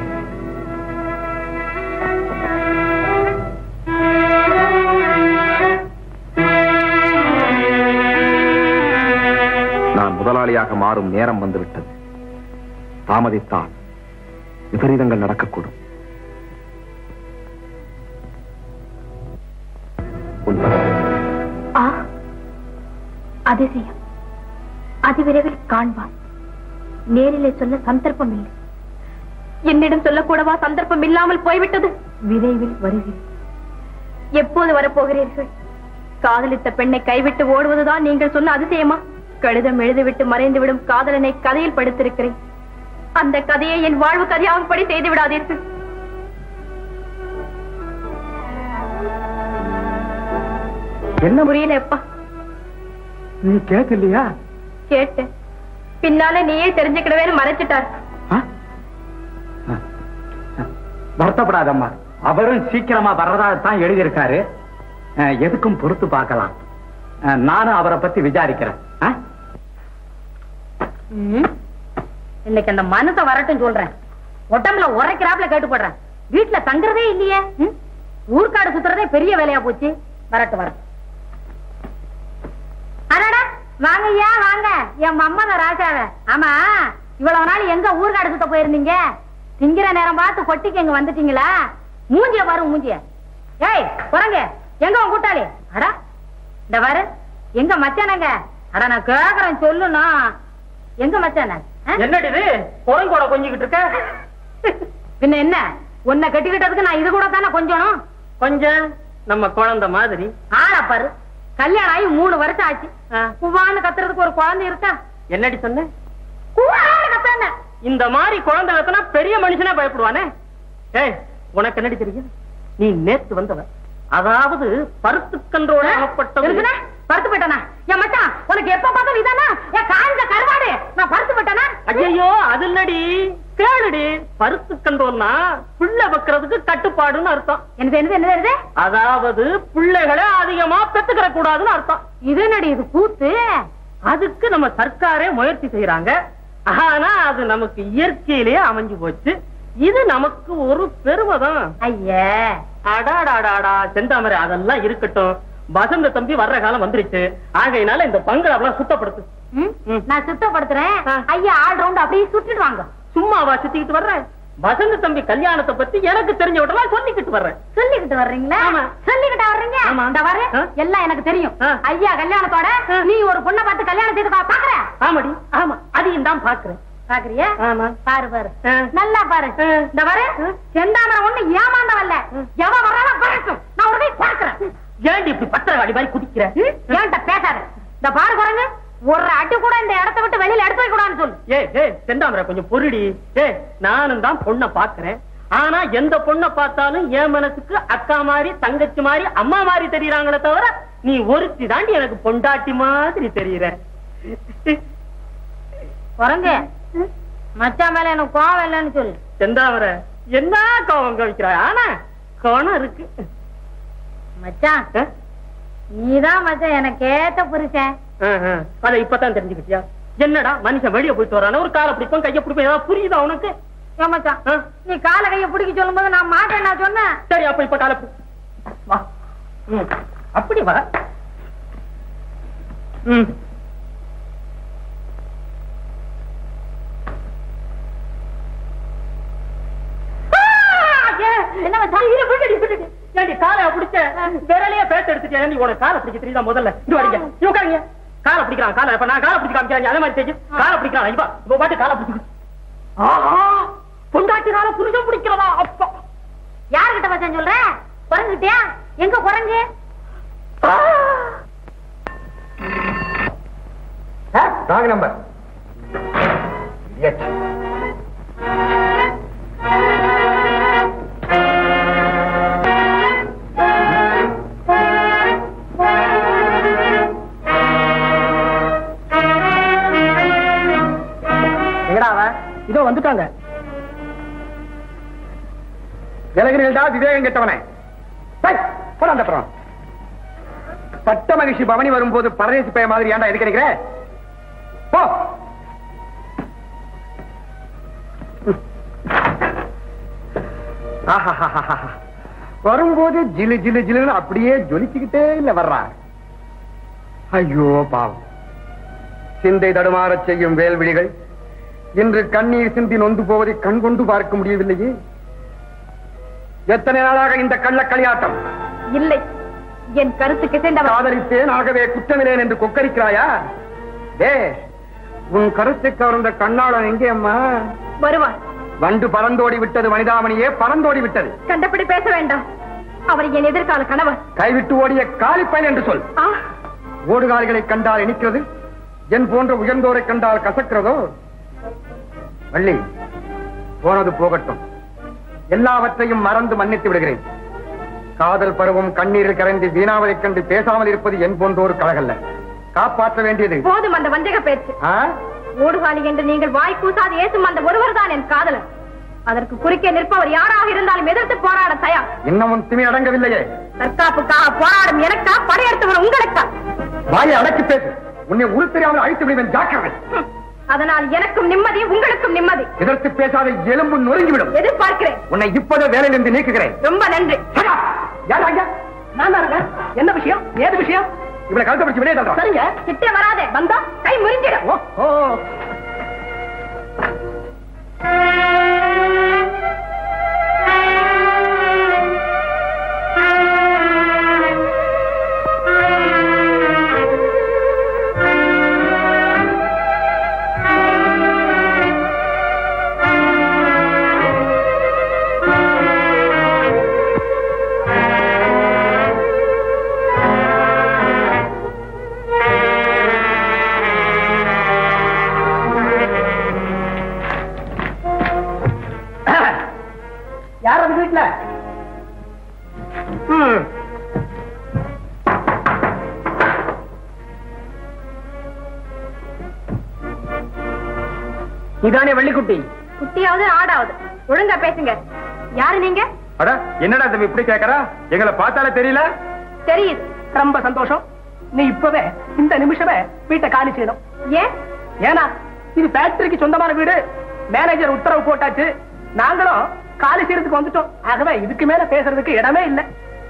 நான் முதலாளியாக மாறும் நேரம் வந்துவிட்டது தாமதித்தால் விபரீதங்கள் நடக்கக்கூடும் உண்மை. ஆ அதிசயம் அதிவிரைவில் காண்பான் நேரிலே சொல்ல சந்தர்ப்பம் இல்லை என்னிடம் சொல்லக்கூடவா சந்தர்ப்பம் இல்லாமல் போய்விட்டது விரைவில் வருகிறேன் எப்போது வரப்போகிறீர்கள் காதலித்த பெண்ணை கைவிட்டு ஓடுவதுதான் நீங்கள் சொன்ன அதிசயமா கடிதம் எழுதிவிட்டு மறைந்துவிடும் காதலனை கதையில் படுத்திருக்கிறேன் அந்த கதையை என் வாழ்வு கதையாகும்படி செய்து விடாதீர்கள் என்ன புரியல எப்பா நீ கேட்கலையா கேட்டேன் பின்னால நீயே தெரிஞ்சுக்கிடவே மறைச்சிட்டார் வருத்தப்படாதம்மா அவரும் சீக்கிரமா வர்றதாகத்தான் எழுதியிருக்காரு அஹ், எதுக்கும் பொறுத்து பார்க்கலாம் அஹ், நானும் அவரை பத்தி விசாரிக்கிறேன் அஹ்? ம். இன்னைக்கு அந்த மனசை வரட்டும் சொல்றேன் உடம்புல உரைக்கிறாப்புல கேட்டு போடுறேன் வீட்டுல தங்குறதே இல்லையே ம்? ஊர்க்காடு சுத்துறதே பெரிய வேலையா போச்சு வரட்டும் வரட்டும் அடடா வாங்க ஐயா வாங்க என் மம்மத ராஜாவ ஆமா இவ்வளவு நாள் எங்க ஊர்க்காடு சுத்த போயிருந்தீங்க திங்கிற நேரம் பார்த்து கொட்டிக்கு எங்க வந்துட்டீங்களா மூஞ்சிய பாரு மூஞ்சிய ஏய் குரங்க எங்க உன் கூட்டாளி அடா இந்த பாரு எங்க மச்சானங்க அட நான் கேக்குறேன் சொல்லுனா எங்க மச்சான ஆ? என்னடி இது குரங்கோட கொஞ்சிக்கிட்டு இருக்க பின்ன என்ன உன்னை கட்டிக்கிட்டதுக்கு நான் இது கூட தானே கொஞ்சம் கொஞ்சம் நம்ம குழந்தை மாதிரி ஆளா பாரு கல்யாணம் ஆகி மூணு வருஷம் ஆச்சு ஆ. குவான்னு கத்துறதுக்கு ஒரு குழந்தை இருக்கா என்னடி சொன்ன குவான்னு கத்தான இந்த மாதிரி குழந்தை வைக்கனா பெரிய மனுஷனே பயப்படுவானே ஏய் உனக்கு என்னடி தெரியும் நீ நேத்து வந்தவ அதாவது பருத்துக்கன்றோட அகப்பட்டவ இருக்குண்ணே? பருத்து போயிட்டானா என் மச்சான் உனக்கு எப்ப பார்த்தாலும் இதானா என் காஞ்ச கருவாடு நான் பருத்து போயிட்டானா ஐயோ அது இல்லடி கேளுடி பருத்து கன்றோல்னா பிள்ளை வைக்கிறதுக்கு கட்டுப்பாடுன்னு அர்த்தம் என்னது என்னது என்னது என்னது அதாவது பிள்ளைகளை அதிகமா பெத்துக்கிற கூடாதுன்னு அர்த்தம் இது என்னடி இது கூத்து அதுக்கு நம்ம சர்க்காரே முயற்சி செய்யறாங்க ஆனா அது நமக்கு இயற்கையிலேயே அமைஞ்சு போச்சு இது நமக்கு ஒரு பெருமை தான் ஐயே அடாடாடாடா செந்தாமரை அதெல்லாம் இருக்கட்டும் வசந்த தம்பி வர்ற காலம் வந்துருச்சு ஆகையினால இந்த பங்களாவெல்லாம் சுத்தப்படுத்து ம்? ம். நான் சுத்தப்படுத்துறேன் ஆ. ஐயா ஆல் ரவுண்ட் அப்படியே சுட்டிட்டு வாங்க சும்மாவா சுத்திக்கிட்டு வர்றேன் வசந்த தம்பி கல்யாணத்தை பத்தி எனக்கு தெரிஞ்சவட்டெல்லாம் சொல்லிக்கிட்டு வர்றேன் சொல்லிக்கிட்டு வர்றீங்களா ஆமா. சொல்லிக்கிட்டா வர்றீங்க ஆமா. இந்த வர ஆ? எல்லாம் எனக்கு தெரியும் ஆ. ஐயா கல்யாணத்தோட ஆ. நீ ஒரு பொண்ணை பார்த்து கல்யாணம் செய்து பா- பாக்குற ஆமாடி ஆமா அதையும் தான் பாக்குறேன் பாக்குறியா ஆமா பாரு பாரு ஆ. நல்லா பாரு ஆ. இந்த வர செந்தாமரை ஒண்ணு ஏமாந்தவல்ல எவ வராலும் பறக்கும் நான் உடனே பாக்குறேன் ஏன்டி இப்படி பத்திரகாளி மாதிரி குதிக்கிற ஏன்ட்ட பேசாத இந்த பாரு குரங்கு ஒரு அடி கூட இந்த இடத்தை விட்டு வெளியில எடுத்து வைக்க கூடாதுன்னு சொல்லு ஏ ஏ செந்தாமரை கொஞ்சம் பொருடி ஏ நானும் தான் பொண்ணை பாக்குறேன் ஆனா எந்த பொண்ணை பார்த்தாலும் என் மனசுக்கு அக்கா மாதிரி தங்கச்சி மாதிரி அம்மா மாதிரி தெரியறாங்களே தவிர நீ ஒருத்தி தாண்டி எனக்கு பொண்டாட்டி மாதிரி தெரியற குரங்கு மச்சான் மேல எனக்கு கோவம் இல்லைன்னு சொல்லு செந்தாமரை என்ன கோவம் கவிக்கிறா ஆனா கோணம் இருக்கு மச்சான் ஆ? நீதான் மச்சான் எனக்கு ஏத்த புருஷன் ஆ, ஆ. அத இப்பதான் தெரிஞ்சுக்கிட்டியா என்னடா மனுஷன் வெளிய போயிட்டு வரான ஒரு காலை பிடிப்போம் கைய பிடிப்போம் ஏதாவது புரியுதா உனக்கு ஏன் மச்சான் ஆ? நீ கால கைய பிடிக்க சொல்லும் போது நான் மாட்டேன் நான் சொன்னேன் சரி அப்ப இப்ப காலை பிடி. வா ம். அப்படி வா ம் எடுத்துக்கிட்டே நீ உனக்கு காலை பிடிக்க தெரியுதா முதல்ல இது வரீங்க நீ உட்காருங்க காலை பிடிக்கிறான் காலை இப்ப நான் காலை பிடிக்க காமிக்கிறேன் அதே மாதிரி செய்ய காலை பிடிக்கிறான் இப்ப இப்ப பாட்டு காலை பிடிச்சு ஆஹா பொண்டாட்டினால புருஷன் பிடிக்கிறதா அப்பா யாருகிட்ட மச்சான் சொல்ற குரங்குட்டியா எங்க குரங்கு ராங் நம்பர் எங்கடா அவன் இதோ வந்துட்டாங்க விலகினீர்களா விவேகம் கெட்டவனே டேய், போடா அந்த அப்புறம் பட்ட மகிழ்ச்சி பவனி வரும்போது பரதேசி பைய மாதிரி ஏன்டா எதுக்கு நினைக்கிற போ ஆஹாஹாஹாஹா. வரும்போது ஜிலு ஜிலு ஜிலுன்னு அப்படியே ஜொலிச்சுக்கிட்டே இல்ல வர்றா ஐயோ பாவம் சிந்தை தடுமாறச் செய்யும் வேல்விழிகள் இன்று கண்ணீர் சிந்தி நொந்து போவதை கண் கொண்டு பார்க்க முடியவில்லையே எத்தனை நாளாக இந்த கள்ள களியாட்டம் இல்லை என் கருத்து கிசைந்தவர் காதலித்தேன் ஆகவே குற்றமில்லேன் என்று கொக்கரிக்கிறாயா டே உன் கருத்தை கவர்ந்த கண்ணாளன் எங்கே அம்மா வருவார் வண்டு பறந்தோடி விட்டது வனிதாமணியே பறந்தோடி விட்டது கண்டபடி பேச வேண்டாம் அவர் என் எதிர்கால கணவர் கைவிட்டு ஓடிய காலிப்பயன் என்று சொல் ஆ ஓடுகாலிகளை கண்டால் இனிக்கிறது என் போன்ற உயர்ந்தோரை கண்டால் கசக்கிறதோ வள்ளி போனது போகட்டும் எல்லாவற்றையும் மறந்து மன்னித்து விடுகிறேன் காதல் பருவம் கண்ணீரில் கரைந்து வீணாவதைக் கண்டு பேசாமல் இருப்பது என் போன்றோர் கழகல்ல காப்பாற்ற வேண்டியது போதும் அந்த வஞ்சக பேச்சு ஆ? ஓடுகாலி என்று நீங்கள் வாய் கூசாது ஏசும் அந்த ஒருவர் தான் என் காதலர் அதற்கு குறுக்கே நிற்பவர் யாராக இருந்தாலும் எதிர்த்து போராட தயார் இன்னமும் திமி அடங்கவில்லையே தற்காப்புக்காக போராடும் எனக்கா படையெடுத்தவர் உங்களுக்கா வாயை அடக்கி பேசு உன்னை உரு தெரியாமல் அழைத்து விடுவேன் ஜாக்கிரதை ஹம். அதனால் எனக்கும் நிம்மதி உங்களுக்கும் நிம்மதி எதிர்த்து பேசாத எலும்பு நொறுங்கிவிடும் எதிர்பார்க்கிறேன் உன்னை இப்போதே வேலையிலிருந்து நீக்குகிறேன் ரொம்ப நன்றி சகா, யார் அங்க நான் தானுங்க என்ன விஷயம் ஏது விஷயம் இவளை கழுத்தை பிடிச்சு வெளியே தள்ளுறான் சரிங்க கிட்டே வராதே வந்தா கை முறிஞ்சிடும் ஓ ஓ யார் அது வீட்டுல ம். இதானே வெள்ளிக்குட்டி குட்டியாவது ஆடாவது ஒழுங்கா பேசுங்க யாரு நீங்க அட என்னடா தம்பி இப்படி கேக்குறா எங்களை பார்த்தாலே தெரியல தெரியுது ரொம்ப சந்தோஷம் நீ இப்பவே இந்த நிமிஷமே வீட்டை காலி செய்யணும் ஏன் ஏன்னா இது ஃபேக்டரிக்கு சொந்தமான வீடு மேனேஜர் உத்தரவு போட்டாச்சு நாங்களும் காலி செய்யறதுக்கு வந்துட்டோம் ஆகவே இதுக்கு மேல பேசுறதுக்கு இடமே இல்லை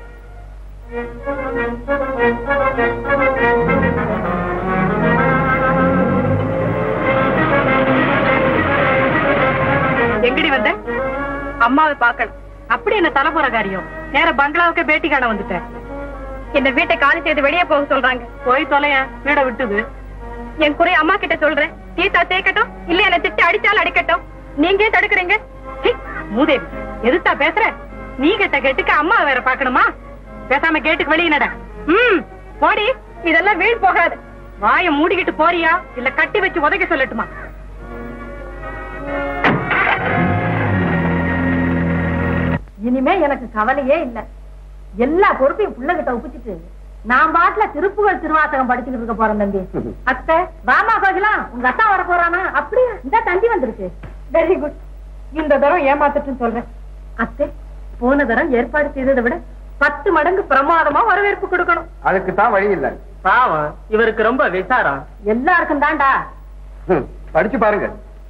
எங்கடி வந்த அம்மாவை பார்க்கணும் அப்படி என்ன தலைமுறை காரியம் நேர பங்களாவுக்கு பேட்டி காண வந்துட்டேன் இந்த வீட்டை காலி செய்து வெளியே போக சொல்றாங்க போய் தொலைய வீட விட்டுது என் குறை அம்மா கிட்ட சொல்றேன் தீத்தா தேக்கட்டும் இல்ல என்ன திட்டு அடிச்சாலும் அடிக்கட்டும் நீங்க ஏன் தடுக்கிறீங்க ஹி, மூதேவி எதுத்தா பேசுற நீ கேட்ட கேட்டுக்கு அம்மா வேற பாக்கணுமா பேசாம கேட்டுக்கு வெளியே நட ம் போடி இதெல்லாம் வீண் போகாது வாய மூடிக்கிட்டு போறியா இல்ல கட்டி வச்சு உதைக்க சொல்லட்டுமா இனிமே எனக்கு கவலையே இல்ல எல்லா பொறுப்பையும் புள்ளகிட்ட ஒப்பிச்சுட்டு நான் பாட்டுல திருப்புகழ் திருவாசகம் படிச்சுக்கிட்டு இருக்க போறேன் தம்பி அத்தை ராமா கோகிலாம் உங்க அத்தா வர போறானா அப்படியா இந்த தந்தி வந்திருக்கு வெரி குட் இந்த தரம் ஏமாத்துட்டுன்னு சொல்றேன் அத்தை போன தரம் ஏற்பாடு செய்ததை விட பத்து மடங்கு பிரமாதமா வரவேற்பு கொடுக்கணும் அதுக்கு தான் வழி இல்ல பாவம் இவருக்கு ரொம்ப விசாரம் எல்லாருக்கும் தான்டா ஹம், படிச்சு பாருங்க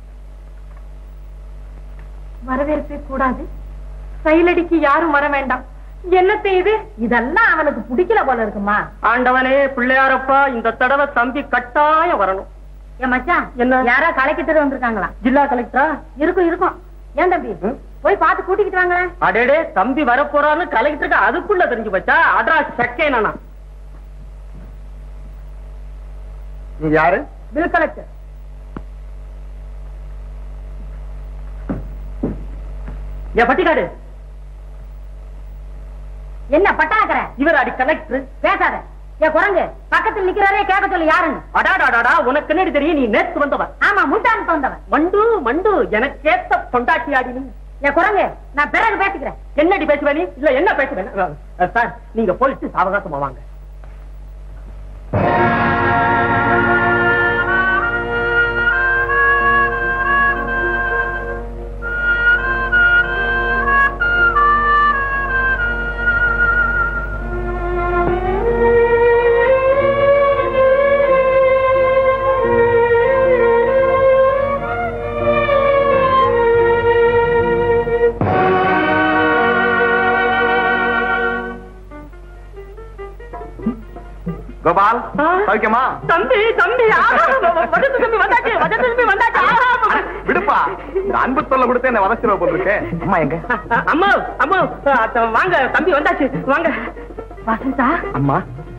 வரவேற்பே கூடாது செயலடிக்கு யாரும் வர வேண்டாம் என்னத்தை இது இதெல்லாம் அவனுக்கு பிடிக்கல போல இருக்குமா ஆண்டவனே பிள்ளையாரப்பா இந்த தடவை தம்பி கட்டாயம் வரணும் ஏன் மச்சான் என்ன? யாரா கலைக்கிட்டு வந்திருக்காங்களா ஜில்லா கலெக்டரா இருக்கும் இருக்கும் ஏன் தம்பி ம்? போய் பார்த்து கூட்டிக்கிட்டு வாங்களேன் அடேடே தம்பி வரப்போறான்னு கலெக்டருக்கு அதுக்குள்ள தெரிஞ்சு வச்சா அட்ரா செக்கே நானா நீ யாரு பில் கலெக்டர் என் பட்டிக்காடு என்ன பட்டாக்கற இவர் அடி கலெக்டர் பேசாத ஏ குரங்கு பக்கத்துல நிக்கிறாரே கேட்க சொல்லு யாருன்னு அடாடாடாடா உனக்கு என்னடி தெரியும் நீ நேத்து வந்தவன் ஆமா முட்டான்னு வந்தவன் மண்டு மண்டு எனக்கேத்த பொண்டாட்டி ஆடி நீ ஏ குரங்கு நான் பிறகு பேசிக்கிறேன் என்னடி பேசுவ நீ இல்ல என்ன பேசுவேன் சார் நீங்க போயிட்டு சாவகாசமா வாங்க கோபால் சௌக்கியமா தம்பி தம்பி ஆஹா, வதத்து தம்பி வந்தாச்சு வதத்து தம்பி வந்தாச்சு ஆஹா. விடுப்பா இந்த அன்பு தொல்லை கொடுத்து என்ன வதச்சிருவ போல இருக்கு அம்மா எங்க அம்மா அம்மா அத்த, வாங்க தம்பி வந்தாச்சு வாங்க வசந்தா அம்மா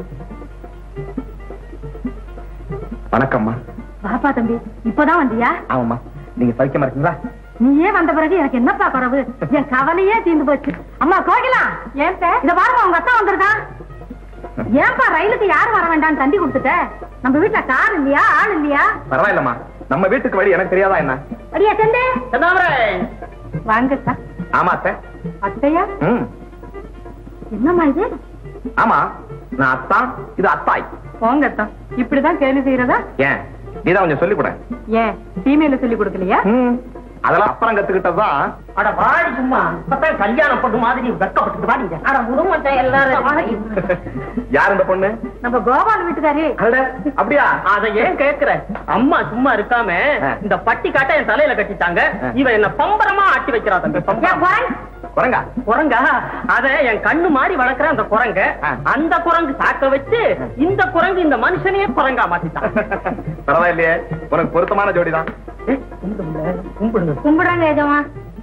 வணக்கம்மா பாப்பா தம்பி இப்பதான் வந்தியா ஆமாம்மா நீங்க சௌக்கியமா இருக்கீங்களா நீயே வந்த பிறகு எனக்கு என்னப்பா குறவு என் கவலையே தீர்ந்து போச்சு அம்மா கோகிலா ஏன் இத பாருங்க உங்க அத்தா வந்திருக்கான் ஏன்பா ரயிலுக்கு யார் வர வேண்டாம்னு தண்டி கொடுத்துட்ட நம்ம வீட்டுல கார் இல்லையா ஆள் இல்லையா பரவாயில்லம்மா நம்ம வீட்டுக்கு வழி எனக்கு தெரியாதா என்ன அடியா செந்தே செந்தாமரை வாங்க அத்தா ஆமா அத்தை அத்தையா ம் என்னம்மா இது ஆமா நான் அத்தான் இது அத்தாய் போங்க அத்தா இப்படிதான் கேள்வி செய்யறதா ஏன் நீதான் கொஞ்சம் சொல்லிக் கொடு ஏன் ஃபீமேல சொல்லி கொடுக்கலையா ம் அதெல்லாம் அப்புறம் கத்துக்கிட்டதுதான் அட வாடி சும்மா இப்பதான் கல்யாணம் பண்ண மாதிரி வெக்கப்பட்டு வாடிங்க அட குடும்பத்தை எல்லாரும் யார் இந்த பொண்ணு நம்ம கோபால் வீட்டுக்காரி அட, அப்படியா அத ஏன் கேக்குற அம்மா சும்மா இருக்காம ஆ. இந்த பட்டி காட்ட என் தலையில கட்டிட்டாங்க ஆ. இவ என்ன பம்பரமா ஆட்டி வைக்கிறா தம்பி ஏன் பம்பரம். குரங்கு? குரங்கா குரங்கா அத என் கண்ணு மாதிரி வளர்க்கிற அந்த குரங்க ஆ. அந்த குரங்கு சாக்க வச்சு இந்த குரங்கு இந்த மனுஷனையே குரங்கா மாத்திட்டான் பரவாயில்லையே உனக்கு பொருத்தமான ஜோடிதான் ஏய், கும்பிடுங்க, கும்பிடுங்க. கும்பிடுறாங்க எஜமா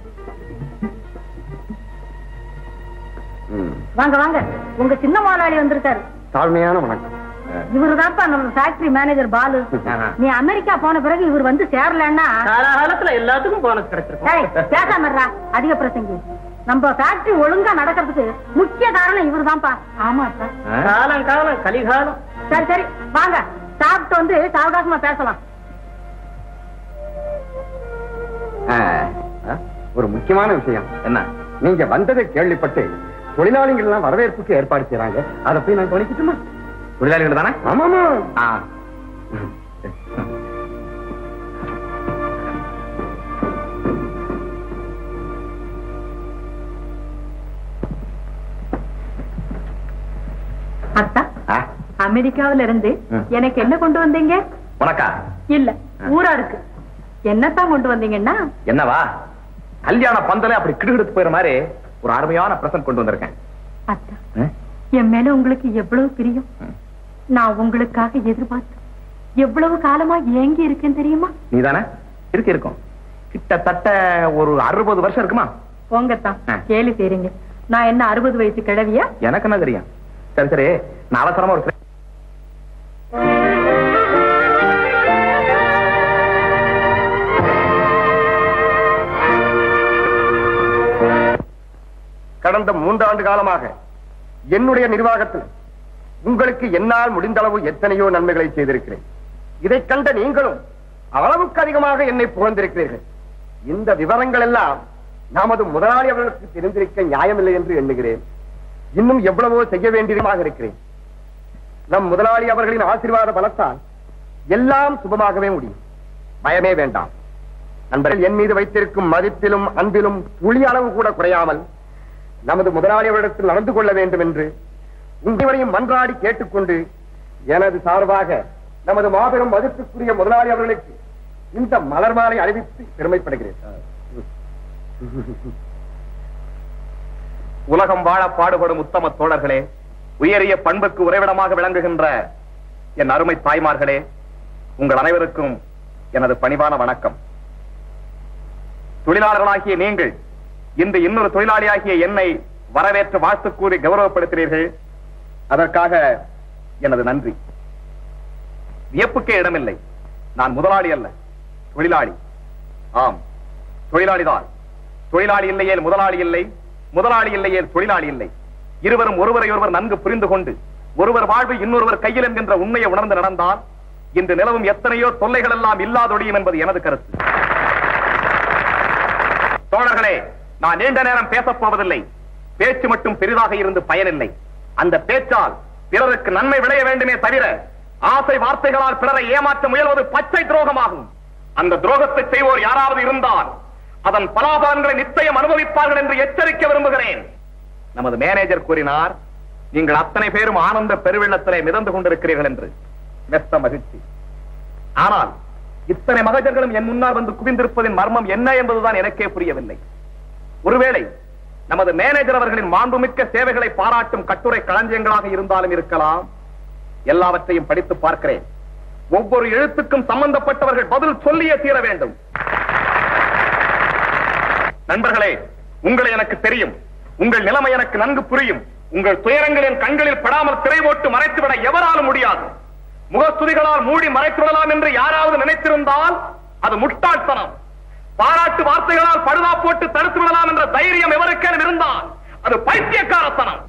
வாங்க வாங்க உங்க சின்ன முதலாளி வந்திருக்காரு தாழ்மையான வணக்கம் இவருதான்ப்பா நம்ம ஃபேக்டரி மேனேஜர் பாலு ஆஹா. நீ அமெரிக்கா போன பிறகு இவர் வந்து சேரலன்னா காலாகாலத்துல எல்லாத்துக்கும் போனஸ் கிடைச்சிருக்கும் ஏய், பேசாம இருடா. அதிக பிரசங்கி நம்ம ஃபேக்டரி ஒழுங்கா நடக்கிறதுக்கு முக்கிய காரணம் இவருதான்ப்பா ஆமா சார் காலம் காலம் கலிகாலம் சரி சரி வாங்க சாப்பிட்டு வந்து சாவகாசமா பேசலாம் ஆ, ஆ, ஒரு முக்கியமான விஷயம் என்ன நீங்க வந்ததை கேள்விப்பட்டு தொழிலாளிகள் எல்லாம் வரவேற்புக்கு ஏற்பாடு செய்யறாங்க அதை போய் நான் கவனிக்கட்டுமா தொழிலாளிகள் தானே ஆமாமா ஆ அத்தா ஆ, அமெரிக்காவில இருந்து ம். எனக்கு என்ன கொண்டு வந்தீங்க உனக்கா இல்ல ஊரா இருக்கு என்னத்தான் கொண்டு வந்தீங்கன்னா என்னவா கல்யாண பந்தல அப்படி கிடுகிடுத்து போயிற மாதிரி ஒரு அருமையான பிரசன்ட் கொண்டு வந்திருக்கேன் அத்தா ஆ? என் மேல உங்களுக்கு எவ்வளவு பிரியம் ம். நான் உங்களுக்காக எதிர்பார்த்து எவ்வளவு காலமா ஏங்கி இருக்கேன் தெரியுமா நீதானே இருக்கு இருக்கும் கிட்டத்தட்ட ஒரு அறுபது வருஷம் இருக்குமா போங்கத்தான் ஆ. கேலி செய்றீங்க நான் என்ன அறுபது வயசு கிழவியா எனக்கு என்ன தெரியும் சரி சரி நான் அவசரமா ஒரு கடந்த மூன்றாண்டு காலமாக என்னுடைய நிர்வாகத்தில் உங்களுக்கு என்னால் முடிந்த அளவு எத்தனையோ நன்மைகளை செய்திருக்கிறேன் இதைக் கண்ட நீங்களும் அளவுக்கு அதிகமாக என்னை புகழ்ந்திருக்கிறீர்கள் இந்த விவரங்கள் எல்லாம் நமது முதலாளி அவர்களுக்கு தெரிந்திருக்க நியாயமில்லை என்று எண்ணுகிறேன் இன்னும் எவ்வளவோ செய்ய வேண்டியதாக இருக்கிறேன் நம் முதலாளி அவர்களின் ஆசீர்வாத பலத்தால் எல்லாம் சுபமாகவே முடியும் பயமே வேண்டாம் நண்பர்கள் என் மீது வைத்திருக்கும் மதிப்பிலும் அன்பிலும் துளி அளவு கூட குறையாமல் நமது முதலாளி அவரிடத்தில் நடந்து கொள்ள வேண்டும் என்று உங்களையும் மன்றாடி கேட்டுக்கொண்டு எனது சார்பாக நமது மாபெரும் மதிப்புக்குரிய முதலாளி அவர்களுக்கு இந்த மலர் மாலை அறிவித்து பெருமைப்படுகிறேன் உலகம் வாழ பாடுபடும் உத்தம தோழர்களே உயரிய பண்புக்கு உறைவிடமாக விளங்குகின்ற என் அருமை தாய்மார்களே உங்கள் அனைவருக்கும் எனது பணிவான வணக்கம் தொழிலாளர்களாகிய நீங்கள் இந்த இன்னொரு தொழிலாளியாகிய என்னை வரவேற்று வாழ்த்து கூறி கௌரவப்படுத்தினீர்கள் அதற்காக எனது நன்றி வியப்புக்கே இடமில்லை நான் முதலாளி அல்ல தொழிலாளி ஆம் தொழிலாளிதான் தொழிலாளி இல்லையே முதலாளி இல்லை முதலாளி இல்லையே தொழிலாளி இல்லை இருவரும் ஒருவரை ஒருவர் நன்கு புரிந்து கொண்டு ஒருவர் வாழ்வு இன்னொருவர் கையில் என்கின்ற உண்மையை உணர்ந்து நடந்தால் இன்று நிலவும் எத்தனையோ தொல்லைகள் எல்லாம் இல்லாதொழியும் என்பது எனது கருத்து தோழர்களே நான் நீண்ட நேரம் பேசப் போவதில்லை பேச்சு மட்டும் பெரிதாக இருந்து பயனில்லை அந்த பேச்சால் பிறருக்கு நன்மை விளைய வேண்டுமே தவிர ஆசை வார்த்தைகளால் பிறரை ஏமாற்ற முயல்வது பச்சை துரோகமாகும் அந்த துரோகத்தை செய்வோர் யாராவது இருந்தால் அதன் பலாபலன்களை நிச்சயம் அனுபவிப்பார்கள் என்று எச்சரிக்க விரும்புகிறேன் நமது மேனேஜர் கூறினார் நீங்கள் அத்தனை பேரும் ஆனந்த பெருவெள்ளத்திலே மிதந்து கொண்டிருக்கிறீர்கள் என்று மெத்த மகிழ்ச்சி ஆனால் இத்தனை மகஜர்களும் என் முன்னால் வந்து குவிந்திருப்பதின் மர்மம் என்ன என்பதுதான் எனக்கே புரியவில்லை ஒருவேளை நமது மேனேஜர் அவர்களின் மாண்புமிக்க சேவைகளை பாராட்டும் கட்டுரை களஞ்சியங்களாக இருந்தாலும் இருக்கலாம் எல்லாவற்றையும் படித்து பார்க்கிறேன் ஒவ்வொரு எழுத்துக்கும் சம்பந்தப்பட்டவர்கள் பதில் சொல்லியே தீர வேண்டும் நண்பர்களே உங்களை எனக்கு தெரியும் உங்கள் நிலைமை எனக்கு நன்கு புரியும் உங்கள் துயரங்கள் என் கண்களில் படாமல் திரை போட்டு மறைத்துவிட எவராலும் முடியாது முகஸ்துதிகளால் மூடி மறைத்து விடலாம் என்று யாராவது நினைத்திருந்தால் அது முட்டாள்தனம் பாராட்டு வார்த்தைகளால் படுதா போட்டு தடுத்து விடலாம் என்ற தைரியம் எவருக்கேனும் இருந்தால் அது பைத்தியக்காரத்தனம்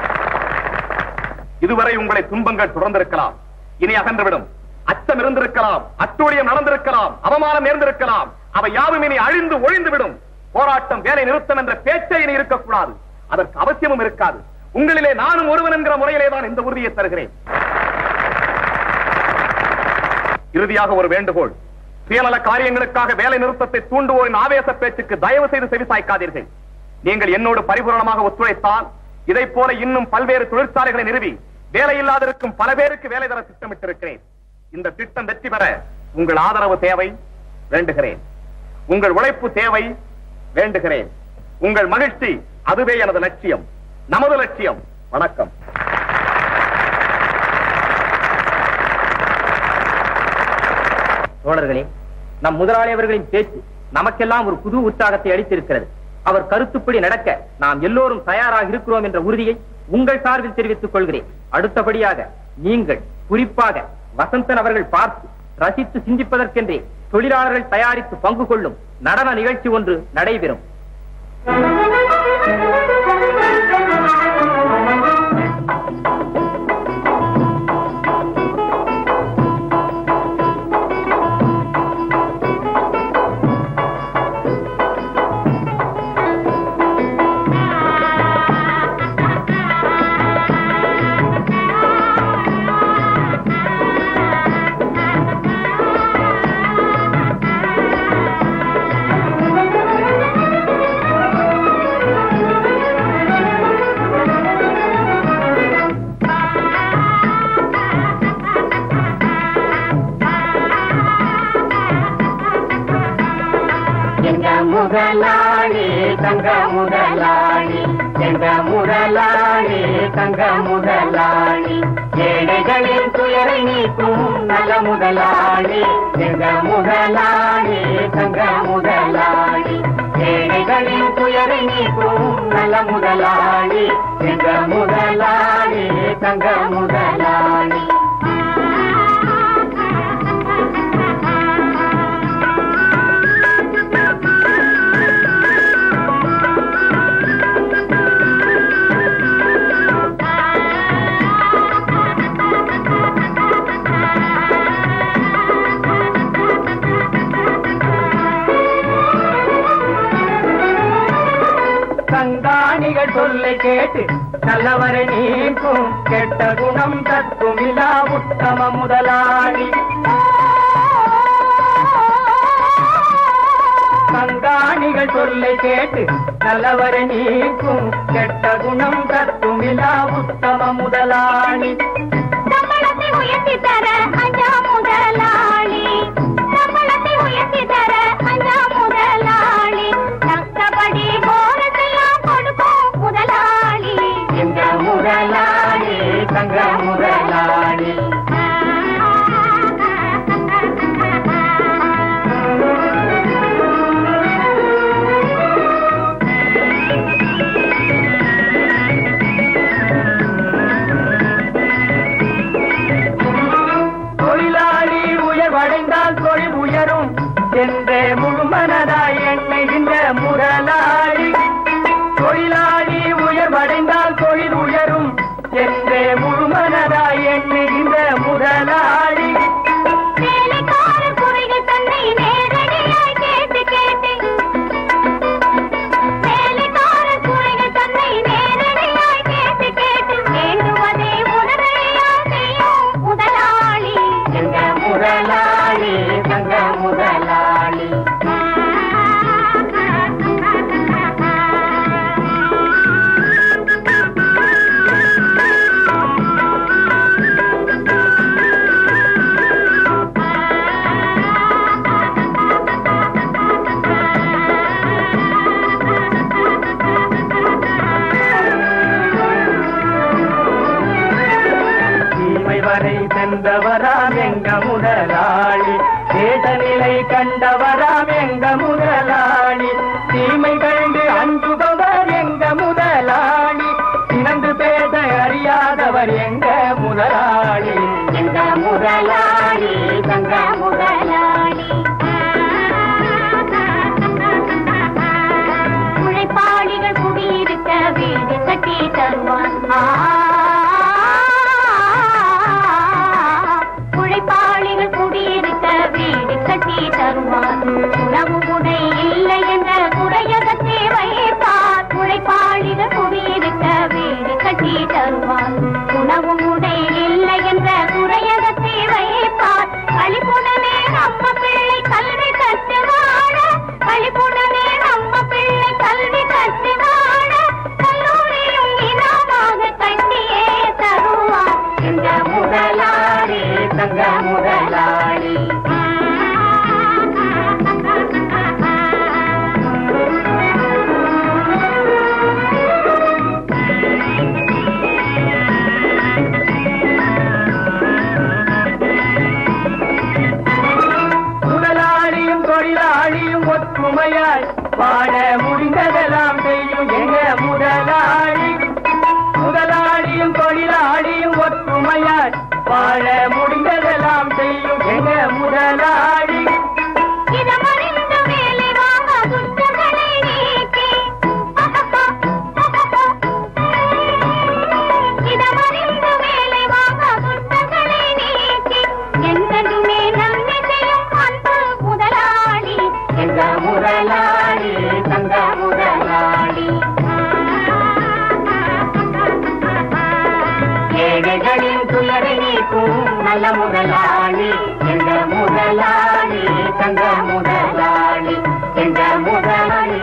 இதுவரை உங்களை துன்பங்கள் தொடர்ந்திருக்கலாம் இனி அகன்றுவிடும் அச்சம் இருந்திருக்கலாம் அட்டூழியம் நடந்திருக்கலாம் அவமானம் நேர்ந்திருக்கலாம் அவை யாவும் இனி அழிந்து ஒழிந்துவிடும் போராட்டம் வேலை நிறுத்தம் என்ற பேச்சை இனி இருக்கக்கூடாது அதற்கு அவசியமும் இருக்காது உங்களிலே நானும் ஒருவன் என்கிற முறையிலே தான் இந்த உறுதியை தருகிறேன் இறுதியாக ஒரு வேண்டுகோள் சுயநல காரியங்களுக்காக வேலை நிறுத்தத்தை தூண்டுவோரின் ஆவேச பேச்சுக்கு தயவு செய்து செவிசாய்க்காதீர்கள் நீங்கள் என்னோடு பரிபூரணமாக ஒத்துழைத்தால் இதைப் போல இன்னும் பல்வேறு தொழிற்சாலைகளை நிறுவி வேலை இல்லாதிருக்கும் பல பேருக்கு வேலை தர திட்டமிட்டிருக்கிறேன் இந்த திட்டம் வெற்றி பெற உங்கள் ஆதரவு தேவை வேண்டுகிறேன் உங்கள் உழைப்பு தேவை வேண்டுகிறேன் உங்கள் மகிழ்ச்சி அதுவே எனது லட்சியம் நமது லட்சியம் வணக்கம் தோழர்களே நம் முதலாளி அவர்களின் பேச்சு நமக்கெல்லாம் ஒரு புது உற்சாகத்தை அளித்திருக்கிறது அவர் கருத்துப்படி நடக்க நாம் எல்லோரும் தயாராக இருக்கிறோம் என்ற உறுதியை உங்கள் சார்பில் தெரிவித்துக் கொள்கிறேன் அடுத்தபடியாக நீங்கள் குறிப்பாக வசந்தன் அவர்கள் பார்த்து ரசித்து சிந்திப்பதற்கென்றே தொழிலாளர்கள் தயாரித்து பங்கு கொள்ளும் நடன நிகழ்ச்சி ஒன்று நடைபெறும் எங்க முதலாளி தங்க முதலாளி எங்க முதலாளி தங்க முதலாளி ஏழைகளின் துயரை நீக்கும் நல்ல முதலாளி எங்க முதலாளி தங்க முதலாளி ஏழைகளின் துயரை நீக்கும் நல்ல முதலாளி எங்க முதலாளி தங்க முதலாளி கண்காணிகள் சொல்லை கேட்டு நல்லவரை நீக்கும் கெட்ட குணம் தத்தும் இலா உத்தம முதலாளி கண்காணிகள் சொல்லை கேட்டு நல்லவரை நீக்கும் கெட்ட குணம் தத்தும் இலா உத்தம முதலாளி சம்பளத்தை உயர்த்தி தர அஞ்சா முதலாளி சம்பளத்தை உயர்த்தி தர அஞ்சா முதலாளி தக்கபடி போனதெல்லாம் கொடுக்கும் முதலாளி எங்க முதலாளி தங்க முதலாளி உயர்ந்தவராம் எங்க முதலாளி தேசநிலை கண்டவராம் எங்க முதலாளி தீமை கண்டு அஞ்சுபவர் எங்க முதலாளி சிறந்து பேச அறியாதவர் எங்க முதலாளி எங்க முதலாளி தங்க முதலாளி உழைப்பாளிகள் குடியிருக்க வீடு கட்டி தருவான் ஆ, உழைப்பாளிகள் குடியிருக்க வீடு கட்டி தருவான் உணவு உடை இல்லை என்ற குறையகத்தை வைப்பார் உழைப்பாளிகள் குடியிருக்க வீடு கட்டி தருவான் உணவு உடை இல்லை என்ற குறையகத்தை வைப்பார் கழிப்புடனே நம்ம பிள்ளை கல்வி கற்று வாழ கழிப்புடனே நம்ம பிள்ளை கல்வி கற்று வாழ கல்லூரியும் இனமாக கட்டியே தருவார் எங்க முதலாளி தங்க முதலாளி முதலாளியும் தொழிலாளியும் ஒற்றுமையாய் வாழ முடிந்ததெல்லாம் செய்யும் எங்க முதலாளி முதலாளியும் தொழிலாளியும் ஒற்றுமையாய் வாழ முடிந்ததெல்லாம் செய்யும் எங்க முதலாளி இதமறிந்து வேலை வாங்க துஷ்டங்களை நீக்கி இதமறிந்து வேலை வாங்க துஷ்டங்களை நீக்கி என்றுமே நன்மை செய்யும் அன்பு முதலாளி எங்க முதலாளி தங்க முதலாளி ஏழைகளின் துயரை நீக்கும் நல்ல முதலாளி எங்க முதலாளி தங்க முதலாளி எங்க முதலாளி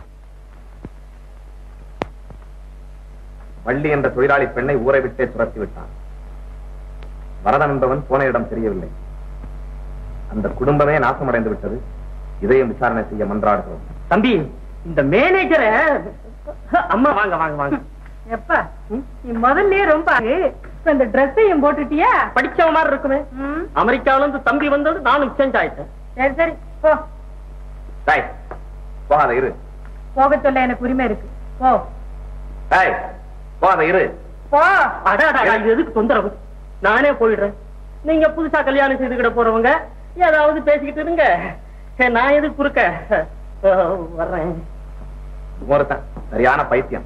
வள்ளி என்ற தொழிலாளி பெண்ணை ஊரை விட்டே துரத்தி விட்டான் வரதன் என்பவன் போன இடம் தெரியவில்லை அந்த குடும்பமே நாசமடைந்து விட்டது இதையும் விசாரணை செய்ய மன்றாடுகிறோம் தம்பி இந்த மேனேஜரை அம்மா வாங்க வாங்க வாங்க எப்ப நீ முதல்ல ரொம்ப இப்ப இந்த ட்ரெஸ்ஸையும் போட்டுட்டியா படிச்ச மாதிரி இருக்குமே ம், அமெரிக்காவில இருந்து தம்பி வந்தது நானும் சேஞ்ச் ஆயிட்டேன் சரி சரி போ டேய், போகாத இரு போக சொல்ல எனக்கு உரிமை இருக்கு போ டேய், போகாத இரு போ அடா அடா, அடா, இது எதுக்கு தொந்தரவு நானே போயிடுறேன் நீங்க புதுசா கல்யாணம் செய்துக்கிட போறவங்க ஏதாவது பேசிக்கிட்டு இருங்க நான் எதுக்கு குறுக்க அஹ், வர்றேன் ஒருத்தன் சரியான பைத்தியம்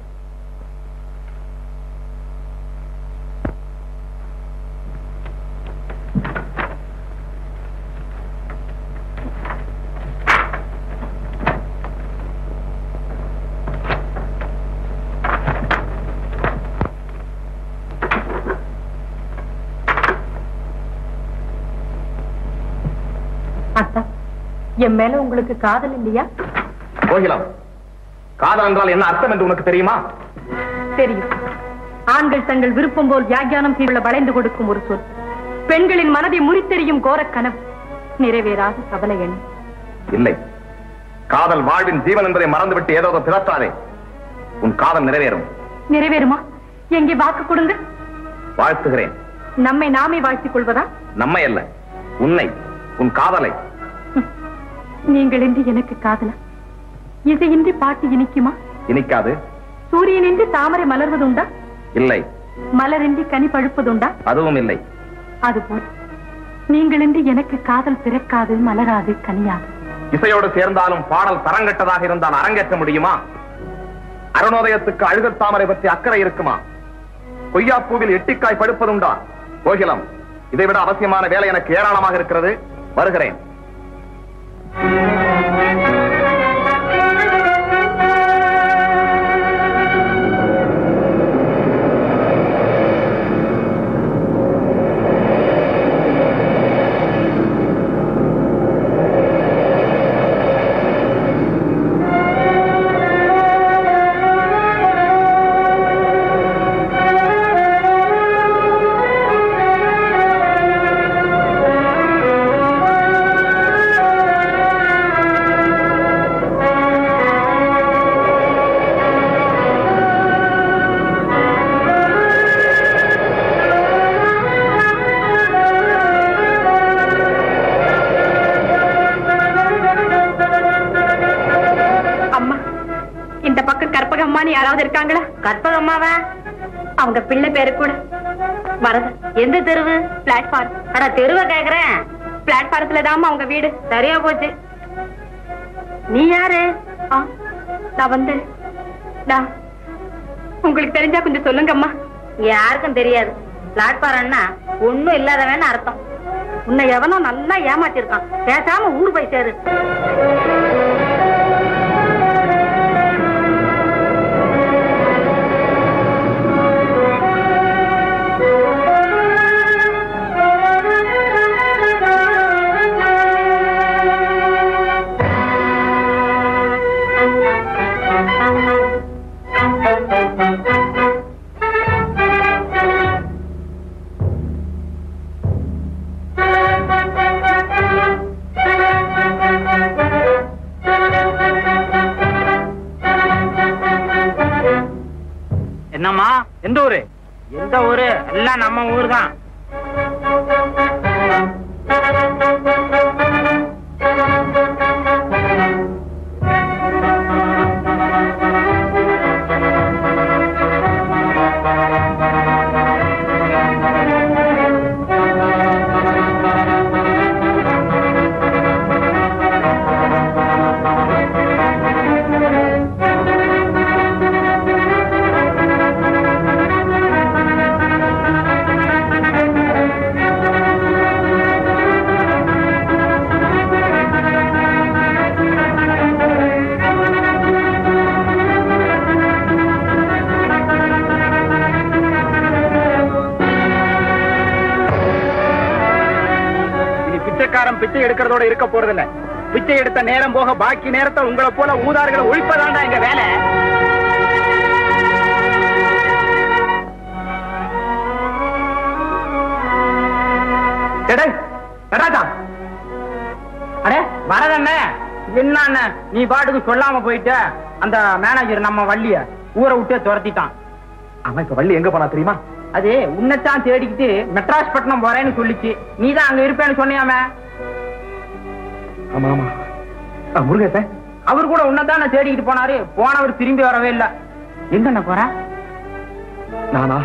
அத்தா என் மேல உங்களுக்கு காதல் இல்லையா கோகிலம் காதல் என்றால் என்ன அர்த்தம் என்று உனக்கு தெரியுமா தெரியும் ஆண்கள் தங்கள் விருப்பம் போல் வியாக்கியானம் செய்துள்ள வளைந்து கொடுக்கும் ஒரு சொல் பெண்களின் மனதை முறித்தெறியும் கோரக் கனவு நிறைவேறாத கவலை எண்ணம் இல்லை காதல் வாழ்வின் ஜீவன் என்பதை மறந்துவிட்டு ஏதோ பிதற்றாதே உன் காதல் நிறைவேறும் நிறைவேறுமா எங்கே வாக்கு கொடுங்க வாழ்த்துகிறேன் நம்மை நாமே வாழ்த்திக் கொள்வதா நம்மை அல்ல உன்னை உன் காதலை நீங்கள் இன்றி எனக்கு காதலா இசையின்றி பாட்டு இனிக்குமா இனிக்காது சூரியனின்றி தாமரை மலர்வதுண்டா இல்லை மலரின்றி கனி பழுப்பதுண்டா அதுவும் இல்லை அதுபோல் நீங்களின்றி எனக்கு காதல் பிறக்காது மலராது கனியாது இசையோடு சேர்ந்தாலும் பாடல் தரங்கட்டதாக இருந்தால் அரங்கேற்ற முடியுமா அருணோதயத்துக்கு அழுகத் தாமரை பற்றி அக்கறை இருக்குமா கொய்யாப்பூவில் எட்டிக்காய் படுப்பதுண்டா கோகிலம் இதைவிட அவசியமான வேலை எனக்கு ஏராளமாக இருக்கிறது வருகிறேன் ஆ கற்பகம்மான்னு யாராவது இருக்காங்களா கற்பகம்மாவா அவங்க பிள்ளை பேரு கூட வரது எந்த தெருவு பிளாட்ஃபார்ம் அட தெருவை கேக்குறேன் பிளாட்ஃபாரத்துல தாம்மா அவங்க வீடு சரியா போச்சு நீ யாரு ஆ, நான் வந்து நான் உங்களுக்கு தெரிஞ்சா கொஞ்சம் சொல்லுங்கம்மா இங்க யாருக்கும் தெரியாது பிளாட்பாரம்னா ஒண்ணும் இல்லாதவன்னு அர்த்தம் உன்னை எவனோ நல்லா ஏமாத்திருக்கான் பேசாம ஊர் போய் சேரு என்னம்மா எந்த ஊரு எந்த ஊரு எல்லாம் நம்ம ஊர் தான் இனி பிச்சைக்காரன் பிச்சை எடுக்கிறதோட இருக்க போறதில்ல பிச்சை எடுத்த நேரம் போக பாக்கி நேரத்தை உங்களை போல ஊதார்களை ஒழிப்பதாண்டா எங்க வேலை அடே வரதண்ண என்ன நீ பாட்டுக்கு சொல்லாம போயிட்ட அந்த மேனேஜர் நம்ம வள்ளிய ஊரை விட்டே துரத்திட்டான் அவன் இப்ப வள்ளி எங்க போனா தெரியுமா அது உன்னைத்தான் தேடிக்கிட்டு மெட்ராஸ் பட்டணம் போறேன்னு சொல்லிச்சு நீ தான் அங்க இருப்பேன்னு சொன்னியாமே ஆமா ஆமா முருகேச அவர் கூட உன்னதானே தேடிக்கிட்டு போனாரு போனவர் திரும்பி வரவே இல்ல எங்கண்ண போற நானா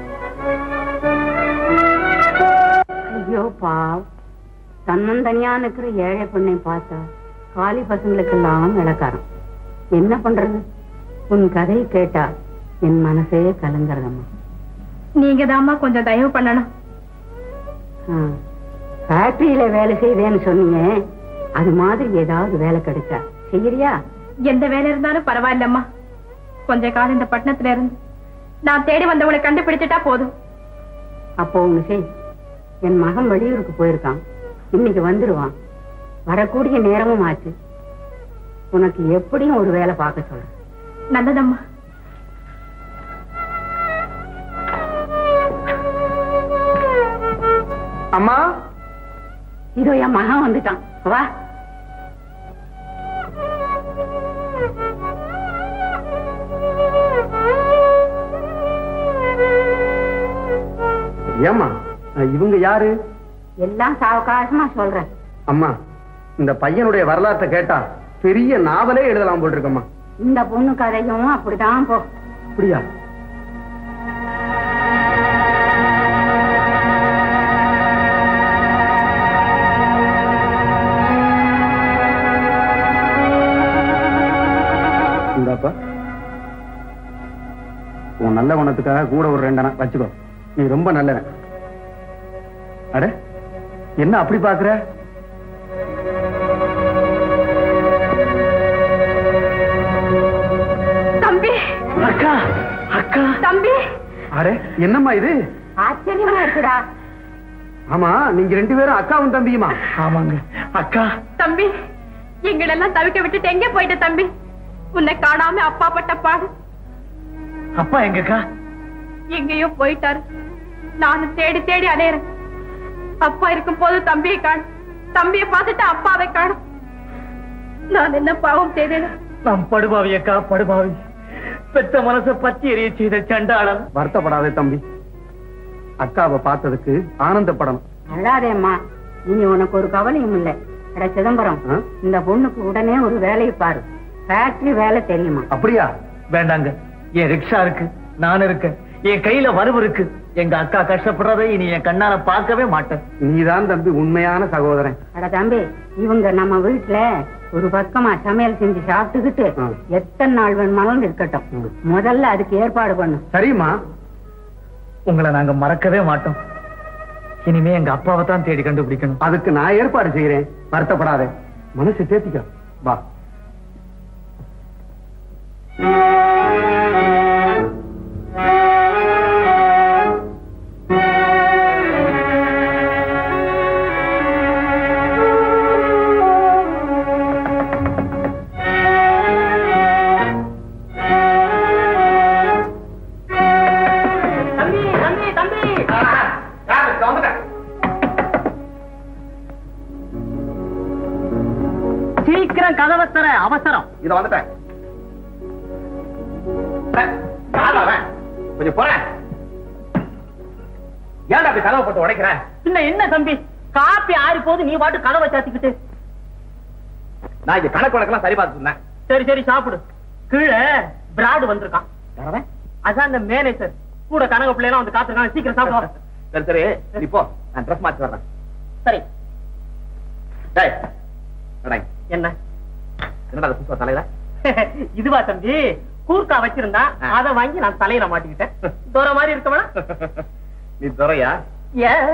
ஐயோ பாவ் தன்னந்தனியா நிக்கிற ஏழை பெண்ணை பார்த்தா காலி பசங்களுக்கெல்லாம் இளக்காரம் என்ன பண்றது உன் கதையை கேட்டா என் மனசே கலங்குறதம்மா நீங்க தாம்மா கொஞ்சம் தயவு பண்ணணும் ஃபேக்டரியில வேலை செய்தேன்னு சொன்னீங்க அது மாதிரி ஏதாவது வேலை கிடைச்சா செய்யறியா எந்த வேலை இருந்தாலும் பரவாயில்லம்மா கொஞ்ச காலம் இந்த பட்டணத்துல இருந்து நான் தேடி வந்தவங்களை கண்டுபிடிச்சிட்டா போதும் அப்போ ஒண்ணு செய் என் மகன் வெளியூருக்கு போயிருக்கான் இன்னைக்கு வந்துருவான் வரக்கூடிய நேரமும் ஆச்சு உனக்கு எப்படியும் ஒரு வேலை பார்க்க சொல்றேன் நல்லதம்மா அம்மா இதோ என் மகன் வந்துட்டான் வா ஏமா இவங்க யாரு எல்லாம் சாவகாசமா சொல்றேன் அம்மா இந்த பையனுடைய வரலாற்றை கேட்டா பெரிய நாவலே எழுதலாம் போல் இருக்கம்மா இந்த பொண்ணு கதையும் அப்படிதான் போ அப்படியா இந்தாப்பா உன் நல்ல குணத்துக்காக கூட ஒரு ரெண்டனா வச்சுக்கோ நீ ரொம்ப நல்லவன் அட என்ன அப்படி பாக்குற தம்பி அக்கா அக்கா தம்பி அட என்னம்மா இது ஆச்சரியமா இருக்குடா ஆமா நீங்க ரெண்டு பேரும் அக்காவும் தம்பியுமா ஆமாங்க அக்கா தம்பி எங்களெல்லாம் தவிக்க விட்டுட்டு எங்க போயிட்ட தம்பி உன்னை காணாம அப்பா பட்ட பாடு அப்பா எங்கக்கா எங்கேயோ போயிட்டாரு நானும் தேடி தேடி அலையறேன் அப்பா இருக்கும் போது தம்பியை காணும் தம்பியை பார்த்துட்டு அப்பாவை காணும் நான் என்ன பாவம் செய்தேன் நாம் படுபாவி அக்கா படுபாவி பெத்த மனச பத்தி எரிய செய்த சண்டாளன் வருத்தப்படாதே தம்பி அக்காவை பார்த்ததுக்கு ஆனந்தப்படணும் அழாதேம்மா இனி உனக்கு ஒரு கவலையும் இல்ல அட சிதம்பரம் ஆ? இந்த பொண்ணுக்கு உடனே ஒரு வேலையை பாரு ஃபேக்டரி வேலை தெரியுமா அப்படியா வேண்டாங்க என் ரிக்ஷா இருக்கு நான் இருக்கேன் என் கையில வரவு இருக்கு எங்க அக்கா கஷ்டப்படுறதை இனி என் கண்ணால பார்க்கவே மாட்டேன் நீதான் தம்பி உண்மையான சகோதரன் அட தம்பி இவங்க நம்ம வீட்டுல ஒரு பக்கமா சமையல் செஞ்சு சாப்பிட்டுக்கிட்டு ம். எத்தனை நாள் வேணுமாலும் இருக்கட்டும் ம். முதல்ல அதுக்கு ஏற்பாடு பண்ணு சரிம்மா உங்களை நாங்க மறக்கவே மாட்டோம் இனிமே எங்க அப்பாவை தான் தேடி கண்டுபிடிக்கணும் அதுக்கு நான் ஏற்பாடு செய்யறேன் வருத்தப்படாத மனசு தேத்திக்க வா தம்பி தம்பி தம்பி சீக்கிரம் கதவை தர அவசரம் இத வந்துட்டேன் யாரா அவன்? கொஞ்சம் போறேன் ஏன்டா அப்படி கதவை போட்டு உடைக்கிறேன் பின்ன என்ன தம்பி காப்பி ஆறி போது நீ பாட்டு கதவை சாத்திக்கிட்டு நான் இங்க கணக்கு வழக்கெல்லாம் சரி பார்த்து சொன்னேன் சரி சரி சாப்பிடு கீழே பிராடு வந்திருக்கான் அதான் அந்த மேனேஜர் கூட கனக பிள்ளைலாம் வந்து காத்திருக்கான் சீக்கிரம் சாப்பிடுவோம் சரி சரி நீ போ நான் ட்ரெஸ் மாத்தி வர்றேன் சரி டேய் அடேய், என்ன என்னடா அது புதுசா தலையில இதுவா தம்பி கூர்க்கா வச்சிருந்தான் ஆ. அத வாங்கி நான் தலையில மாட்டிக்கிட்டேன் தூர மாதிரி இருக்கவனா நீ துறையா ஏன்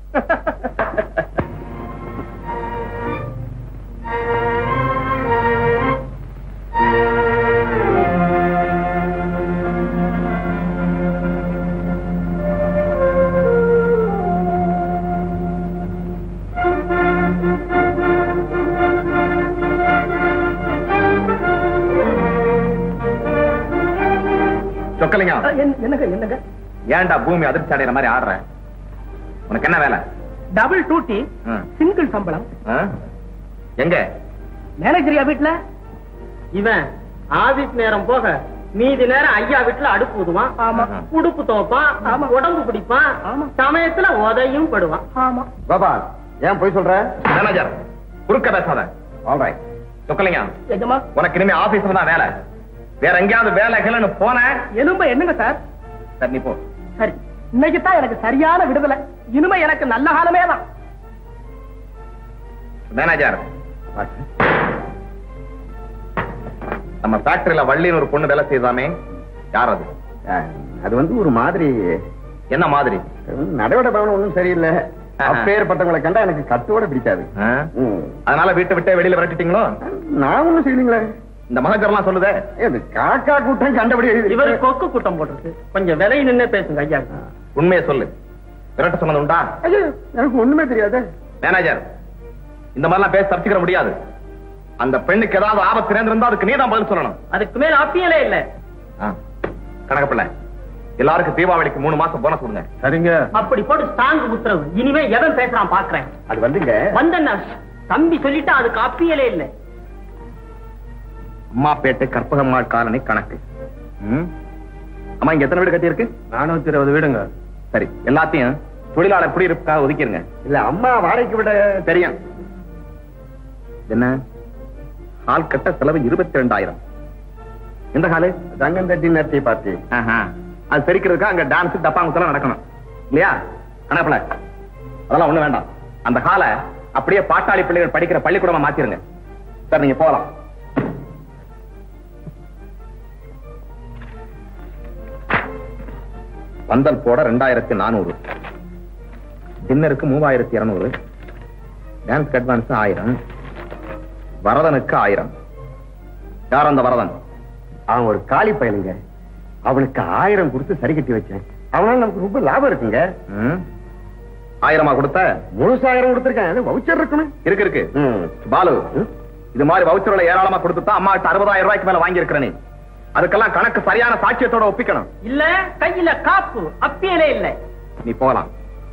சொக்கலிங்க என்னங்க என்னங்க ஏன்டா பூமி அதிர்ச்சி அடைகிற மாதிரி ஆடுற உனக்கு என்ன வேலை டபுள் டூட்டி ம். சிங்கிள் சம்பளம் ஆ? எங்க மேனேஜரியா வீட்டுல இவன் ஆபீஸ் நேரம் போக மீதி நேரம் ஐயா வீட்டுல அடுப்பு ஊதுவான் ஆமா. உடுப்பு துவைப்பான் உடம்பு பிடிப்பான் சமயத்துல உதையும் படுவான் ஆமா கோபால் ஏன் போய் சொல்ற மேனேஜர் குறுக்க பேசாத ஆல்ரைட் சொக்கலிங்க எஜமா உனக்கு இனிமே ஆபீஸ்ல தான் வேலை வேற எங்கேயாவது வேலை கிளன்னு போன எலும்ப என்னங்க சார் சரி நீ போ சரி இன்னைக்கு தான் எனக்கு சரியான விடுதலை இனிமே எனக்கு நல்ல காலமே தான் மேனேஜர் நம்ம ஃபேக்டரியில வள்ளின்னு ஒரு பொண்ணு வேலை செய்தாமே யார் அது அது வந்து ஒரு மாதிரி என்ன மாதிரி நடவட பவன் ஒண்ணும் சரியில்லை ஆஹா. அப்பேற்பட்டவங்களை கண்டா எனக்கு கத்தோட பிடிக்காது ஆ? ம். அதனால வீட்டை விட்டே வெளியில விரட்டிட்டீங்களோ நான் ஒண்ணும் செய்யலீங்களே இந்த மகஜர்லாம் சொல்லுதே இது காக்கா கூட்டம் கண்டபடி எழுதி இவரு கொக்கு கூட்டம் போட்டிருக்கு கொஞ்சம் விலை நின்னு பேசுங்க ஐயா உண்மையை சொல்லு விரட்ட சொன்னது உண்டா ஐயோ, எனக்கு ஒண்ணுமே தெரியாது மேனேஜர் இந்த மாதிரிலாம் பேச தப்பிச்சுக்கிற முடியாது அந்த பெண்ணுக்கு ஏதாவது ஆபத்து நேர்ந்திருந்தா அதுக்கு நீதான் பதில் சொல்லணும் அதுக்கு மேல அப்பியலே இல்ல ஆ. கணக்கப்பிள்ளை எல்லாருக்கும் தீபாவளிக்கு மூணு மாசம் போனஸ் கொடுங்க சரிங்க அப்படி போட்டு ஸ்ட்ராங் உத்தரவு இனிமே எவன் பேசுறான் பாக்குறேன் அது வந்துங்க வந்தண்ணா தம்பி சொல்லிட்டா அதுக்கு அப்பியலே இல்ல அம்மாப்பேட்டை கற்பகம்மாள் காலனி கணக்கு ம்? அம்மா இங்க எத்தனை வீடு கட்டியிருக்கு நானூத்தி இருபது வீடுங்க சரி எல்லாத்தையும் தொழிலாளர் குடியிருப்புக்காக ஒதுக்கிருங்க இல்ல அம்மா வாடகைக்கு விட தெரியும் என்ன ஹால் கட்ட செலவு இருபத்தி ரெண்டாயிரம் எந்த ஹாலு தங்கம் தட்டி நட்டி பார்த்து ஆஹா. அது தெரிக்கிறதுக்கு அங்க டான்ஸ் டப்பாங்குத்தலாம் நடக்கணும் இல்லையா கணக்குல அதெல்லாம் ஒண்ணு வேண்டாம் அந்த ஹாலை அப்படியே பாட்டாளி பிள்ளைகள் படிக்கிற பள்ளிக்கூடமா மாத்திருங்க சார் நீங்க போகலாம் பந்தல் போட ரெண்டாயிரத்தி நானூறு டின்னருக்கு மூவாயிரத்தி இருநூறு டான்ஸ் அட்வான்ஸ் ஆயிரம் வரதனுக்கு ஆயிரம் யார் அந்த வரதன் அவன் ஒரு காலி பயலுங்க அவனுக்கு ஆயிரம் கொடுத்து சரி கட்டி வச்சேன் அவனால நமக்கு ரொம்ப லாபம் இருக்குங்க ம்? ஆயிரமா கொடுத்த முழுசாயிரம் கொடுத்திருக்கேன் வவுச்சர் இருக்கணும் இருக்கு இருக்கு ம். பாலு இது மாதிரி வவுச்சர்களை ஏராளமா கொடுத்துட்டா அம்மா கிட்ட அறுபதாயிரம் ரூபாய்க்கு மேல வாங்கி இருக்கிற நீ அதுக்கெல்லாம் கணக்கு சரியான சாட்சியத்தோட ஒப்பிக்கணும் இல்ல கையில காப்பு அப்பியலே இல்ல நீ போலாம்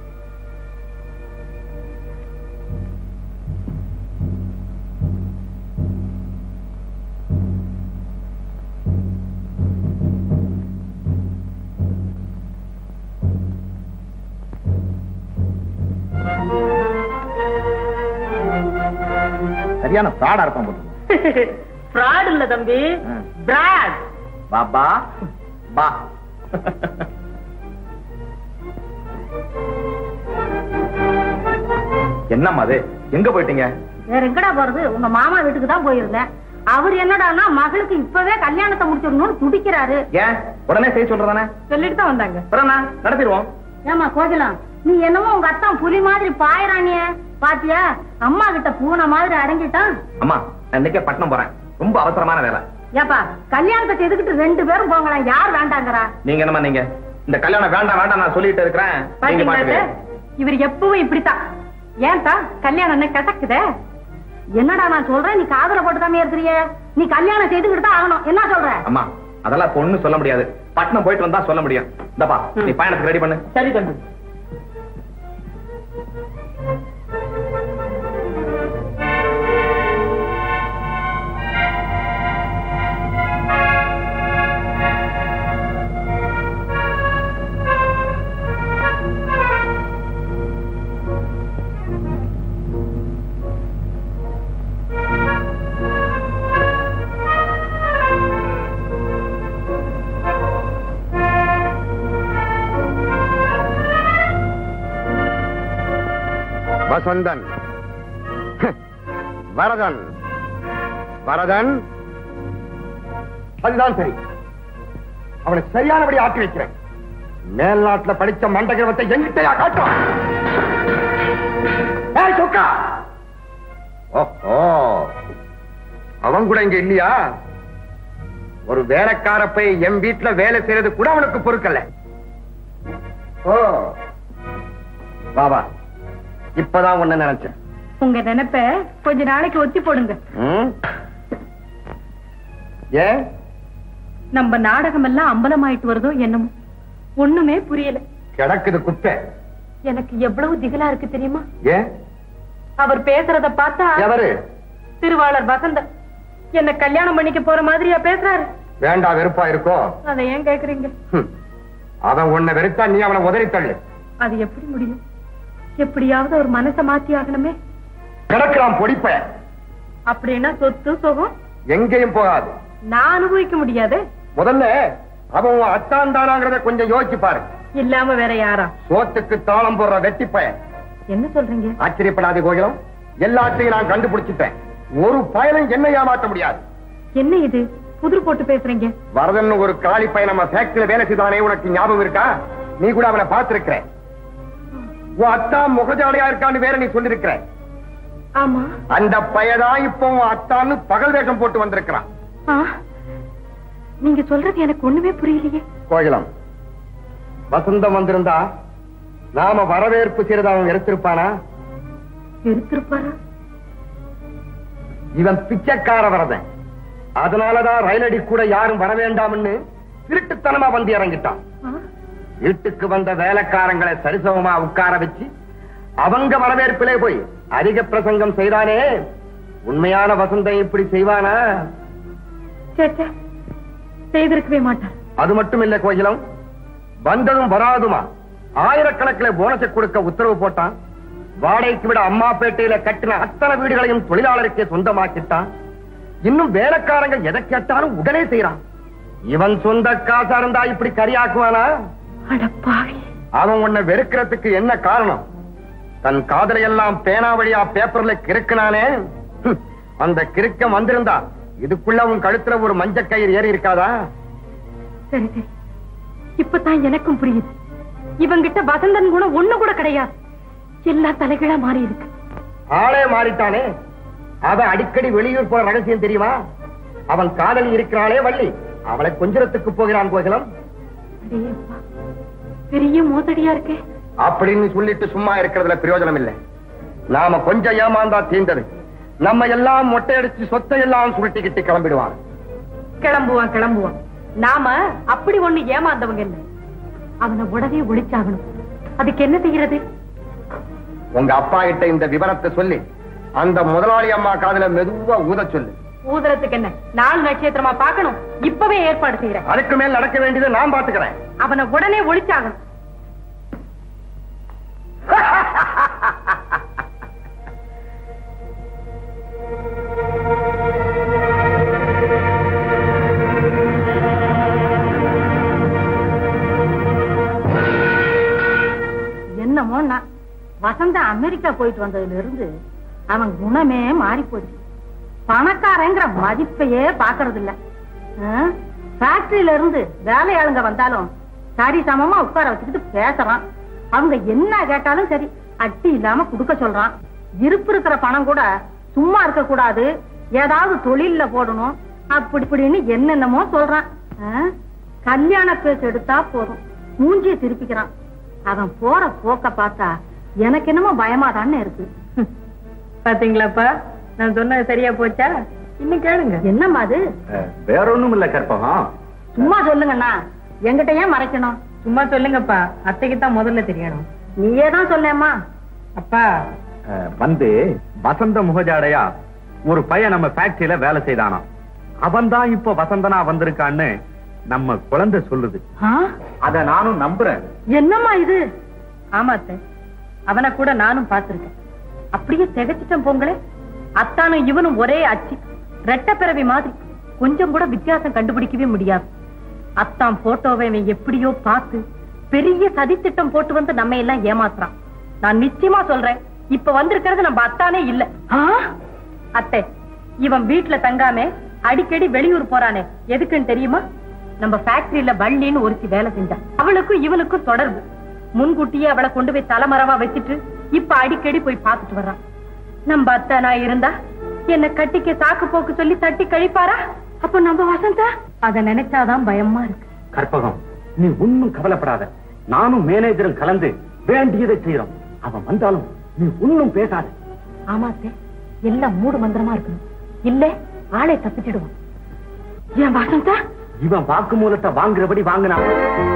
சரியான பிராடா இருப்பான் போட்டு பிராட் இல்ல தம்பி ம். பிராட் பாபா வா என்னம்மா அது எங்க போயிட்டீங்க வேற எங்கடா போறது உங்க மாமா வீட்டுக்கு தான் போயிருந்தேன் அவர் என்னடான்னா மகளுக்கு இப்பவே கல்யாணத்தை முடிச்சிடணும்னு துடிக்கிறாரு ஏன் உடனே செய்ய சொல்றதானே சொல்லிட்டு தான் வந்தாங்க அப்புறம் என்ன? நடத்திடுவோம் ஏமா கோகிலம் நீ என்னமோ உங்க அத்தான் புலி மாதிரி பாயறானிய பாத்தியா அம்மா கிட்ட பூனை மாதிரி அடங்கிட்டான் அம்மா நான் இன்னைக்கே பட்டணம் போறேன் ரொம்ப அவசரமான வேலை ஏப்பா கல்யாணத்தை செய்துக்கிட்டு ரெண்டு பேரும் போங்களாம் யார் வேண்டாங்கிறா நீங்க என்னம்மா நீங்க இந்த கல்யாணம் வேண்டாம் வேண்டாம் நான் சொல்லிட்டு இருக்கிறேன் நீங்க பாத்தீங்களா பாட்டுக்கு இவர் எப்பவும் இப்படித்தான் ஏன்டா கல்யாணம் என்ன கிடக்குதே என்னடா நான் சொல்றேன் நீ காதல போட்டுக்காம இருக்கிறிய நீ கல்யாணம் செய்துக்கிட்டு தான் ஆகணும் என்ன சொல்ற அம்மா அதெல்லாம் இப்ப ஒண்ணும் சொல்ல முடியாது பட்டணம் போயிட்டு வந்தா சொல்ல முடியும் இந்தப்பா நீ பயணத்துக்கு ரெடி பண்ணு சரி தம்பி வசந்தன் வரதன் வரதன் அதுதான் சரி அவனை சரியானபடி ஆக்கி வைக்கிறேன் மேல்நாட்டுல படிச்ச மண்டகிரவத்தை எங்கிட்டயா காட்டுவான் ஏய், சொக்கா ஓஹோ அவன் கூட இங்க இல்லையா ஒரு வேலைக்கார போய் என் வீட்டுல வேலை செய்யறது கூட அவனுக்கு பொறுக்கல ஓ வா வா இப்பதான் உன்ன நினைச்சேன் உங்க நினைப்ப கொஞ்ச நாளைக்கு ஒத்தி போடுங்க ம்? ஏன் நம்ம நாடகம் எல்லாம் அம்பலமாயிட்டு வருதோ என்னமோ ஒண்ணுமே புரியல கிடக்குது குப்பை எனக்கு எவ்வளவு திகிலா இருக்கு தெரியுமா ஏன் அவர் பேசுறத பார்த்தா எவரு திருவாளர் வசந்த என்ன கல்யாணம் பண்ணிக்க போற மாதிரியா பேசுறாரு வேண்டா வெறுப்பா இருக்கோ அதை ஏன் கேக்குறீங்க ஹம். அவன் உன்னை வெறுத்தா நீ அவனை உதறி தள்ளு அது எப்படி முடியும் எப்படியாவது ஒரு மனசை மாத்தி ஆகணுமே கிடக்கிறான் பொடிப்ப அப்படின்னா சொத்து சுகம் எங்கேயும் போகாது நான் அனுபவிக்க முடியாது முதல்ல அவன் உன் அத்தான் தானாங்கிறத கொஞ்சம் யோசிச்சு பாரு இல்லாம வேற யாரா சோத்துக்கு தாளம் போடுற வெட்டி பையன் என்ன சொல்றீங்க ஆச்சரியப்படாதே கோகிலம் எல்லாத்தையும் நான் கண்டுபிடிச்சிட்டேன் ஒரு பயனும் என்ன ஏமாற்ற முடியாது என்ன இது புதிர் போட்டு பேசுறீங்க வரதன் ஒரு காலி பையன் நம்ம ஃபேக்டரியில வேலை செய்தானே உனக்கு ஞாபகம் இருக்கா நீ கூட அவனை பார்த்திருக்கிற உன் அத்தா முகஜாலையா இருக்கான்னு வேற நீ சொல்லிருக்கிற ஆமா அந்த பையதான் இப்போ உன் அத்தான்னு பகல் வேஷம் போட்டு வந்திருக்கிறான் ஆ, நீங்க சொல்றது எனக்கு ஒண்ணுமே புரியலையே கோகிலம் வசந்தம் வந்திருந்தா நாம வரவேற்பு செய்யறத அவன் எடுத்திருப்பானா வெறுத்திருப்பாரா இவன் பிச்சைக்கார வரதன் அதனாலதான் ரயிலடி கூட யாரும் வர வேண்டாம்னு திருட்டுத்தனமா வந்து இறங்கிட்டான் ஆ, வீட்டுக்கு வந்த வேலைக்காரங்களை சரிசமமா உட்கார வச்சு அவங்க வரவேற்பிலே போய் அதிக பிரசங்கம் செய்தானே உண்மையான வசந்தம் இப்படி செய்வானா சே, சே. செய்திருக்கவே மாட்டார் அது மட்டும் இல்ல கோயிலம் வந்ததும் வராதுமா ஆயிரக்கணக்கில் போனஸை கொடுக்க உத்தரவு போட்டான் வாடகைக்கு விட அம்மாப்பேட்டையில கட்டின அத்தனை வீடுகளையும் தொழிலாளருக்கே சொந்தமாக்கிட்டான் இன்னும் வேலைக்காரங்க எதை கேட்டாலும் உடனே செய்யறான் இவன் சொந்த காசா இருந்தா இப்படி கரியாக்குவானா அடப்பாவி அவன் உன்னை வெறுக்கிறதுக்கு என்ன காரணம் தன் காதலை எல்லாம் பேனா வழியா பேப்பர்ல கிறுக்கினானே ஹம், அந்த கிறுக்கம் வந்திருந்தா இதுக்குள்ள உன் கழுத்துல ஒரு மஞ்ச கயிறு ஏறி இருக்காதா சரி சரி இப்பதான் எனக்கும் புரியுது இவங்கிட்ட வசந்தன் குணம் ஒண்ணு கூட கிடையாது எல்லாம் தலைகீழா மாறி இருக்கு ஆளே மாறிட்டானே அவன் அடிக்கடி வெளியூர் போற ரகசியம் தெரியுமா அவன் காதலி இருக்கிறாளே வள்ளி அவளை கொஞ்சத்துக்கு போகிறான் கோகிலம் அடே அப்பா, பெரிய மோசடியா இருக்கே அப்படின்னு சொல்லிட்டு சும்மா இருக்கிறதுல பிரயோஜனம் இல்லை நாம கொஞ்சம் ஏமாந்தா தீர்ந்தது நம்ம எல்லாம் மொட்டையடிச்சு சொத்தை எல்லாம் சுருட்டிக்கிட்டு கிளம்பிடுவான் கிளம்புவான் கிளம்புவான் நாம அப்படி ஒண்ணு ஏமாந்தவங்க இல்ல அவனை உடனே ஒழிச்சாகணும் அதுக்கு என்ன செய்யறது உங்க அப்பா கிட்ட இந்த விவரத்தை சொல்லி அந்த முதலாளி அம்மா காதுல மெதுவா ஊத சொல்லு ஊதுறதுக்கு என்ன நாள் நட்சத்திரமா பார்க்கணும் இப்பவே ஏற்பாடு செய்யறேன் அதுக்கு மேல் நடக்க வேண்டியது நான் பாத்துக்கிறேன் அவனை உடனே ஒழிச்சாகணும் அமெரிக்கா போயிட்டு வந்ததுல இருந்து அவன் குணமே மாறி போச்சு பணக்காரங்கிற மதிப்பையே பாக்குறது இல்ல ஃபேக்டரியில இருந்து வேலையாளுங்க வந்தாலும் சரி சமமா உட்கார வச்சுக்கிட்டு பேசுறான் அவங்க என்ன கேட்டாலும் சரி அட்டி இல்லாம குடுக்க சொல்றான் இருப்பு இருக்கிற பணம் கூட சும்மா இருக்க கூடாது ஏதாவது தொழில்ல போடணும் அப்படி இப்படின்னு என்னென்னமோ சொல்றான் ஆ? கல்யாண பேச்சு எடுத்தா போதும் மூஞ்சிய திருப்பிக்கிறான் அவன் போற போக்க பார்த்தா எனக்கு என்னமோ பயமா தானே இருக்கு பாத்தீங்களாப்பா நான் சொன்னது சரியா போச்சா இன்னும் கேளுங்க என்னம்மா அது வேற ஒண்ணும் இல்ல கற்பகம் சும்மா சொல்லுங்கண்ணா என்கிட்ட ஏன் மறைக்கணும் சும்மா சொல்லுங்கப்பா அத்தைக்கு தான் முதல்ல தெரியணும் நீயே தான் சொல்லேம்மா அப்பா அஹ், வந்து வசந்த முகஜாடையா ஒரு பையன் நம்ம ஃபேக்டரியில வேலை செய்தானாம் அவன் தான் இப்ப வசந்தனா வந்திருக்கான்னு நம்ம குழந்தை சொல்லுது ஆ? அத நானும் நம்புறேன் என்னம்மா இது ஆமா அத்தை அவனை கூட நானும் பார்த்திருக்கேன் அப்படியே திகச்சிட்டேன் பொங்கலே அத்தானும் இவனும் ஒரே அச்சு ரெட்ட பிறவி மாதிரி கொஞ்சம் கூட வித்தியாசம் கண்டுபிடிக்கவே முடியாது அத்தான் போட்டோவை இவன் எப்படியோ பார்த்து பெரிய சதித்திட்டம் போட்டு வந்து நம்ம எல்லாம் ஏமாத்துறான் நான் நிச்சயமா சொல்றேன் இப்ப வந்திருக்கிறது நம்ம அத்தானே இல்ல ஆ? அத்தை இவன் வீட்டுல தங்காம அடிக்கடி வெளியூர் போறானே எதுக்குன்னு தெரியுமா நம்ம ஃபேக்டரியில வள்ளின்னு ஒருத்தி வேலை செஞ்சா அவளுக்கும் இவனுக்கும் தொடர்பு முன்கூட்டியே அவளை கொண்டு போய் தலைமறைவா வச்சுட்டு இப்ப அடிக்கடி போய் பார்த்துட்டு வர்றான் நம்ம அத்தை நான் இருந்தா என்ன கட்டிக்க சாக்கு போக்கு சொல்லி தட்டி கழிப்பாரா அப்ப நம்ம வசந்தா அத நினைச்சாதான் பயமா இருக்கு கற்பகம் நீ ஒன்னும் கவலைப்படாத நானும் மேனேஜரும் கலந்து வேண்டியதை செய்யறோம் அவன் வந்தாலும் நீ ஒன்னும் பேசாத ஆமா அத்தை எல்லாம் மூடு மந்திரமா இருக்கணும் இல்ல ஆளை தப்பிச்சிடுவான் என் வசந்தா இவன் வாக்குமூலத்தை வாங்குறபடி வாங்கினான்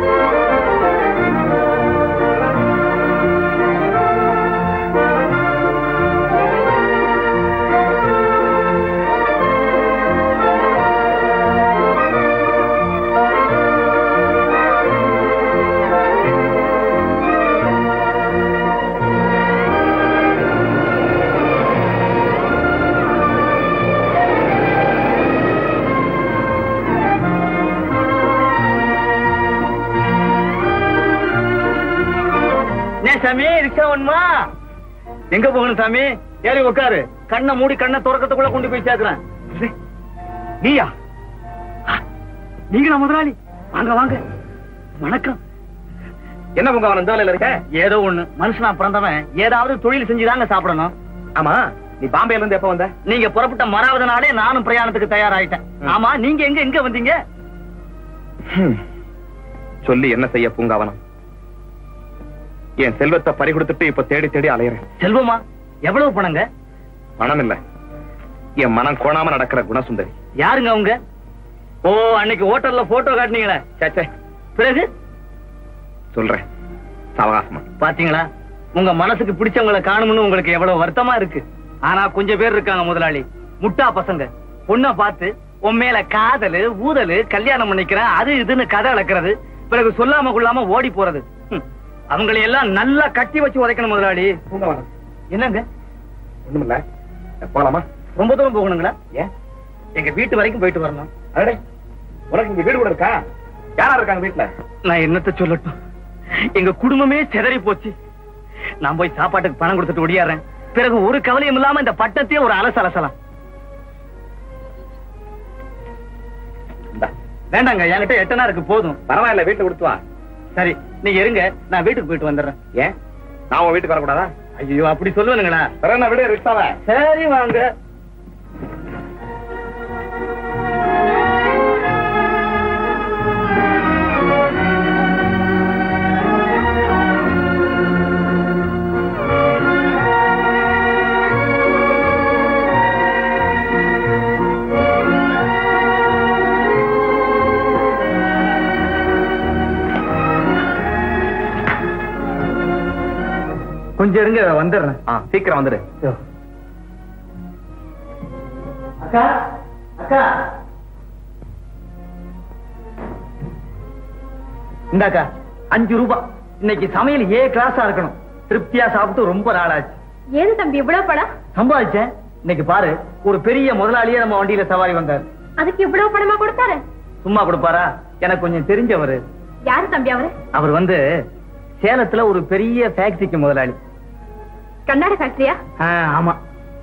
ஏன் சாமி ரிக்ஷா ஒண்ணுமா எங்க போகணும் சாமி ஏறி உட்காரு கண்ணை மூடி கண்ணை துறக்கத்துக்குள்ள கொண்டு போய் சேர்க்கிறேன் நீயா நீங்களா முதலாளி வாங்க வாங்க வணக்கம் என்ன உங்க அவன் இந்த வேலையில இருக்க ஏதோ ஒண்ணு மனுஷனா பிறந்தவன் ஏதாவது தொழில் செஞ்சுதாங்க சாப்பிடணும் ஆமா நீ பாம்பேல இருந்து எப்ப வந்த நீங்க புறப்பட்ட மறாவது நாளே நானும் பிரயாணத்துக்கு தயாராயிட்டேன் ஆமா நீங்க எங்க எங்க வந்தீங்க சொல்லி என்ன செய்ய பூங்காவனம் என் செல்வத்தை பறி கொடுத்துட்டு இப்ப தேடி தேடி அலையறேன் செல்வமா எவ்வளவு பணங்க பணம் இல்ல என் மனம் கோணாம நடக்கிற குணசுந்தரி யாருங்க அவங்க ஓ அன்னைக்கு ஹோட்டல்ல போட்டோ காட்டினீங்களே சேச்சே பிறகு சொல்றேன் சாவகாசமா பாத்தீங்களா உங்க மனசுக்கு பிடிச்சவங்களை காணும்னு உங்களுக்கு எவ்வளவு வருத்தமா இருக்கு ஆனா கொஞ்சம் பேர் இருக்காங்க முதலாளி முட்டா பசங்க பொண்ண பார்த்து உன் மேல காதலு ஊதலு கல்யாணம் பண்ணிக்கிறேன் அது இதுன்னு கதை அளக்கிறது பிறகு சொல்லாம கொள்ளாம ஓடி போறது ஹம். அவங்களை எல்லாம் நல்லா கட்டி வச்சு உதைக்கணும் முதலாளி பூங்காவனம் என்னங்க ஒண்ணுமில்ல போலாமா ரொம்ப தூரம் போகணுங்களா ஏன் எங்க வீட்டு வரைக்கும் போயிட்டு வரணும் அடடே உனக்கு இங்க வீடு கூட இருக்கா யாரா இருக்காங்க வீட்டுல நான் என்னத்த சொல்லட்டும் எங்க குடும்பமே சிதறி போச்சு நான் போய் சாப்பாட்டுக்கு பணம் கொடுத்துட்டு ஒடியாறேன் பிறகு ஒரு கவலையும் இல்லாம இந்த பட்டத்தையே ஒரு அலச அலசலாம் இந்தா. வேண்டாங்க என்கிட்ட எட்டனா இருக்கு போதும் பரவாயில்ல வீட்டுல கொடுத்து வா சரி நீங்க இருங்க நான் வீட்டுக்கு போயிட்டு வந்துடுறேன் ஏன் நான் உன் வீட்டுக்கு வரக்கூடாதா ஐயோ அப்படி சொல்லுவேனுங்களா வேற என்ன விடு ரிக்ஷாவை சரி வாங்க கொஞ்சம் இருங்க வந்துடுறேன் ஆ, சீக்கிரம் வந்துடு அக்கா அக்கா இந்தாக்கா அஞ்சு ரூபாய் இன்னைக்கு சமையல் ஏ கிளாஸா இருக்கணும் திருப்தியா சாப்பிட்டு ரொம்ப நாளாச்சு ஏது தம்பி இவ்வளவு பணம் சம்பாதிச்சேன் இன்னைக்கு பாரு ஒரு பெரிய முதலாளியே நம்ம வண்டியில சவாரி வந்தார் அதுக்கு இவ்வளவு பணமா கொடுத்தாரு சும்மா கொடுப்பாரா எனக்கு கொஞ்சம் தெரிஞ்சவரு யாரு தம்பி அவரு அவர் வந்து சேலத்துல ஒரு பெரிய ஃபேக்டரிக்கு முதலாளி கண்ணாடி ஃபேக்டரியா ஆ, ஆமா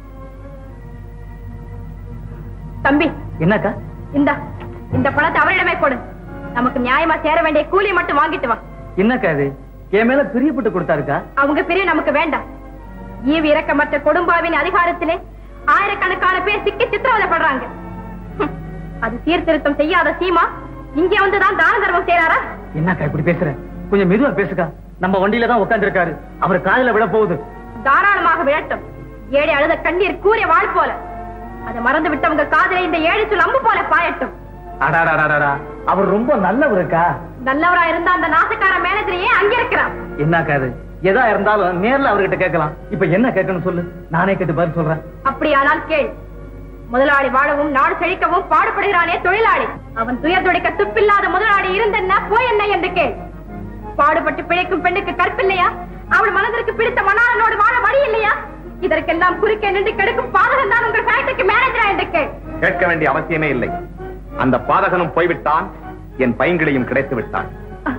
தம்பி என்னக்கா இந்த இந்த பணத்தை அவரிடமே கொடு நமக்கு நியாயமா சேர வேண்டிய கூலி மட்டும் வாங்கிட்டு வா என்னக்கா இது என் மேல பிரியப்பட்டு கொடுத்தாருக்கா அவங்க பெரிய நமக்கு வேண்டாம் ஈவு இறக்கமற்ற கொடும்பாவின் அதிகாரத்திலே ஆயிரக்கணக்கான பேர் சிக்கி சித்திரவதைப்படுறாங்க ஹம், அது சீர்திருத்தம் செய்யாத சீமா இங்கே வந்துதான் தான தர்மம் செய்யறாரா என்னக்கா இப்படி பேசுற கொஞ்சம் மெதுவா பேசுக்கா நம்ம வண்டியில தான் உட்காந்துருக்காரு அவர் காதுல விட போகுது தாராளமாக விழட்டும் ஏழை அழுத கண்ணீர் கூறிய வாழ் போல அதை மறந்து விட்டவங்க காதலை இந்த ஏழை சொல் அம்பு போல பாயட்டும் அடாடாடாடா அவர் ரொம்ப நல்லவருக்கா நல்லவரா இருந்த அந்த நாசக்கார மேனேஜர் ஏன் அங்க இருக்கிறான் என்னக்கா இது எதா இருந்தாலும் நேர்ல அவர்கிட்ட கேட்கலாம் இப்ப என்ன கேட்கணும் சொல்லு நானே கேட்டு பதில் சொல்றேன் அப்படியானால் கேள் முதலாளி வாழவும் நாடு செழிக்கவும் பாடுபடுகிறானே தொழிலாளி அவன் துயர் துடைக்க துப்பில்லாத முதலாளி இருந்தென்ன போய் என்ன என்று கேள் பாடுபட்டு பிழைக்கும் பெண்ணுக்கு கற்பில்லையா அவள் மனதிற்கு பிடித்த மணாளனோடு வாழ வழி இல்லையா இதற்கெல்லாம் குறுக்கே நின்று கெடுக்கும் பாதகம் தான் உங்கள் ஃபேக்டரிக்கு மேனேஜரா என்று கேள் கேட்க வேண்டிய அவசியமே இல்லை அந்த பாதகனும் போய்விட்டான் என் பையன்களையும் கிடைத்து விட்டான்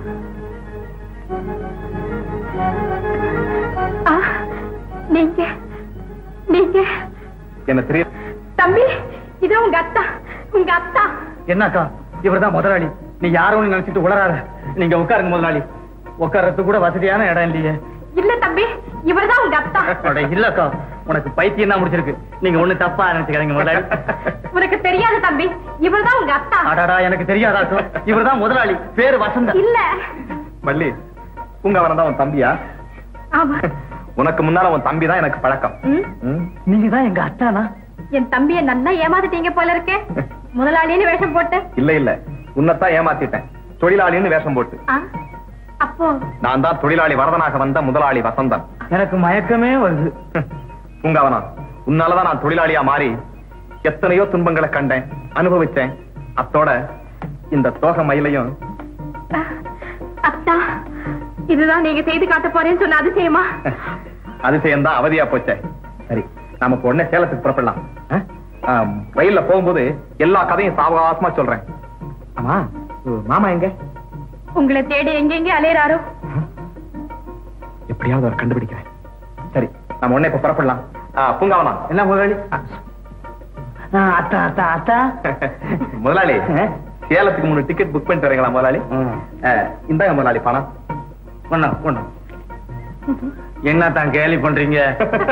ஆ, நீங்க நீங்க என்ன தெரியும் தம்பி இது உங்க அத்தா உங்க அத்தா என்னக்கா இவர்தான் முதலாளி நீ யாரும் நினைச்சிட்டு உளராத நீங்க உட்காருங்க முதலாளி உட்கார்றதுக்கு கூட வசதியான இடம் இல்லையே இல்ல தம்பி இவர்தான் உங்க அத்தா அட, இல்லக்கா உனக்கு பைத்தியம் தான் முடிச்சிருக்கு நீங்க ஒண்ணு தப்பா நினைச்சுக்காதீங்க முதலாளி உனக்கு தெரியாது தம்பி இவர்தான் உங்க அத்தா அடாடா எனக்கு தெரியாதாக்கும் இவர்தான் முதலாளி பேரு வசந்தன் இல்ல மல்லி உங்க அவன் தான் உன் தம்பியா ஆமா உனக்கு முன்னால உன் தம்பி தான் எனக்கு பழக்கம் ம், ம்? நீங்க தான் எங்க அத்தானா என் தம்பிய நல்லா ஏமாத்திட்டீங்க போல இருக்கே முதலாளின்னு வேஷம் போட்டு இல்ல இல்ல உன்னைத்தான் ஏமாத்திட்டேன் தொழிலாளின்னு வேஷம் போட்டு ஆ, அப்போ நான் தான் தொழிலாளி வரதனாக வந்த முதலாளி வசந்தன் எனக்கு மயக்கமே வருது பூங்காவனா உன்னாலதான் நான் தொழிலாளியா மாறி எத்தனையோ துன்பங்களை கண்டேன் அனுபவிச்சேன் அத்தோட இந்த தோக மயிலையும் ஆ, அத்தா இதுதான் நீங்க செய்து காட்ட போறேன்னு சொன்ன அதிசயமா அதிசயம் தான் அவதியா போச்சே சரி நாம இப்ப உடனே சேலத்துக்கு புறப்படலாம் ஆ? ஆம், ரயில்ல போகும்போது எல்லா கதையும் சாவகாசமா சொல்றேன் ஆமா உ, மாமா எங்க உங்களை தேடி எங்கெங்க அலையறாரோ எப்படியாவது அவர் கண்டுபிடிக்கிறேன் சரி நாம உடனே இப்ப புறப்படலாம் ஆ, பூங்காவனா என்ன முதலாளி ஆ, அத்தா அத்தா அத்தா முதலாளி ஆ? சேலத்துக்கு மூணு டிக்கெட் புக் பண்ணிட்டு வரீங்களா முதலாளி ஆ, இந்தாங்க முதலாளி பணம் ஒண்ணா ஒண்ணா என்ன தான் கேலி பண்றீங்க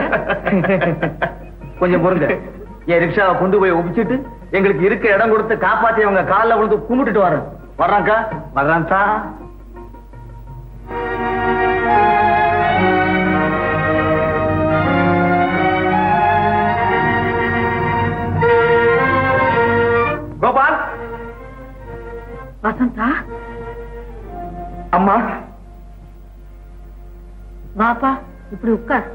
கொஞ்சம் பொறுங்க என் ரிக்ஷாவை கொண்டு போய் ஒப்பிச்சிட்டு எங்களுக்கு இருக்க இடம் கொடுத்து காப்பாத்தி அவங்க கால்ல விழுந்து கும்பிட்டுட்டு வரேன் வர்றாங்கக்கா வர்றான் தா கோபால் வசந்தா அம்மா வாப்பா இப்படி உட்கார்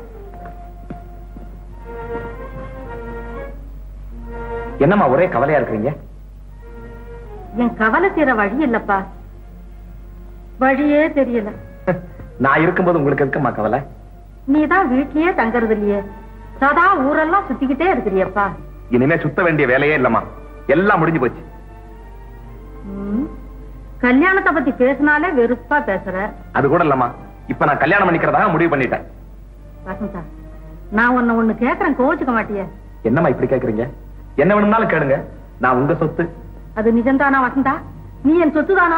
என்னம்மா ஒரே கவலையா இருக்கிறீங்க என் கவலை தீர வழி இல்லப்பா வழியே தெரியல நான் இருக்கும்போது உங்களுக்கு இருக்குமா கவலை நீதான் வீட்லயே தங்கறது இல்லையே சதா ஊரெல்லாம் சுத்திக்கிட்டே இருக்கிறியப்பா இனிமே சுத்த வேண்டிய வேலையே இல்லம்மா எல்லாம் முடிஞ்சு போச்சு ம். கல்யாணத்தை பத்தி பேசினாலே வெறுப்பா பேசுற அது கூட இல்லம்மா இப்ப நான் கல்யாணம் பண்ணிக்கிறதாக முடிவு பண்ணிட்டேன் வசந்தா நான் உன்னை ஒண்ணு கேக்குறேன் கோவிச்சுக்க மாட்டியே என்னம்மா இப்படி கேக்குறீங்க என்ன வேணும்னாலும் கேளுங்க நான் உங்க சொத்து அது நிஜம்தானா வசந்தா நீ என் சொத்துதானா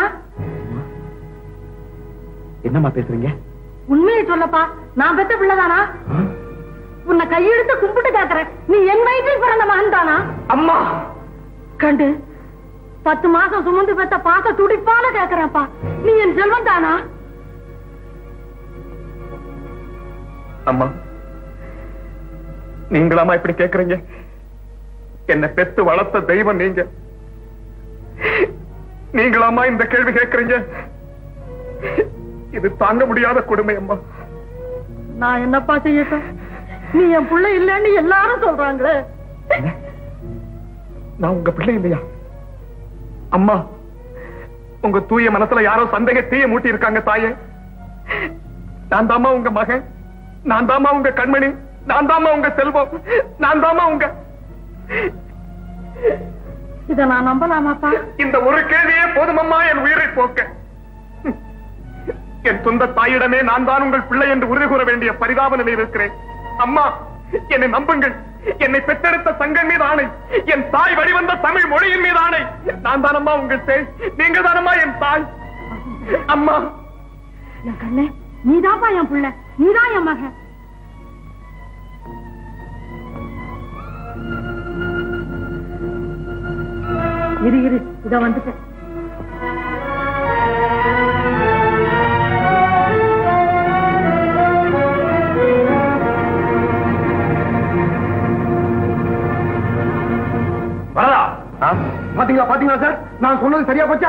என்னம்மா பேசுறீங்க உண்மையை சொல்லப்பா நான் பெத்த பிள்ளைதானா உன்னை கையெடுத்து கும்பிட்டு கேக்குறேன் நீ என் வயிற்றில் பிறந்த மகன் தானா அம்மா கண்டு பத்து மாசம் சுமந்து பெத்த பாச துடிப்பால கேக்குறேன்ப்பா நீ என் செல்வம் தானா அம்மா நீங்களாமா இப்படி கேக்குறீங்க என்ன பெத்து வளர்த்த தெய்வம் நீங்க நீங்களாமா இந்த கேள்வி கேக்குறீங்க இது தாங்க முடியாத கொடுமை அம்மா நான் என்னப்பா செய்யட்டும் நீ என் புள்ள இல்லன்னு எல்லாரும் சொல்றாங்களே நான் உங்க பிள்ளை இல்லையா அம்மா உங்க தூய மனசுல யாரோ சந்தேக தீய மூட்டி இருக்காங்க தாயே நான் தாமா உங்க மகன் நான் தாமா உங்க கண்மணி நான் தாமா உங்க செல்வம் நான் தாமா உங்க இத நான் நம்பலாமாப்பா இந்த ஒரு கேள்வியே போதுமம்மா என் உயிரை போக்க என் சொந்த தாயிடமே நான் தான் உங்கள் பிள்ளை என்று உறுதி கூற வேண்டிய பரிதாப நிலையில் இருக்கிறேன் அம்மா என்னை நம்புங்கள் என்னை பெற்றெடுத்த சங்கம் மீது ஆணை என் தாய் வழிவந்த தமிழ் மொழியின் மீது ஆணை நான் தானம்மா உங்கள் தேய் நீங்க தானம்மா என் தாய் அம்மா என் கண்ணே நீதாப்பா என் புள்ள நீதான் என் மகன் இரு இரு இத வந்துட்டேன் வரதா பாத்தீங்களா பாத்தீங்களா சார் நான் சொன்னது சரியா போச்சா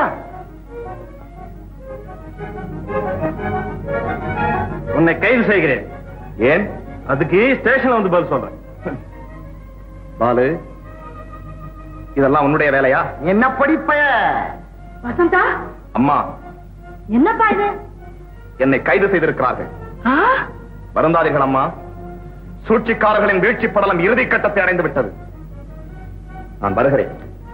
உன்னை கைது செய்கிறேன் ஏன் அதுக்கு ஸ்டேஷன்ல வந்து பதில் சொல்றேன் பாலு இதெல்லாம் உன்னுடைய வேலையா என்ன படிப்ப வசந்தா அம்மா என்னப்பா இது என்னை கைது செய்திருக்கிறார்கள் ஆ? வருந்தாதீர்கள் அம்மா சூழ்ச்சிக்காரர்களின் வீழ்ச்சி படலம் இறுதி கட்டத்தை அடைந்து விட்டது நான் வருகிறேன்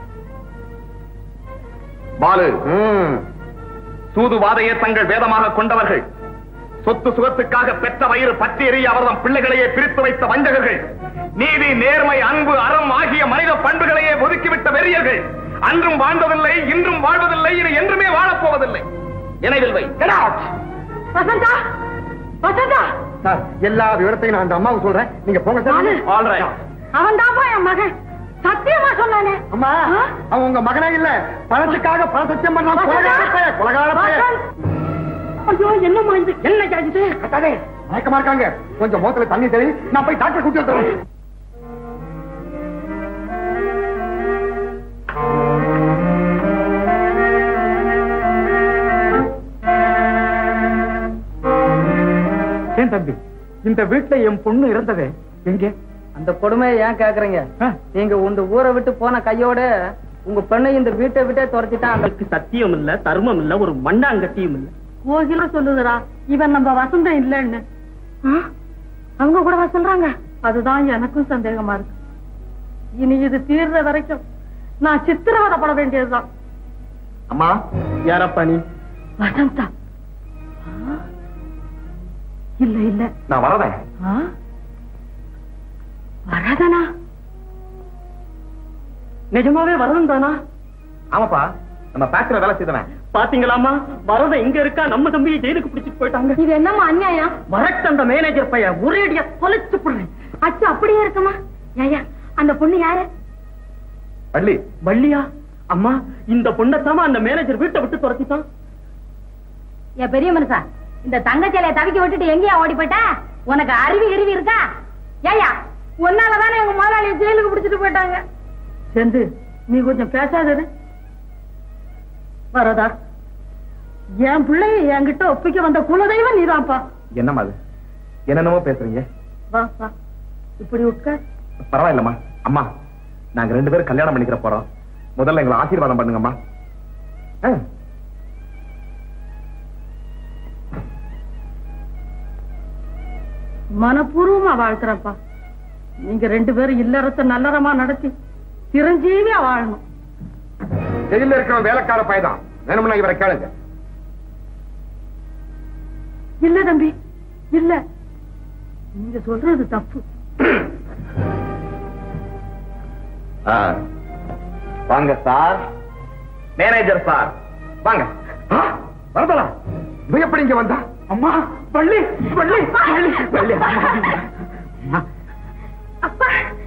பாலு சூதுவாதையே தங்கள் வேதமாக கொண்டவர்கள் சொத்து சுகத்துக்காக பெற்ற வயிறு பற்றி எறிய அவர்தம் பிள்ளைகளையே பிரித்து வைத்த வஞ்சகர்கள் நீதி நேர்மை அன்பு அறம் ஆகிய மனித பண்புகளையே ஒதுக்கிவிட்ட வெறியர்கள் அன்றும் வாழ்ந்ததில்லை இன்றும் வாழ்வதில்லை இனி என்றுமே வாழப்போவதில்லை நினைவில் வை Get out! Vasantha Vasantha sir எல்லா விவரத்தையும் நான் அந்த அம்மாவுக்கு சொல்றேன் நீங்க போங்க நானு? Sir All right. அவன் தான்ப்பா என் மகன் சத்தியமா சொன்னானே அம்மா ஆ? அவன் உங்க மகனே இல்ல பணத்துக்காக பண சத்தியம் பண்ணான் கொலகார பையன், கொலகார பையன். வசந்த்! ஐயோ என்னம்மா இது என்ன ஜாதிது கத்தாதே, மயக்கமா இருக்காங்க கொஞ்சம் மோத்துல தண்ணி தெளி நான் போய் டாக்டர் கூட்டி வந்துடுறேன் ஏன் தம்பி இந்த வீட்டுல என் பொண்ணு இறந்ததே எங்கே அந்த கொடுமையை ஏன் கேக்குறீங்க ஆ. நீங்க உங்க ஊரை விட்டு போன கையோட உங்க பெண்ணை இந்த வீட்டை விட்டே துரத்திட்டான் அவளுக்கு சத்தியம் இல்ல தர்மம் இல்ல ஒரு மண்ணாங்கட்டியும் இல்ல கோகில சொல்லுதுடா இவன் நம்ம வசந்தம் இல்லைன்னு ஆ? அவங்க கூடவா சொல்றாங்க அதுதான் எனக்கும் சந்தேகமா இருக்கு இனி இது தீர்ற வரைக்கும் நான் சித்திரவதைப்பட வேண்டியதுதான் அம்மா யாரப்பா நீ வசந்தா ஆ? இல்ல இல்ல நான் வரதேன் ஆ? வரதனா நிஜமாவே வரணும் தானா ஆமாப்பா நம்ம பேக்கரி வேலை செய்தவன் பாத்தீங்களாமா வரத இங்க இருக்கா நம்ம தம்பியை ஜெயிலுக்கு பிடிச்சிட்டு போயிட்டாங்க இது என்னம்மா அநியாயம் வரட்டு அந்த மேனேஜர் பையன் ஒரேடியா தொலைச்சு போடுறேன் அச்சு அப்படியே இருக்குமா ஏயா அந்த பொண்ணு யாரு பள்ளி வள்ளியா அம்மா இந்த பொண்ணத்தாம அந்த மேனேஜர் வீட்டை விட்டு துரத்திட்டான் என் பெரிய மனுஷா இந்த தங்கச்சிலைய தவிக்க விட்டுட்டு எங்கேயா ஓடி போயிட்ட உனக்கு அருவி அருவி இருக்கா ஏயா உன்னாலதானே எங்க முதலாளிய ஜெயிலுக்கு பிடிச்சிட்டு போயிட்டாங்க செந்து நீ கொஞ்சம் பேசாதது வரதா என் பிள்ளைய என்கிட்ட ஒப்பிக்க வந்த குலதெய்வம் நீதான்ப்பா என்னம்மா அது என்னென்னமோ பேசுறீங்க வா வா இப்படி உட்கார் பரவாயில்லம்மா அம்மா நாங்க ரெண்டு பேரும் கல்யாணம் பண்ணிக்கிற போறோம் முதல்ல எங்களை ஆசீர்வாதம் பண்ணுங்கம்மா ஆ. மனப்பூர்வமா வாழ்த்துறப்பா நீங்க ரெண்டு பேரும் இல்லறத்தை நல்லறமா நடத்தி சிரஞ்சீவியா வாழணும் ஜெயில இருக்கிற வேலைக்கார பையதான் வேணும்னா இவரை கேளுங்க இல்ல தம்பி இல்ல நீங்க சொல்றது தப்பு ஆ. வாங்க சார் மேனேஜர் சார் வாங்க ஆ, வரதலா இவன் எப்படி இங்க வந்தா அம்மா வள்ளி வள்ளி வள்ளி வள்ளி அம்மா. அப்பா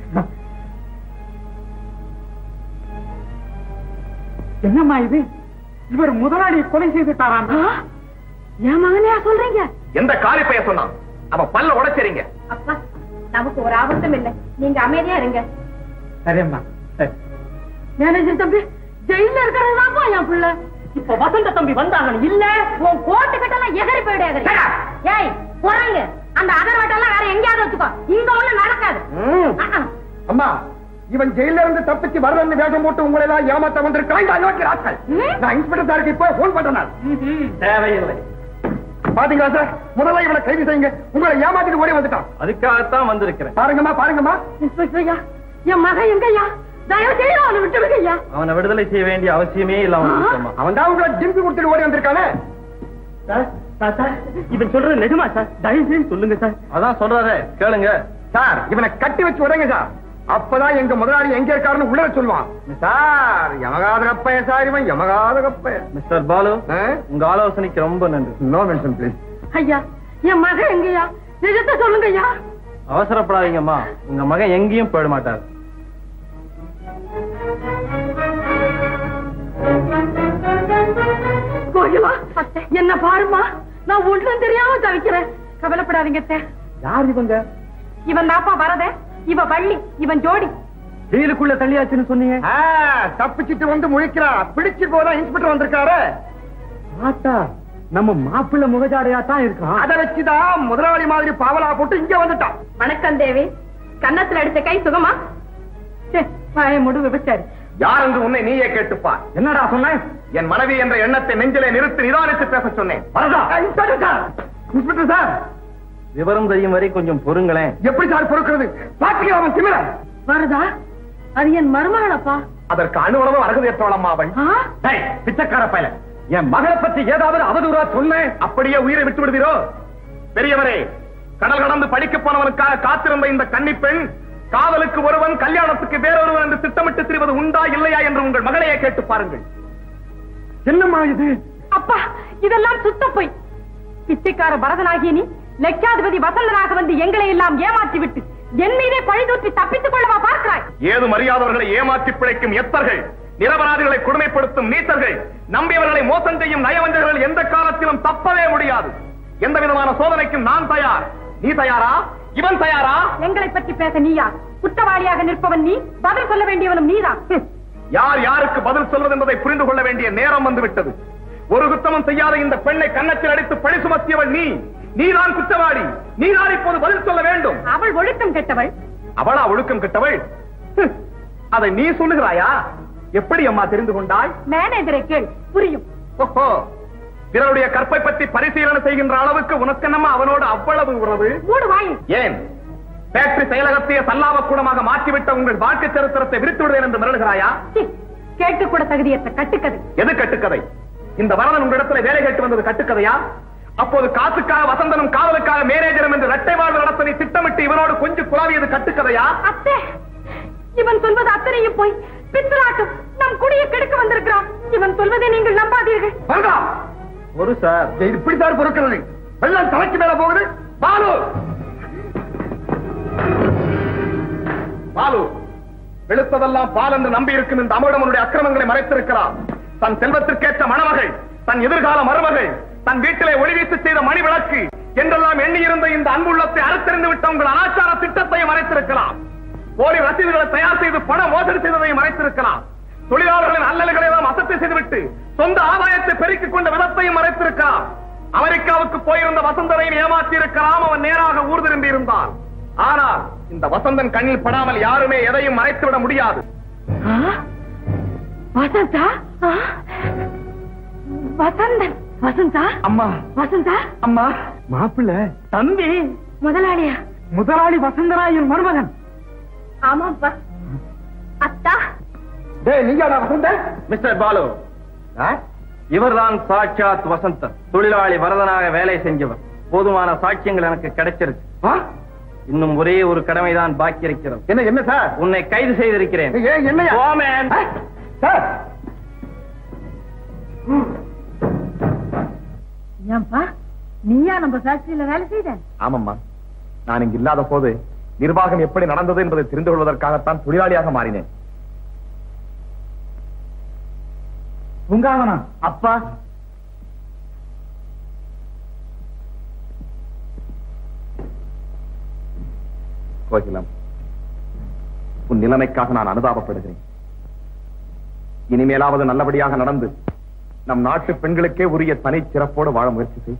என்னம்மா இது இவர் முதலாளியை கொலை செய்துட்டாராம் ஆ? என் மகனையா சொல்றீங்க எந்த காலி பைய சொன்னான் அவன் பல்ல உடைச்சறீங்க அப்பா நமக்கு ஒரு ஆபத்தும் இல்லை நீங்க அமைதியா இருங்க சரியம்மா சரி. மேனேஜர் தம்பி ஜெயில இருக்கிறதுதான்ப்பா என் பிள்ளை இப்ப வசந்த தம்பி வந்தாங்க இல்ல உன் கோட்டு கட்டெல்லாம் எகறி போயிடு எகறி ஏய் குரங்கு அந்த அதர் வட்டெல்லாம் வேற எங்கேயாவது வச்சுக்கோ இங்க ஒண்ணு நடக்காது ம். ஆ, ஆ. அம்மா இவன் ஜெயில இருந்து தப்பிச்சு வரலன்னு வேஷம் போட்டு உங்களை எல்லாம் ஏமாத்த வந்திருக்கான் இந்த அயோக்கிய ராஸ்கல். ம்? நான் இன்ஸ்பெக்டர் சாருக்கு இப்போ போன் பண்றேன் தேவையில்லை பாத்தீங்களா சார் முதல்ல இவனை கைது செய்யுங்க உங்களை ஏமாத்திட்டு ஓடி வந்துட்டான் அதுக்காகத்தான் வந்திருக்கிறேன் பாருங்கம்மா பாருங்கம்மா இன்ஸ்பெக்டர் ஐயா என் மகன் எங்கய்யா தயவு செய்து அவனை விட்டு விடுங்க ஐயா அவனை விடுதலை செய்ய வேண்டிய அவசியமே இல்ல அவனுக்கு அவன் தான் உங்களை ஜிம்க்கு கொடுத்துட்டு ஓடி வந்திருக்கானே சார் சார் சார் இவன் சொல்றது நிஜமா சார் தயவு செய்து சொல்லுங்க சார் அதான் சொல்றாரு கேளுங்க சார் இவனை கட்டி வச்சு உடங்க சார் அப்பதான் எங்க முதலாளி எங்க இருக்காருன்னு உள்ள சொல்லுவான் சார் யமகாத கப்பைய சார் இவன் யமகாத கப்பைய மிஸ்டர் பாலு உங்க ஆலோசனைக்கு ரொம்ப நன்றி நோ மென்ஷன் ப்ளீஸ் ஐயா என் மகன் எங்கய்யா நிஜத்தை சொல்லுங்க ஐயா அவசரப்படாதீங்கம்மா உங்க மகன் எங்கேயும் போயிட மாட்டார் கோகிலா என்ன பாருமா நான் ஒன்றும் தெரியாம தவிக்கிறேன் கவலைப்படாதீங்க அத்தை. யார் இவங்க இவன் தாப்பா வரதே இவ வள்ளி இவன் ஜோடி ஜெயிலுக்குள்ள தள்ளியாச்சுன்னு சொன்னீங்க தப்பிச்சிட்டு வந்து முழிக்கிறா பிடிச்சு போதா இன்ஸ்பெக்டர் வந்திருக்காரு ஆட்டா நம்ம மாப்பிள்ளை முகஜாடையா தான் இருக்கான் அதை வச்சுதான் முதலாளி மாதிரி பாவலா போட்டு இங்க வந்துட்டான் வணக்கம் தேவி கன்னத்துல அடிச்ச கை சுகமா ச்சே, வாயை முடு விபச்சாரி யார் என்று உன்னை நீயே கேட்டுப்பார் என்னடா சொன்னேன் என் மனைவி என்ற எண்ணத்தை நெஞ்சிலே நிறுத்தி நிதானித்து பேச சொன்னேன் வரதா இன்ஸ்பெக்டர் சார் இன்ஸ்பெக்டர் சார் விவரம் தெரியும் வரை கொஞ்சம் பொறுங்களேன் எப்படி சார் பொறுக்கிறது பாத்தீங்க அவன் திமிர வருதா அது என் மருமகளப்பா அதற்கு அணுவளவு அருகதையற்றவளம்மா அவள் ஆ? டேய், பிச்சைக்கார பயல என் மகளை பத்தி ஏதாவது அவதூறா சொன்னேன் அப்படியே உயிரை விட்டு விடுவீரோ பெரியவரே கடல் கடந்து படிக்க போனவனுக்காக காத்திருந்த இந்த கன்னிப் பெண் காதலுக்கு ஒருவன் கல்யாணத்துக்கு வேறொருவன் என்று திட்டமிட்டு திரிவது உண்டா இல்லையா என்று உங்கள் மகளையே கேட்டு பாருங்கள் என்னம்மா இது அப்பா இதெல்லாம் சுத்த போய் பிச்சைக்கார பரதனாகிய நீ லட்சாதிபதி வசந்தனாக வந்து எங்களை எல்லாம் ஏமாற்றி விட்டு என் மீதே பழி தூற்றி தப்பித்துக் கொள்ளவா பார்க்கிறாய் ஏது மரியாதவர்களை ஏமாற்றி பிழைக்கும் எத்தர்கள் நிரபராதிகளை கொடுமைப்படுத்தும் நீச்சர்கள் நம்பியவர்களை மோசம் செய்யும் நயவஞ்சகர்கள் எந்த காலத்திலும் தப்பவே முடியாது எந்த விதமான சோதனைக்கும் நான் தயார் நீ தயாரா இவன் தயாரா எங்களை பற்றி பேச நீயா குற்றவாளியாக நிற்பவன் நீ பதில் சொல்ல வேண்டியவனும் நீதான் ஹம். யார் யாருக்கு பதில் சொல்வது என்பதை புரிந்து கொள்ள வேண்டிய நேரம் வந்துவிட்டது ஒரு குற்றமும் செய்யாத இந்த பெண்ணை கன்னத்தில் அடித்து பழி சுமத்தியவள் நீ நீதான் குற்றவாளி நீதான் இப்போது பதில் சொல்ல வேண்டும் அவள் ஒழுக்கம் கெட்டவள் அவளா ஒழுக்கம் கெட்டவள் ஹம். அதை நீ சொல்லுகிறாயா எப்படி அம்மா தெரிந்து கொண்டாய் மேனேஜரை கேள் புரியும் ஓஹோ பிறருடைய கற்பை பற்றி பரிசீலனை செய்கின்ற அளவுக்கு உனக்கு நம்ம அவனோடு அவ்வளவு உறவு மூடு வாய் ஏன் ஃபேக்டரி செயலகத்தையே சல்லாப கூடமாக மாற்றிவிட்ட உங்கள் வாழ்க்கை சரித்திரத்தை விரித்து விடுவேன் என்று மிரளுகிறாயா சீ, கேட்க கூட தகுதியற்ற கட்டுக்கதை எது கட்டுக்கதை இந்த வரதன் உங்களிடத்துல வேலை கேட்டு வந்தது கட்டுக்கதையா அப்போது காசுக்காக வசந்தனும் காவலுக்காக மேனேஜரும் என்று இரட்டை வாழ்வு நடத்த நீ திட்டமிட்டு இவனோடு கொஞ்சம் குழாவியது கட்டுக்கதையா அத்தே இவன் சொல்வது அத்தனையும் போய் பித்தலாட்டம் நம் குடியை கெடுக்க வந்திருக்கிறான் இவன் சொல்வதை நீங்கள் நம்பாதீர்கள் வருதா ஒரு சார் இது இப்படி சார் பொறுக்கிறது எல்லாம் தலைக்கு மேல போகுது பாலு பாலு வெளுத்ததெல்லாம் பால் என்று நம்பி இருக்கும் இந்த அமிர்தமனுடைய அக்கிரமங்களை மறைத்திருக்கிறார் தன் செல்வத்திற்கேற்ற மணமகள் தன் எதிர்கால மருமகள் தன் வீட்டிலே ஒளிவீசு செய்த மணி விளக்கு என்றெல்லாம் எண்ணியிருந்த இந்த அன்புள்ளத்தை அறுத்தறிந்து விட்ட உங்கள் அனாச்சார திட்டத்தையும் மறைத்திருக்கலாம் போலி ரசீதுகளை தயார் செய்து பண மோசடி செய்ததையும் மறைத்திருக்கலாம் தொழிலாளர்களின் அல்லல்களை எல்லாம் அசத்தை செய்துவிட்டு சொந்த ஆதாயத்தை பெருக்கிக் கொண்ட விதத்தையும் மறைத்திருக்கலாம் அமெரிக்காவுக்கு போயிருந்த வசந்தனையும் ஏமாற்றி இருக்கலாம் அவன் நேராக ஊர் திரும்பி இருந்தான் ஆனால் இந்த வசந்தன் கண்ணில் படாமல் யாருமே எதையும் மறைத்துவிட முடியாது வசந்தா ஆ? வசந்தன் வசந்தா அம்மா வசந்தா அம்மா மாப்பிள்ளை தம்பி முதலாளியா முதலாளி வசந்தராயன் மருமகன் ஆமாப்பா அத்தா டேய் நீங்க வசந்த மிஸ்டர் பாலு இவர்தான் சாட்சாத் வசந்தன் தொழிலாளி வரதனாக வேலை செஞ்சவர் போதுமான சாட்சியங்கள் எனக்கு கிடைச்சிருக்கு இன்னும் ஒரே ஒரு கடமைதான் பாக்கி இருக்கிறது என்ன என்ன சார் உன்னை கைது செய்திருக்கிறேன் ஏன் என்னையா Woman. ஆ? சார் ஏன்பா நீயா நம்ம ஃபேக்டரியில வேலை செய்த ஆமாம்மா நான் இங்கு இல்லாத போது நிர்வாகம் எப்படி நடந்தது என்பதை தெரிந்து கொள்வதற்காகத்தான் தொழிலாளியாக மாறினேன் உங்காவனா அப்பா கோகிலம் உன் நிலைமைக்காக நான் அனுதாபப்படுகிறேன் இனிமேலாவது நல்லபடியாக நடந்து நம் நாட்டு பெண்களுக்கே உரிய தனி சிறப்போடு வாழ முயற்சி செய்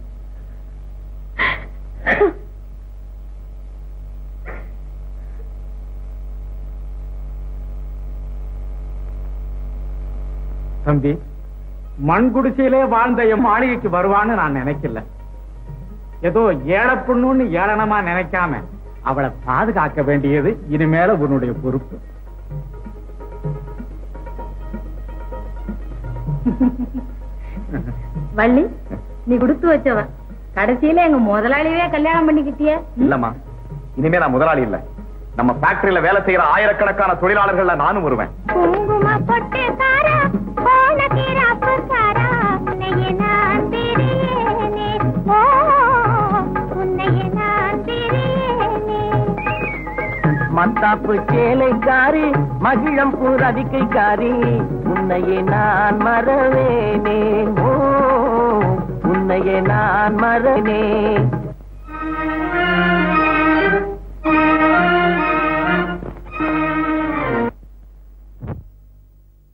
தம்பி மண் குடிசையிலே வாழ்ந்த என் மாளிகைக்கு வருவான்னு நான் நினைக்கல ஏதோ ஏழை பொண்ணுன்னு ஏளனமா நினைக்காம அவளை பாதுகாக்க வேண்டியது இனிமேல உன்னுடைய பொறுப்பு வள்ளி நீ கொடுத்து வச்சவ கடைசியில எங்க முதலாளியே கல்யாணம் பண்ணிக்கிட்டிய இல்லம்மா இனிமே நான் முதலாளி இல்ல நம்ம ஃபேக்டரியில வேலை செய்யற ஆயிரக்கணக்கான தொழிலாளர்கள்ல நானும் வருவேன் குங்கும பொட்டுக்காரா போல கிராப்புக்காரா உன்னையே நான் பிரியேனே ஓ உன்னையே நான் பிரியேனே மத்தாப்பு சேலைக்காரி மகிழம் ரதிக்கைக்காரி உன்னையே நான் மறவேனே ஓ உன்னையே நான் மறனே